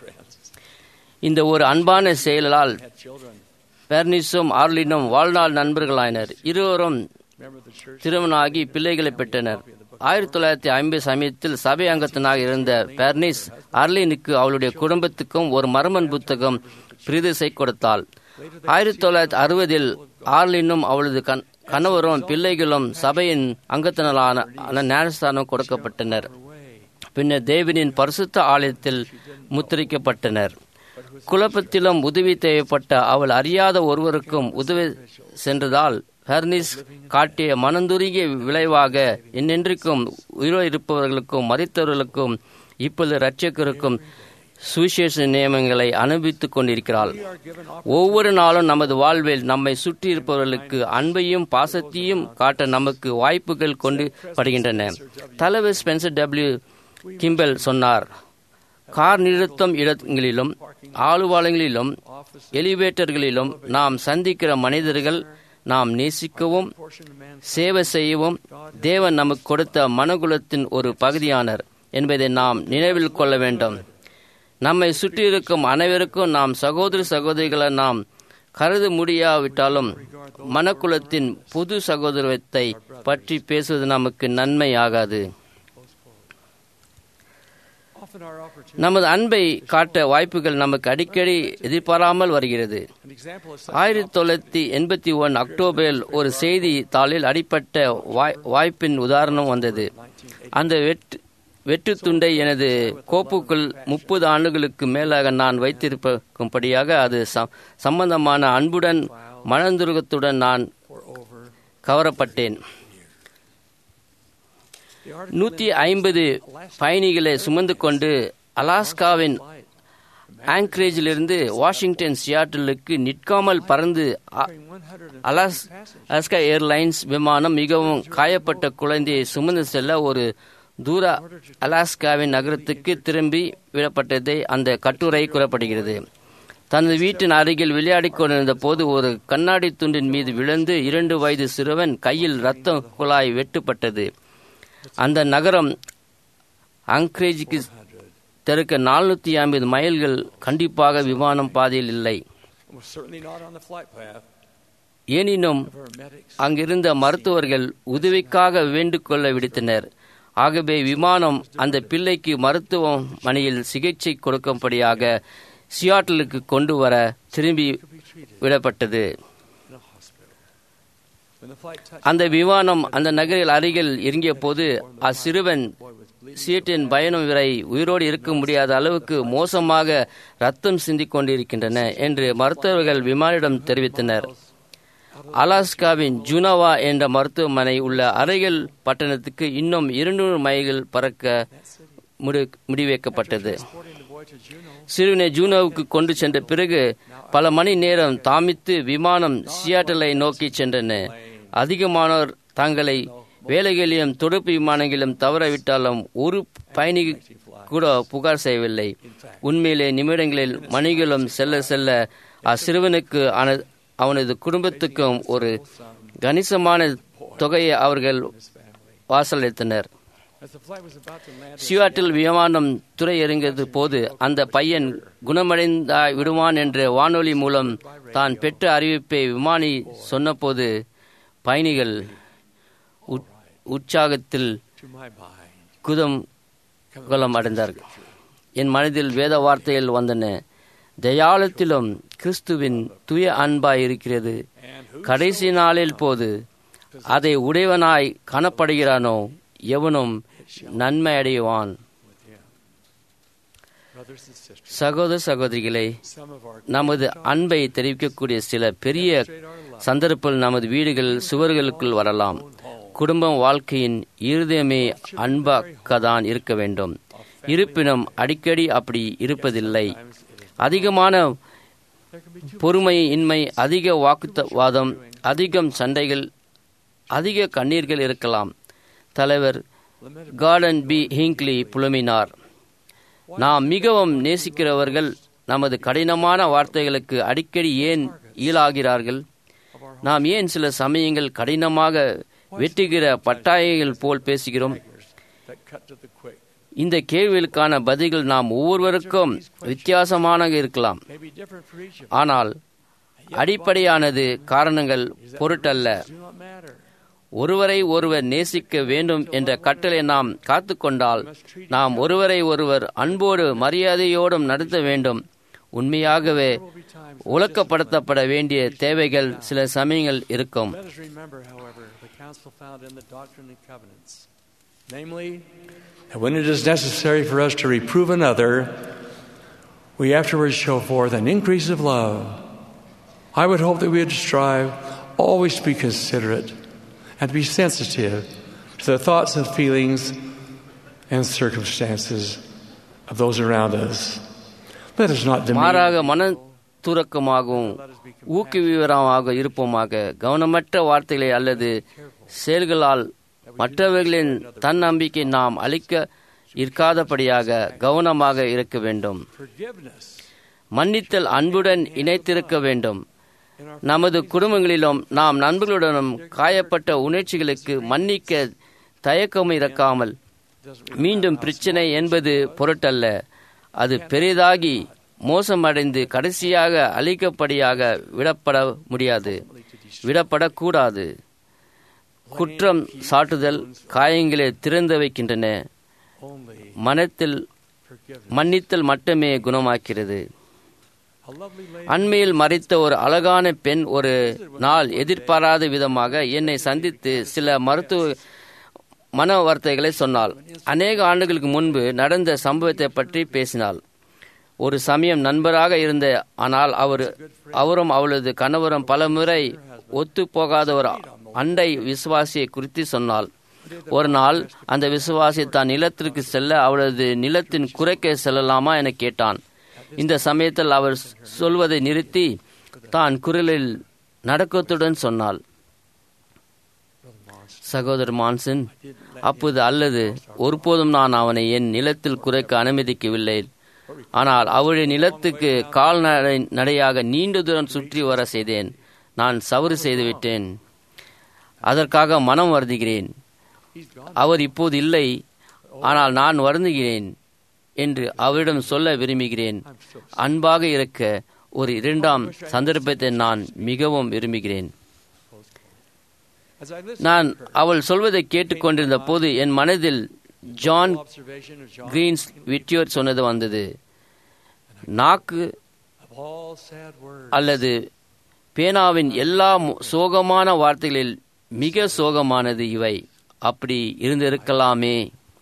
இந்த ஒரு அன்பான செயலால் பெர்னிஸும் ஆர்லினும் வாழ்நாள் நண்பர்களாயினர் இருவரும் திருமணமாகி பிள்ளைகளை பெற்றனர் ஆயிரத்தி தொள்ளாயிரத்தி ஐம்பது சமயத்தில் சபை அங்கத்தினாக இருந்த பெர்னிஸ் அர்லினுக்கு அவளுடைய குடும்பத்துக்கும் ஒரு மர்மன் புத்தகம் பிரிதிசை கொடுத்தாள் ஆயிரத்தி தொள்ளாயிரத்தி அறுபதில் ஆர்லினும் அவளது கண் கணவரும் பிள்ளைகளும் சபையின் அங்கத்தினரான ஞானஸ்தானம் கொடுக்கப்பட்டனர் பின்னர் தேவனின் பரிசுத்த ஆலயத்தில் முத்திரிக்கப்பட்டனர் குழப்பத்திலும் உதவி தேவைப்பட்ட அவள் அறியாத ஒருவருக்கும் உதவி சென்றதால் ஹர்னிஸ் காட்டிய மனந்துருகிய விளைவாக என்னென்றைக்கும் உயிரோ இருப்பவர்களுக்கும் மறித்தவர்களுக்கும் இப்பொழுது இரட்சகருக்கும் சுவிசேஷ நியமங்களை அனுபவித்துக் கொண்டிருக்கிறாள் ஒவ்வொரு நாளும் நமது வாழ்வில் நம்மை சுற்றி இருப்பவர்களுக்கு அன்பையும் பாசத்தையும் காட்ட நமக்கு வாய்ப்புகள் கொண்டு படுகின்றன தலைவர் ஸ்பென்சர் டபிள்யூ கிம்பல் சொன்னார் கார் நிறுத்தம் இடங்களிலும் ஆளுவாளங்களிலும் எலிவேட்டர்களிலும் நாம் சந்திக்கிற மனிதர்கள் நாம் நேசிக்கவும் சேவை செய்யவும் தேவன் நமக்கு கொடுத்த மனகுலத்தின் ஒரு பகுதியானர் என்பதை நாம் நினைவில் கொள்ள வேண்டும் நம்மை சுற்றியிருக்கும் அனைவருக்கும் நாம் சகோதர சகோதரிகளை நாம் கருத முடியாவிட்டாலும் மனக்குலத்தின் புது சகோதரத்தை பற்றி பேசுவது நமக்கு நன்மை ஆகாது நமது அன்பை காட்ட வாய்ப்புகள் நமக்கு அடிக்கடி எதிர்பாராமல் வருகிறது ஆயிரத்தி தொள்ளாயிரத்தி எண்பத்தி ஒன் அக்டோபரில் ஒரு செய்தி தாளில் அடிப்பட்ட வாய்ப்பின் உதாரணம் வந்தது அந்த வெட்டு வெட்டு துண்டை எனது கோப்புக்குள் முப்பது ஆண்டுகளுக்கு மேலாக நான் வைத்திருக்கும்படியாக அது சம்பந்தமான அன்புடன் மனந்துருகத்துடன் நான் கவரப்பட்டேன் நூற்றி ஐம்பது பயணிகளை சுமந்து கொண்டு அலாஸ்காவின் ஆங்க்ரேஜிலிருந்து வாஷிங்டன் சியாட்டிலுக்கு நிற்காமல் பறந்து அலாஸ் அலாஸ்கா ஏர்லைன்ஸ் விமானம் மிகவும் காயப்பட்ட குழந்தையை சுமந்து செல்ல ஒரு தூர அலாஸ்காவின் நகரத்துக்கு திரும்பி விடப்பட்டதை அந்த கட்டுரை கூறப்படுகிறது தனது வீட்டின் அருகில் விளையாடிக் கொண்டிருந்த போது ஒரு கண்ணாடி துண்டின் மீது விழுந்து இரண்டு வயது சிறுவன் கையில் இரத்த குழாய் வெட்டுப்பட்டது அந்த நகரம் அங்க்ரேஜுக்கு தெருக்க நானூற்றி ஐம்பது மைல்கள் கண்டிப்பாக விமானம் பாதையில் இல்லை எனினும் அங்கிருந்த மருத்துவர்கள் உதவிக்காக வேண்டுகொள்ள விடுத்தனர் ஆகவே விமானம் அந்த பிள்ளைக்கு மருத்துவமனையில் சிகிச்சை கொடுக்கும்படியாக சியாட்டலுக்கு கொண்டு வர திரும்பி விடப்பட்டது அந்த விமானம் அந்த நகரில் அருகில் இறங்கிய போது அச்சிறுவன் சீட்டின் பயணம் வரை உயிரோடு இருக்க முடியாத அளவுக்கு மோசமாக ரத்தம் சிந்திக் கொண்டிருக்கின்றன என்று மருத்துவர்கள் விமானிடம் தெரிவித்தனர் அலாஸ்காவின் ஜுனவா என்ற மருத்துவமனை உள்ள அருகில் பட்டணத்துக்கு இன்னும் இருநூறு மைல்கள் பறக்க முடி முடிவைக்கப்பட்டது சிறுவனை ஜூனோவுக்கு கொண்டு சென்ற பிறகு பல மணி நேரம் தாமித்து விமானம் சியாட்டலை நோக்கி சென்றன அதிகமானோர் தங்களை வேலைகளிலும் துடுப்பு விமானங்களிலும் தவறவிட்டாலும் ஒரு பயணி கூட புகார் செய்யவில்லை உண்மையிலே நிமிடங்களில் மணிகளும் செல்ல செல்ல அச்சிறுவனுக்கு அவனது குடும்பத்துக்கும் ஒரு கணிசமான தொகையை அவர்கள் வாசலளித்தனர் சியாட்டில் விமானம் துறை இறங்கியது போது அந்த பையன் குணமடைந்தா விடுவான் என்ற வானொலி மூலம் தான் பெற்ற அறிவிப்பை விமானி சொன்னபோது பயணிகள் உற்சாகத்தில் குதம் குலம் அடைந்தார்கள் என் மனதில் வேத வார்த்தைகள் வந்தன தயாளத்திலும் கிறிஸ்துவின் துய அன்பாய் இருக்கிறது கடைசி நாளில் போது அதை உடையவனாய் காணப்படுகிறானோ எவனும் நன்மை அடைவான் சகோதர சகோதரிகளை நமது அன்பை தெரிவிக்கக்கூடிய சில பெரிய சந்தர்ப்பங்கள் நமது வீடுகள் சுவர்களுக்குள் வரலாம் குடும்பம் வாழ்க்கையின் இருதயமே அன்பாக்கதான் இருக்க வேண்டும் இருப்பினும் அடிக்கடி அப்படி இருப்பதில்லை அதிகமான பொறுமை இன்மை அதிக வாக்குவாதம் அதிகம் சண்டைகள் அதிக கண்ணீர்கள் இருக்கலாம் தலைவர் கார்டன் பி ஹிங்க்லி புலமினார் நாம் மிகவும் நேசிக்கிறவர்கள் நமது கடினமான வார்த்தைகளுக்கு அடிக்கடி ஏன் ஈழாகிறார்கள் நாம் ஏன் சில சமயங்கள் கடினமாக வெட்டுகிற பட்டாயைகள் போல் பேசுகிறோம் இந்த கேள்விகளுக்கான பதில்கள் நாம் ஒவ்வொருவருக்கும் வித்தியாசமாக இருக்கலாம் ஆனால் அடிப்படையானது காரணங்கள் பொருட்டல்ல ஒருவரை ஒருவர் நேசிக்க வேண்டும் என்ற கட்டளை நாம் காத்துக்கொண்டால் நாம் ஒருவரை ஒருவர் அன்போடு மரியாதையோடும் நடத்த வேண்டும் உண்மையாகவே ஒழுக்கப்படுத்தப்பட வேண்டிய தேவைகள் சில சமயங்கள் இருக்கும் Namely, that when it is necessary for us to reprove another, we afterwards show forth an increase of love. I would hope that we would strive always to be considerate and to be sensitive to the thoughts and feelings and circumstances of those around us. Let us not மாறாக மன துறக்கமாகவும் ஊக்குவிவரமாக இருப்போமாக கவனமற்ற வார்த்தைகளை அல்லது செயல்களால் மற்றவர்களின் தன்னம்பிக்கை நாம் அளிக்க இருக்காதபடியாக கவனமாக இருக்க வேண்டும் மன்னித்தல் அன்புடன் இணைத்திருக்க வேண்டும் நமது குடும்பங்களிலும் நாம் நண்பர்களுடனும் காயப்பட்ட உணர்ச்சிகளுக்கு மன்னிக்க தயக்கம் இருக்காமல் மீண்டும் பிரச்சனை என்பது பொருட்டல்ல அது பெரிதாகி மோசமடைந்து கடைசியாக அழிக்கப்படியாக விடப்பட முடியாது விடப்படக்கூடாது குற்றம் சாட்டுதல் காயங்களை திறந்து வைக்கின்றன மனத்தில் மன்னித்தல் மட்டுமே குணமாக்கிறது அண்மையில் மறைத்த ஒரு அழகான பெண் ஒரு நாள் எதிர்பாராத விதமாக என்னை சந்தித்து சில மருத்துவ மன வார்த்தைகளை சொன்னாள் அநேக ஆண்டுகளுக்கு முன்பு நடந்த சம்பவத்தை பற்றி பேசினாள் ஒரு சமயம் நண்பராக இருந்த ஆனால் அவர் அவரும் அவளது கணவரும் பல முறை ஒத்து போகாத ஒரு அண்டை விசுவாசியை குறித்து சொன்னாள் ஒரு நாள் அந்த விசுவாசி தான் நிலத்திற்கு செல்ல அவளது நிலத்தின் குறைக்க செல்லலாமா என கேட்டான் இந்த சமயத்தில் அவர் சொல்வதை நிறுத்தி தான் குரலில் நடக்கத்துடன் சொன்னாள் சகோதரர் மான்சன் அப்போது அல்லது ஒருபோதும் நான் அவனை என் நிலத்தில் குறைக்க அனுமதிக்கவில்லை ஆனால் அவளுடைய நிலத்துக்கு கால்நடை நடையாக நீண்ட தூரம் சுற்றி வர செய்தேன் நான் சவறு செய்துவிட்டேன் அதற்காக மனம் வருந்துகிறேன் அவர் இப்போது இல்லை ஆனால் நான் வருந்துகிறேன் என்று அவரிடம் சொல்ல விரும்புகிறேன் அன்பாக இருக்க ஒரு இரண்டாம் சந்தர்ப்பத்தை நான் மிகவும் விரும்புகிறேன் நான் அவள் சொல்வதை கேட்டுக்கொண்டிருந்த போது என் மனதில் ஜான் கிரீன்ஸ் விட்டியோர் சொன்னது வந்தது நாக்கு அல்லது பேனாவின் எல்லா சோகமான வார்த்தைகளில் மிக சோகமானது இவை அப்படி இருந்திருக்கலாமே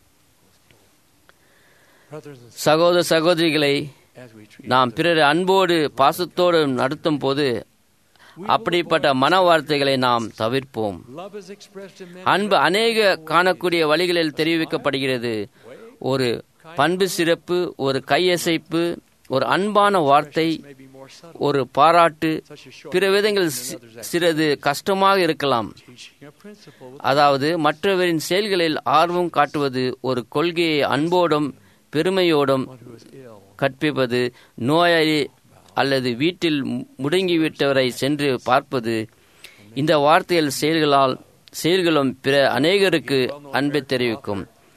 சகோதர சகோதரிகளை நாம் பிறர் அன்போடு பாசத்தோடு நடத்தும் போது அப்படிப்பட்ட மன வார்த்தைகளை நாம் தவிர்ப்போம் அன்பு அநேக காணக்கூடிய வழிகளில் தெரிவிக்கப்படுகிறது ஒரு பண்பு சிறப்பு ஒரு கையசைப்பு ஒரு அன்பான வார்த்தை ஒரு பாராட்டு பிற விதங்கள் சிறிது கஷ்டமாக இருக்கலாம் அதாவது மற்றவரின் செயல்களில் ஆர்வம் காட்டுவது ஒரு கொள்கையை அன்போடும் பெருமையோடும் கற்பிப்பது நோயாளி அல்லது வீட்டில் முடங்கிவிட்டவரை சென்று பார்ப்பது இந்த வார்த்தைகள் செயல்களால் செயல்களும் பிற அநேகருக்கு அன்பை தெரிவிக்கும்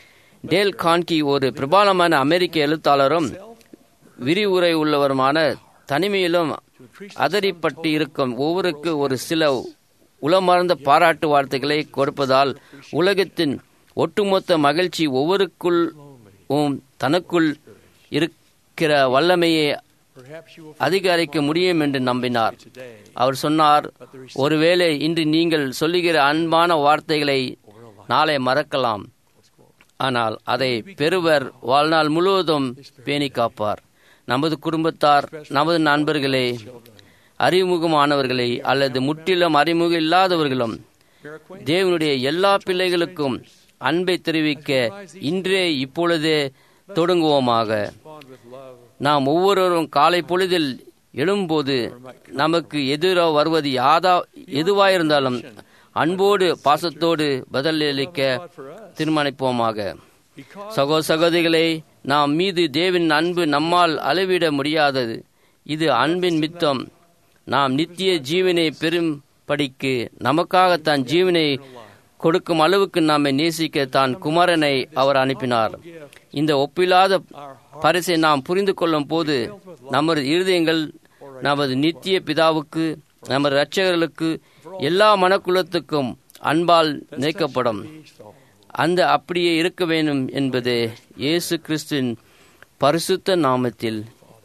டேல் கான்கி ஒரு பிரபலமான அமெரிக்க எழுத்தாளரும் விரிவுரை உள்ளவருமான தனிமையிலும் அதறிப்பட்டு இருக்கும் ஒவ்வொருக்கு ஒரு சில உளமார்ந்த பாராட்டு வார்த்தைகளை கொடுப்பதால் உலகத்தின் ஒட்டுமொத்த மகிழ்ச்சி ஒவ்வொருக்குள் தனக்குள் இருக்கிற வல்லமையை அதிகரிக்க முடியும் என்று நம்பினார் அவர் சொன்னார் ஒருவேளை இன்று நீங்கள் சொல்லுகிற அன்பான வார்த்தைகளை நாளை மறக்கலாம் ஆனால் அதை பெறுவர் வாழ்நாள் முழுவதும் பேணி காப்பார் நமது குடும்பத்தார் நமது நண்பர்களே அறிமுகமானவர்களே அல்லது முற்றிலும் அறிமுகம் இல்லாதவர்களும் தேவனுடைய எல்லா பிள்ளைகளுக்கும் அன்பை தெரிவிக்க இன்றே இப்பொழுதே தொடங்குவோமாக நாம் ஒவ்வொருவரும் காலை பொழுதில் எழும்போது நமக்கு எதிராக வருவது யாதா எதுவாயிருந்தாலும் அன்போடு பாசத்தோடு பதிலளிக்க தீர்மானிப்போமாக சகோ சகோதரிகளே நாம் மீது தேவின் அன்பு நம்மால் அளவிட முடியாதது இது அன்பின் மித்தம் நாம் நித்திய ஜீவனை பெறும்படிக்கு நமக்காக தன் ஜீவனை கொடுக்கும் அளவுக்கு நம்மை நேசிக்க தான் குமாரனை அவர் அனுப்பினார் இந்த ஒப்பில்லாத பரிசை நாம் புரிந்து கொள்ளும் போது நமது இருதயங்கள் நமது நித்திய பிதாவுக்கு நமது இரட்சகர்களுக்கு எல்லா மனக்குலத்துக்கும் அன்பால் நினைக்கப்படும் அந்த அப்படியே இருக்க வேண்டும் என்பது இயேசு கிறிஸ்துவின் பரிசுத்த நாமத்தில்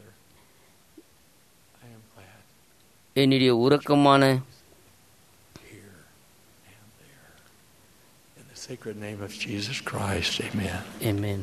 என்னுடைய உறக்கமான sacred name of Jesus Christ. Amen. Amen.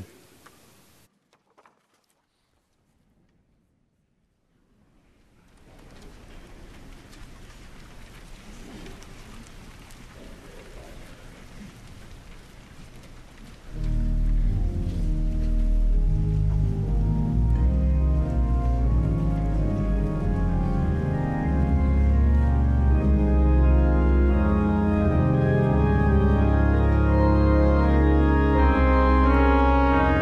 Thank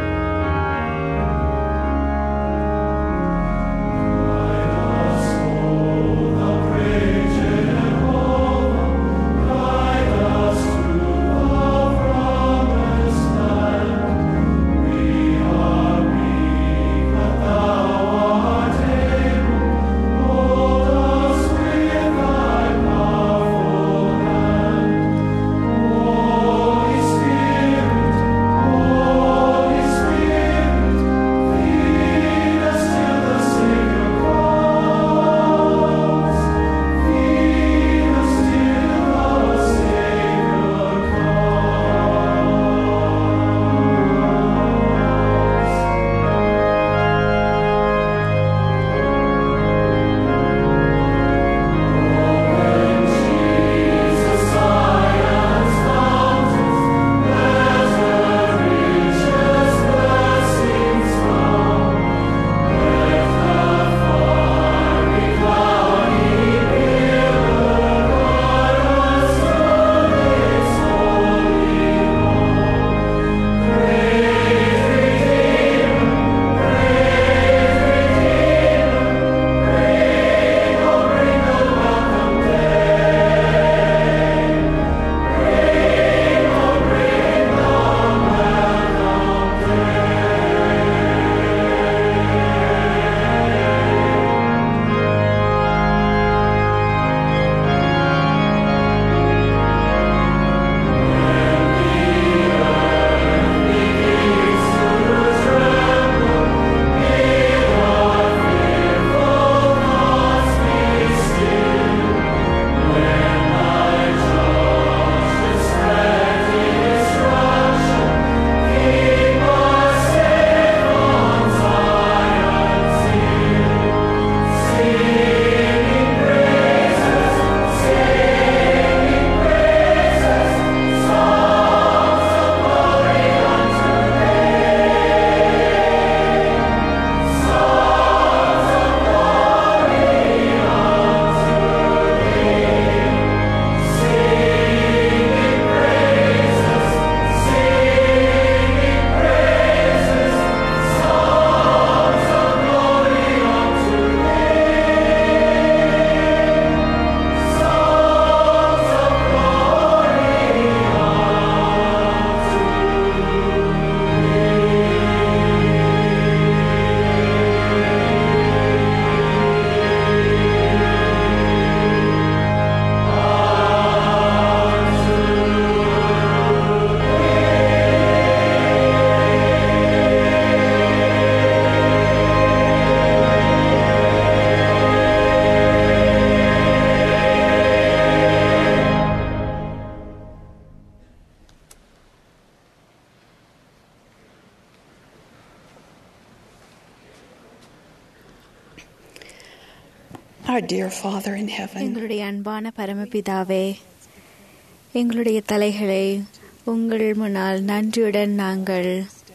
Our dear Father in heaven, எங்களுடைய அன்பான பரமபிதாவே எங்களுடைய தலைகளை உங்கள் முன்னால் நன்றியுடன் நாங்கள்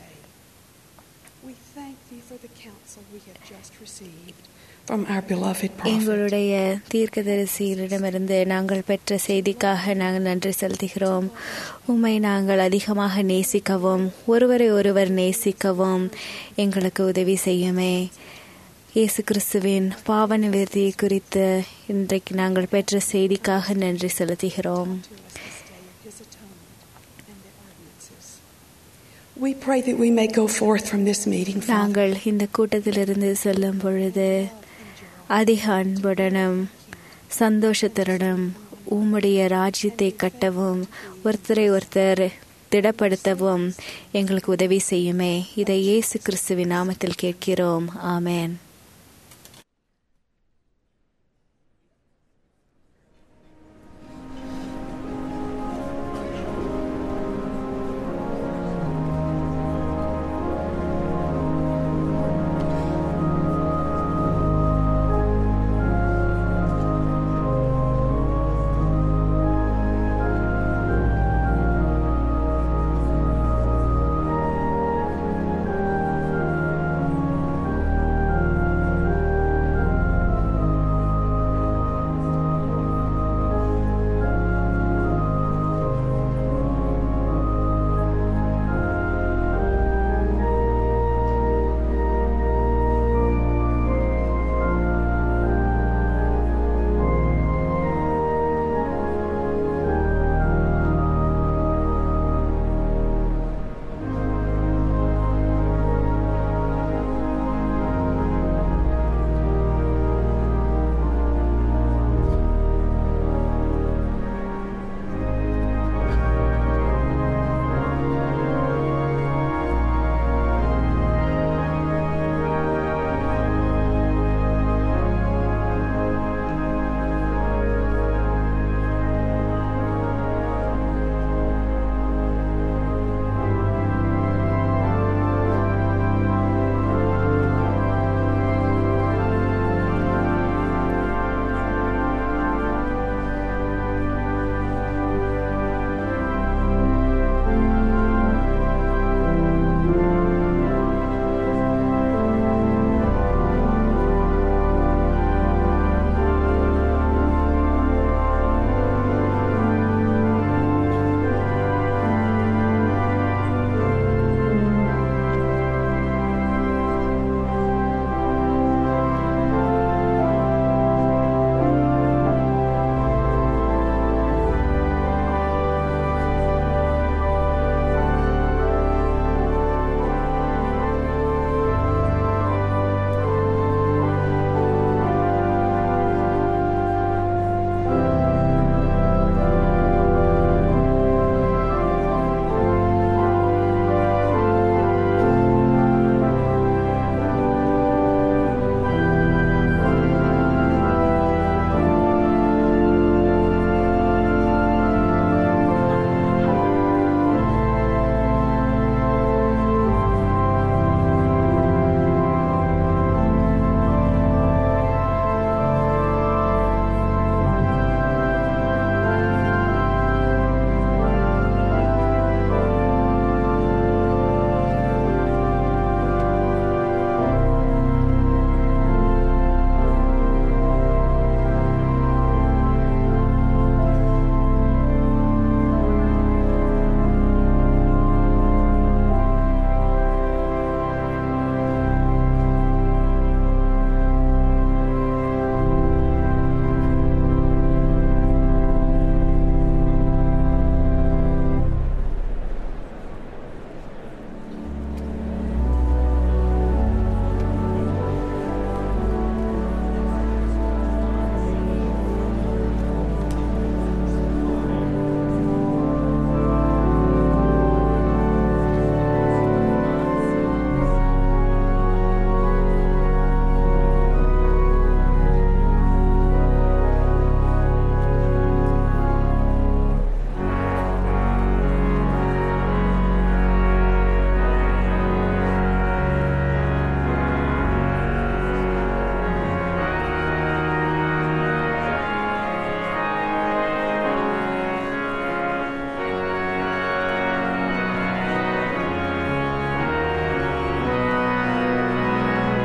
we thank thee for the counsel we have just received from our beloved prophet. எங்களுடைய தீர்க்கதரிசியிடமிருந்து நாங்கள் பெற்ற செய்திக்காக நாங்கள் நன்றி செலுத்துகிறோம் உம்மை நாங்கள் அதிகமாக நேசிக்கவும் ஒருவரை ஒருவர் நேசிக்கவும் எங்களுக்கு உதவி செய்யுமே இயேசு கிறிஸ்துவின் பாவ நிவர்த்தியை குறித்து இன்றைக்கு நாங்கள் பெற்ற செய்திக்காக நன்றி செலுத்துகிறோம் We pray that we may go forth from this meeting, Father, நாங்கள் இந்த கூட்டத்திலிருந்து செல்லும் பொழுது அதிக அன்புடனும் சந்தோஷத்துடனும் உம்முடைய ராஜ்யத்தை கட்டவும் ஒருத்தரை ஒருத்தர் திடப்படுத்தவும் எங்களுக்கு உதவி செய்யுமே இதை இயேசு கிறிஸ்துவின் நாமத்தில் கேட்கிறோம் ஆமென் we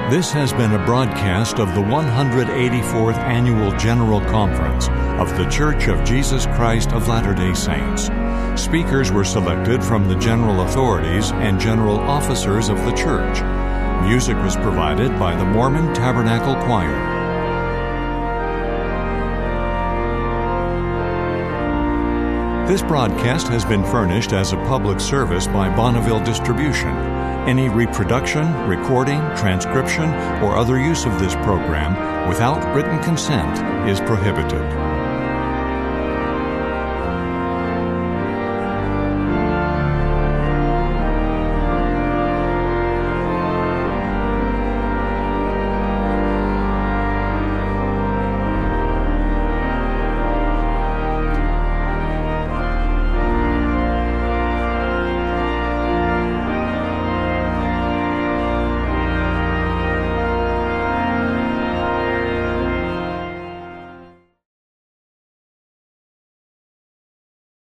This has been a broadcast of the 184th Annual General Conference of The Church of Jesus Christ of Latter day Saints. Speakers were selected from the general authorities and general officers of the church. Music was provided by the Mormon Tabernacle Choir. This broadcast has been furnished as a public service by Bonneville Distribution. Any reproduction, recording, transcription, or other use of this program without written consent is prohibited.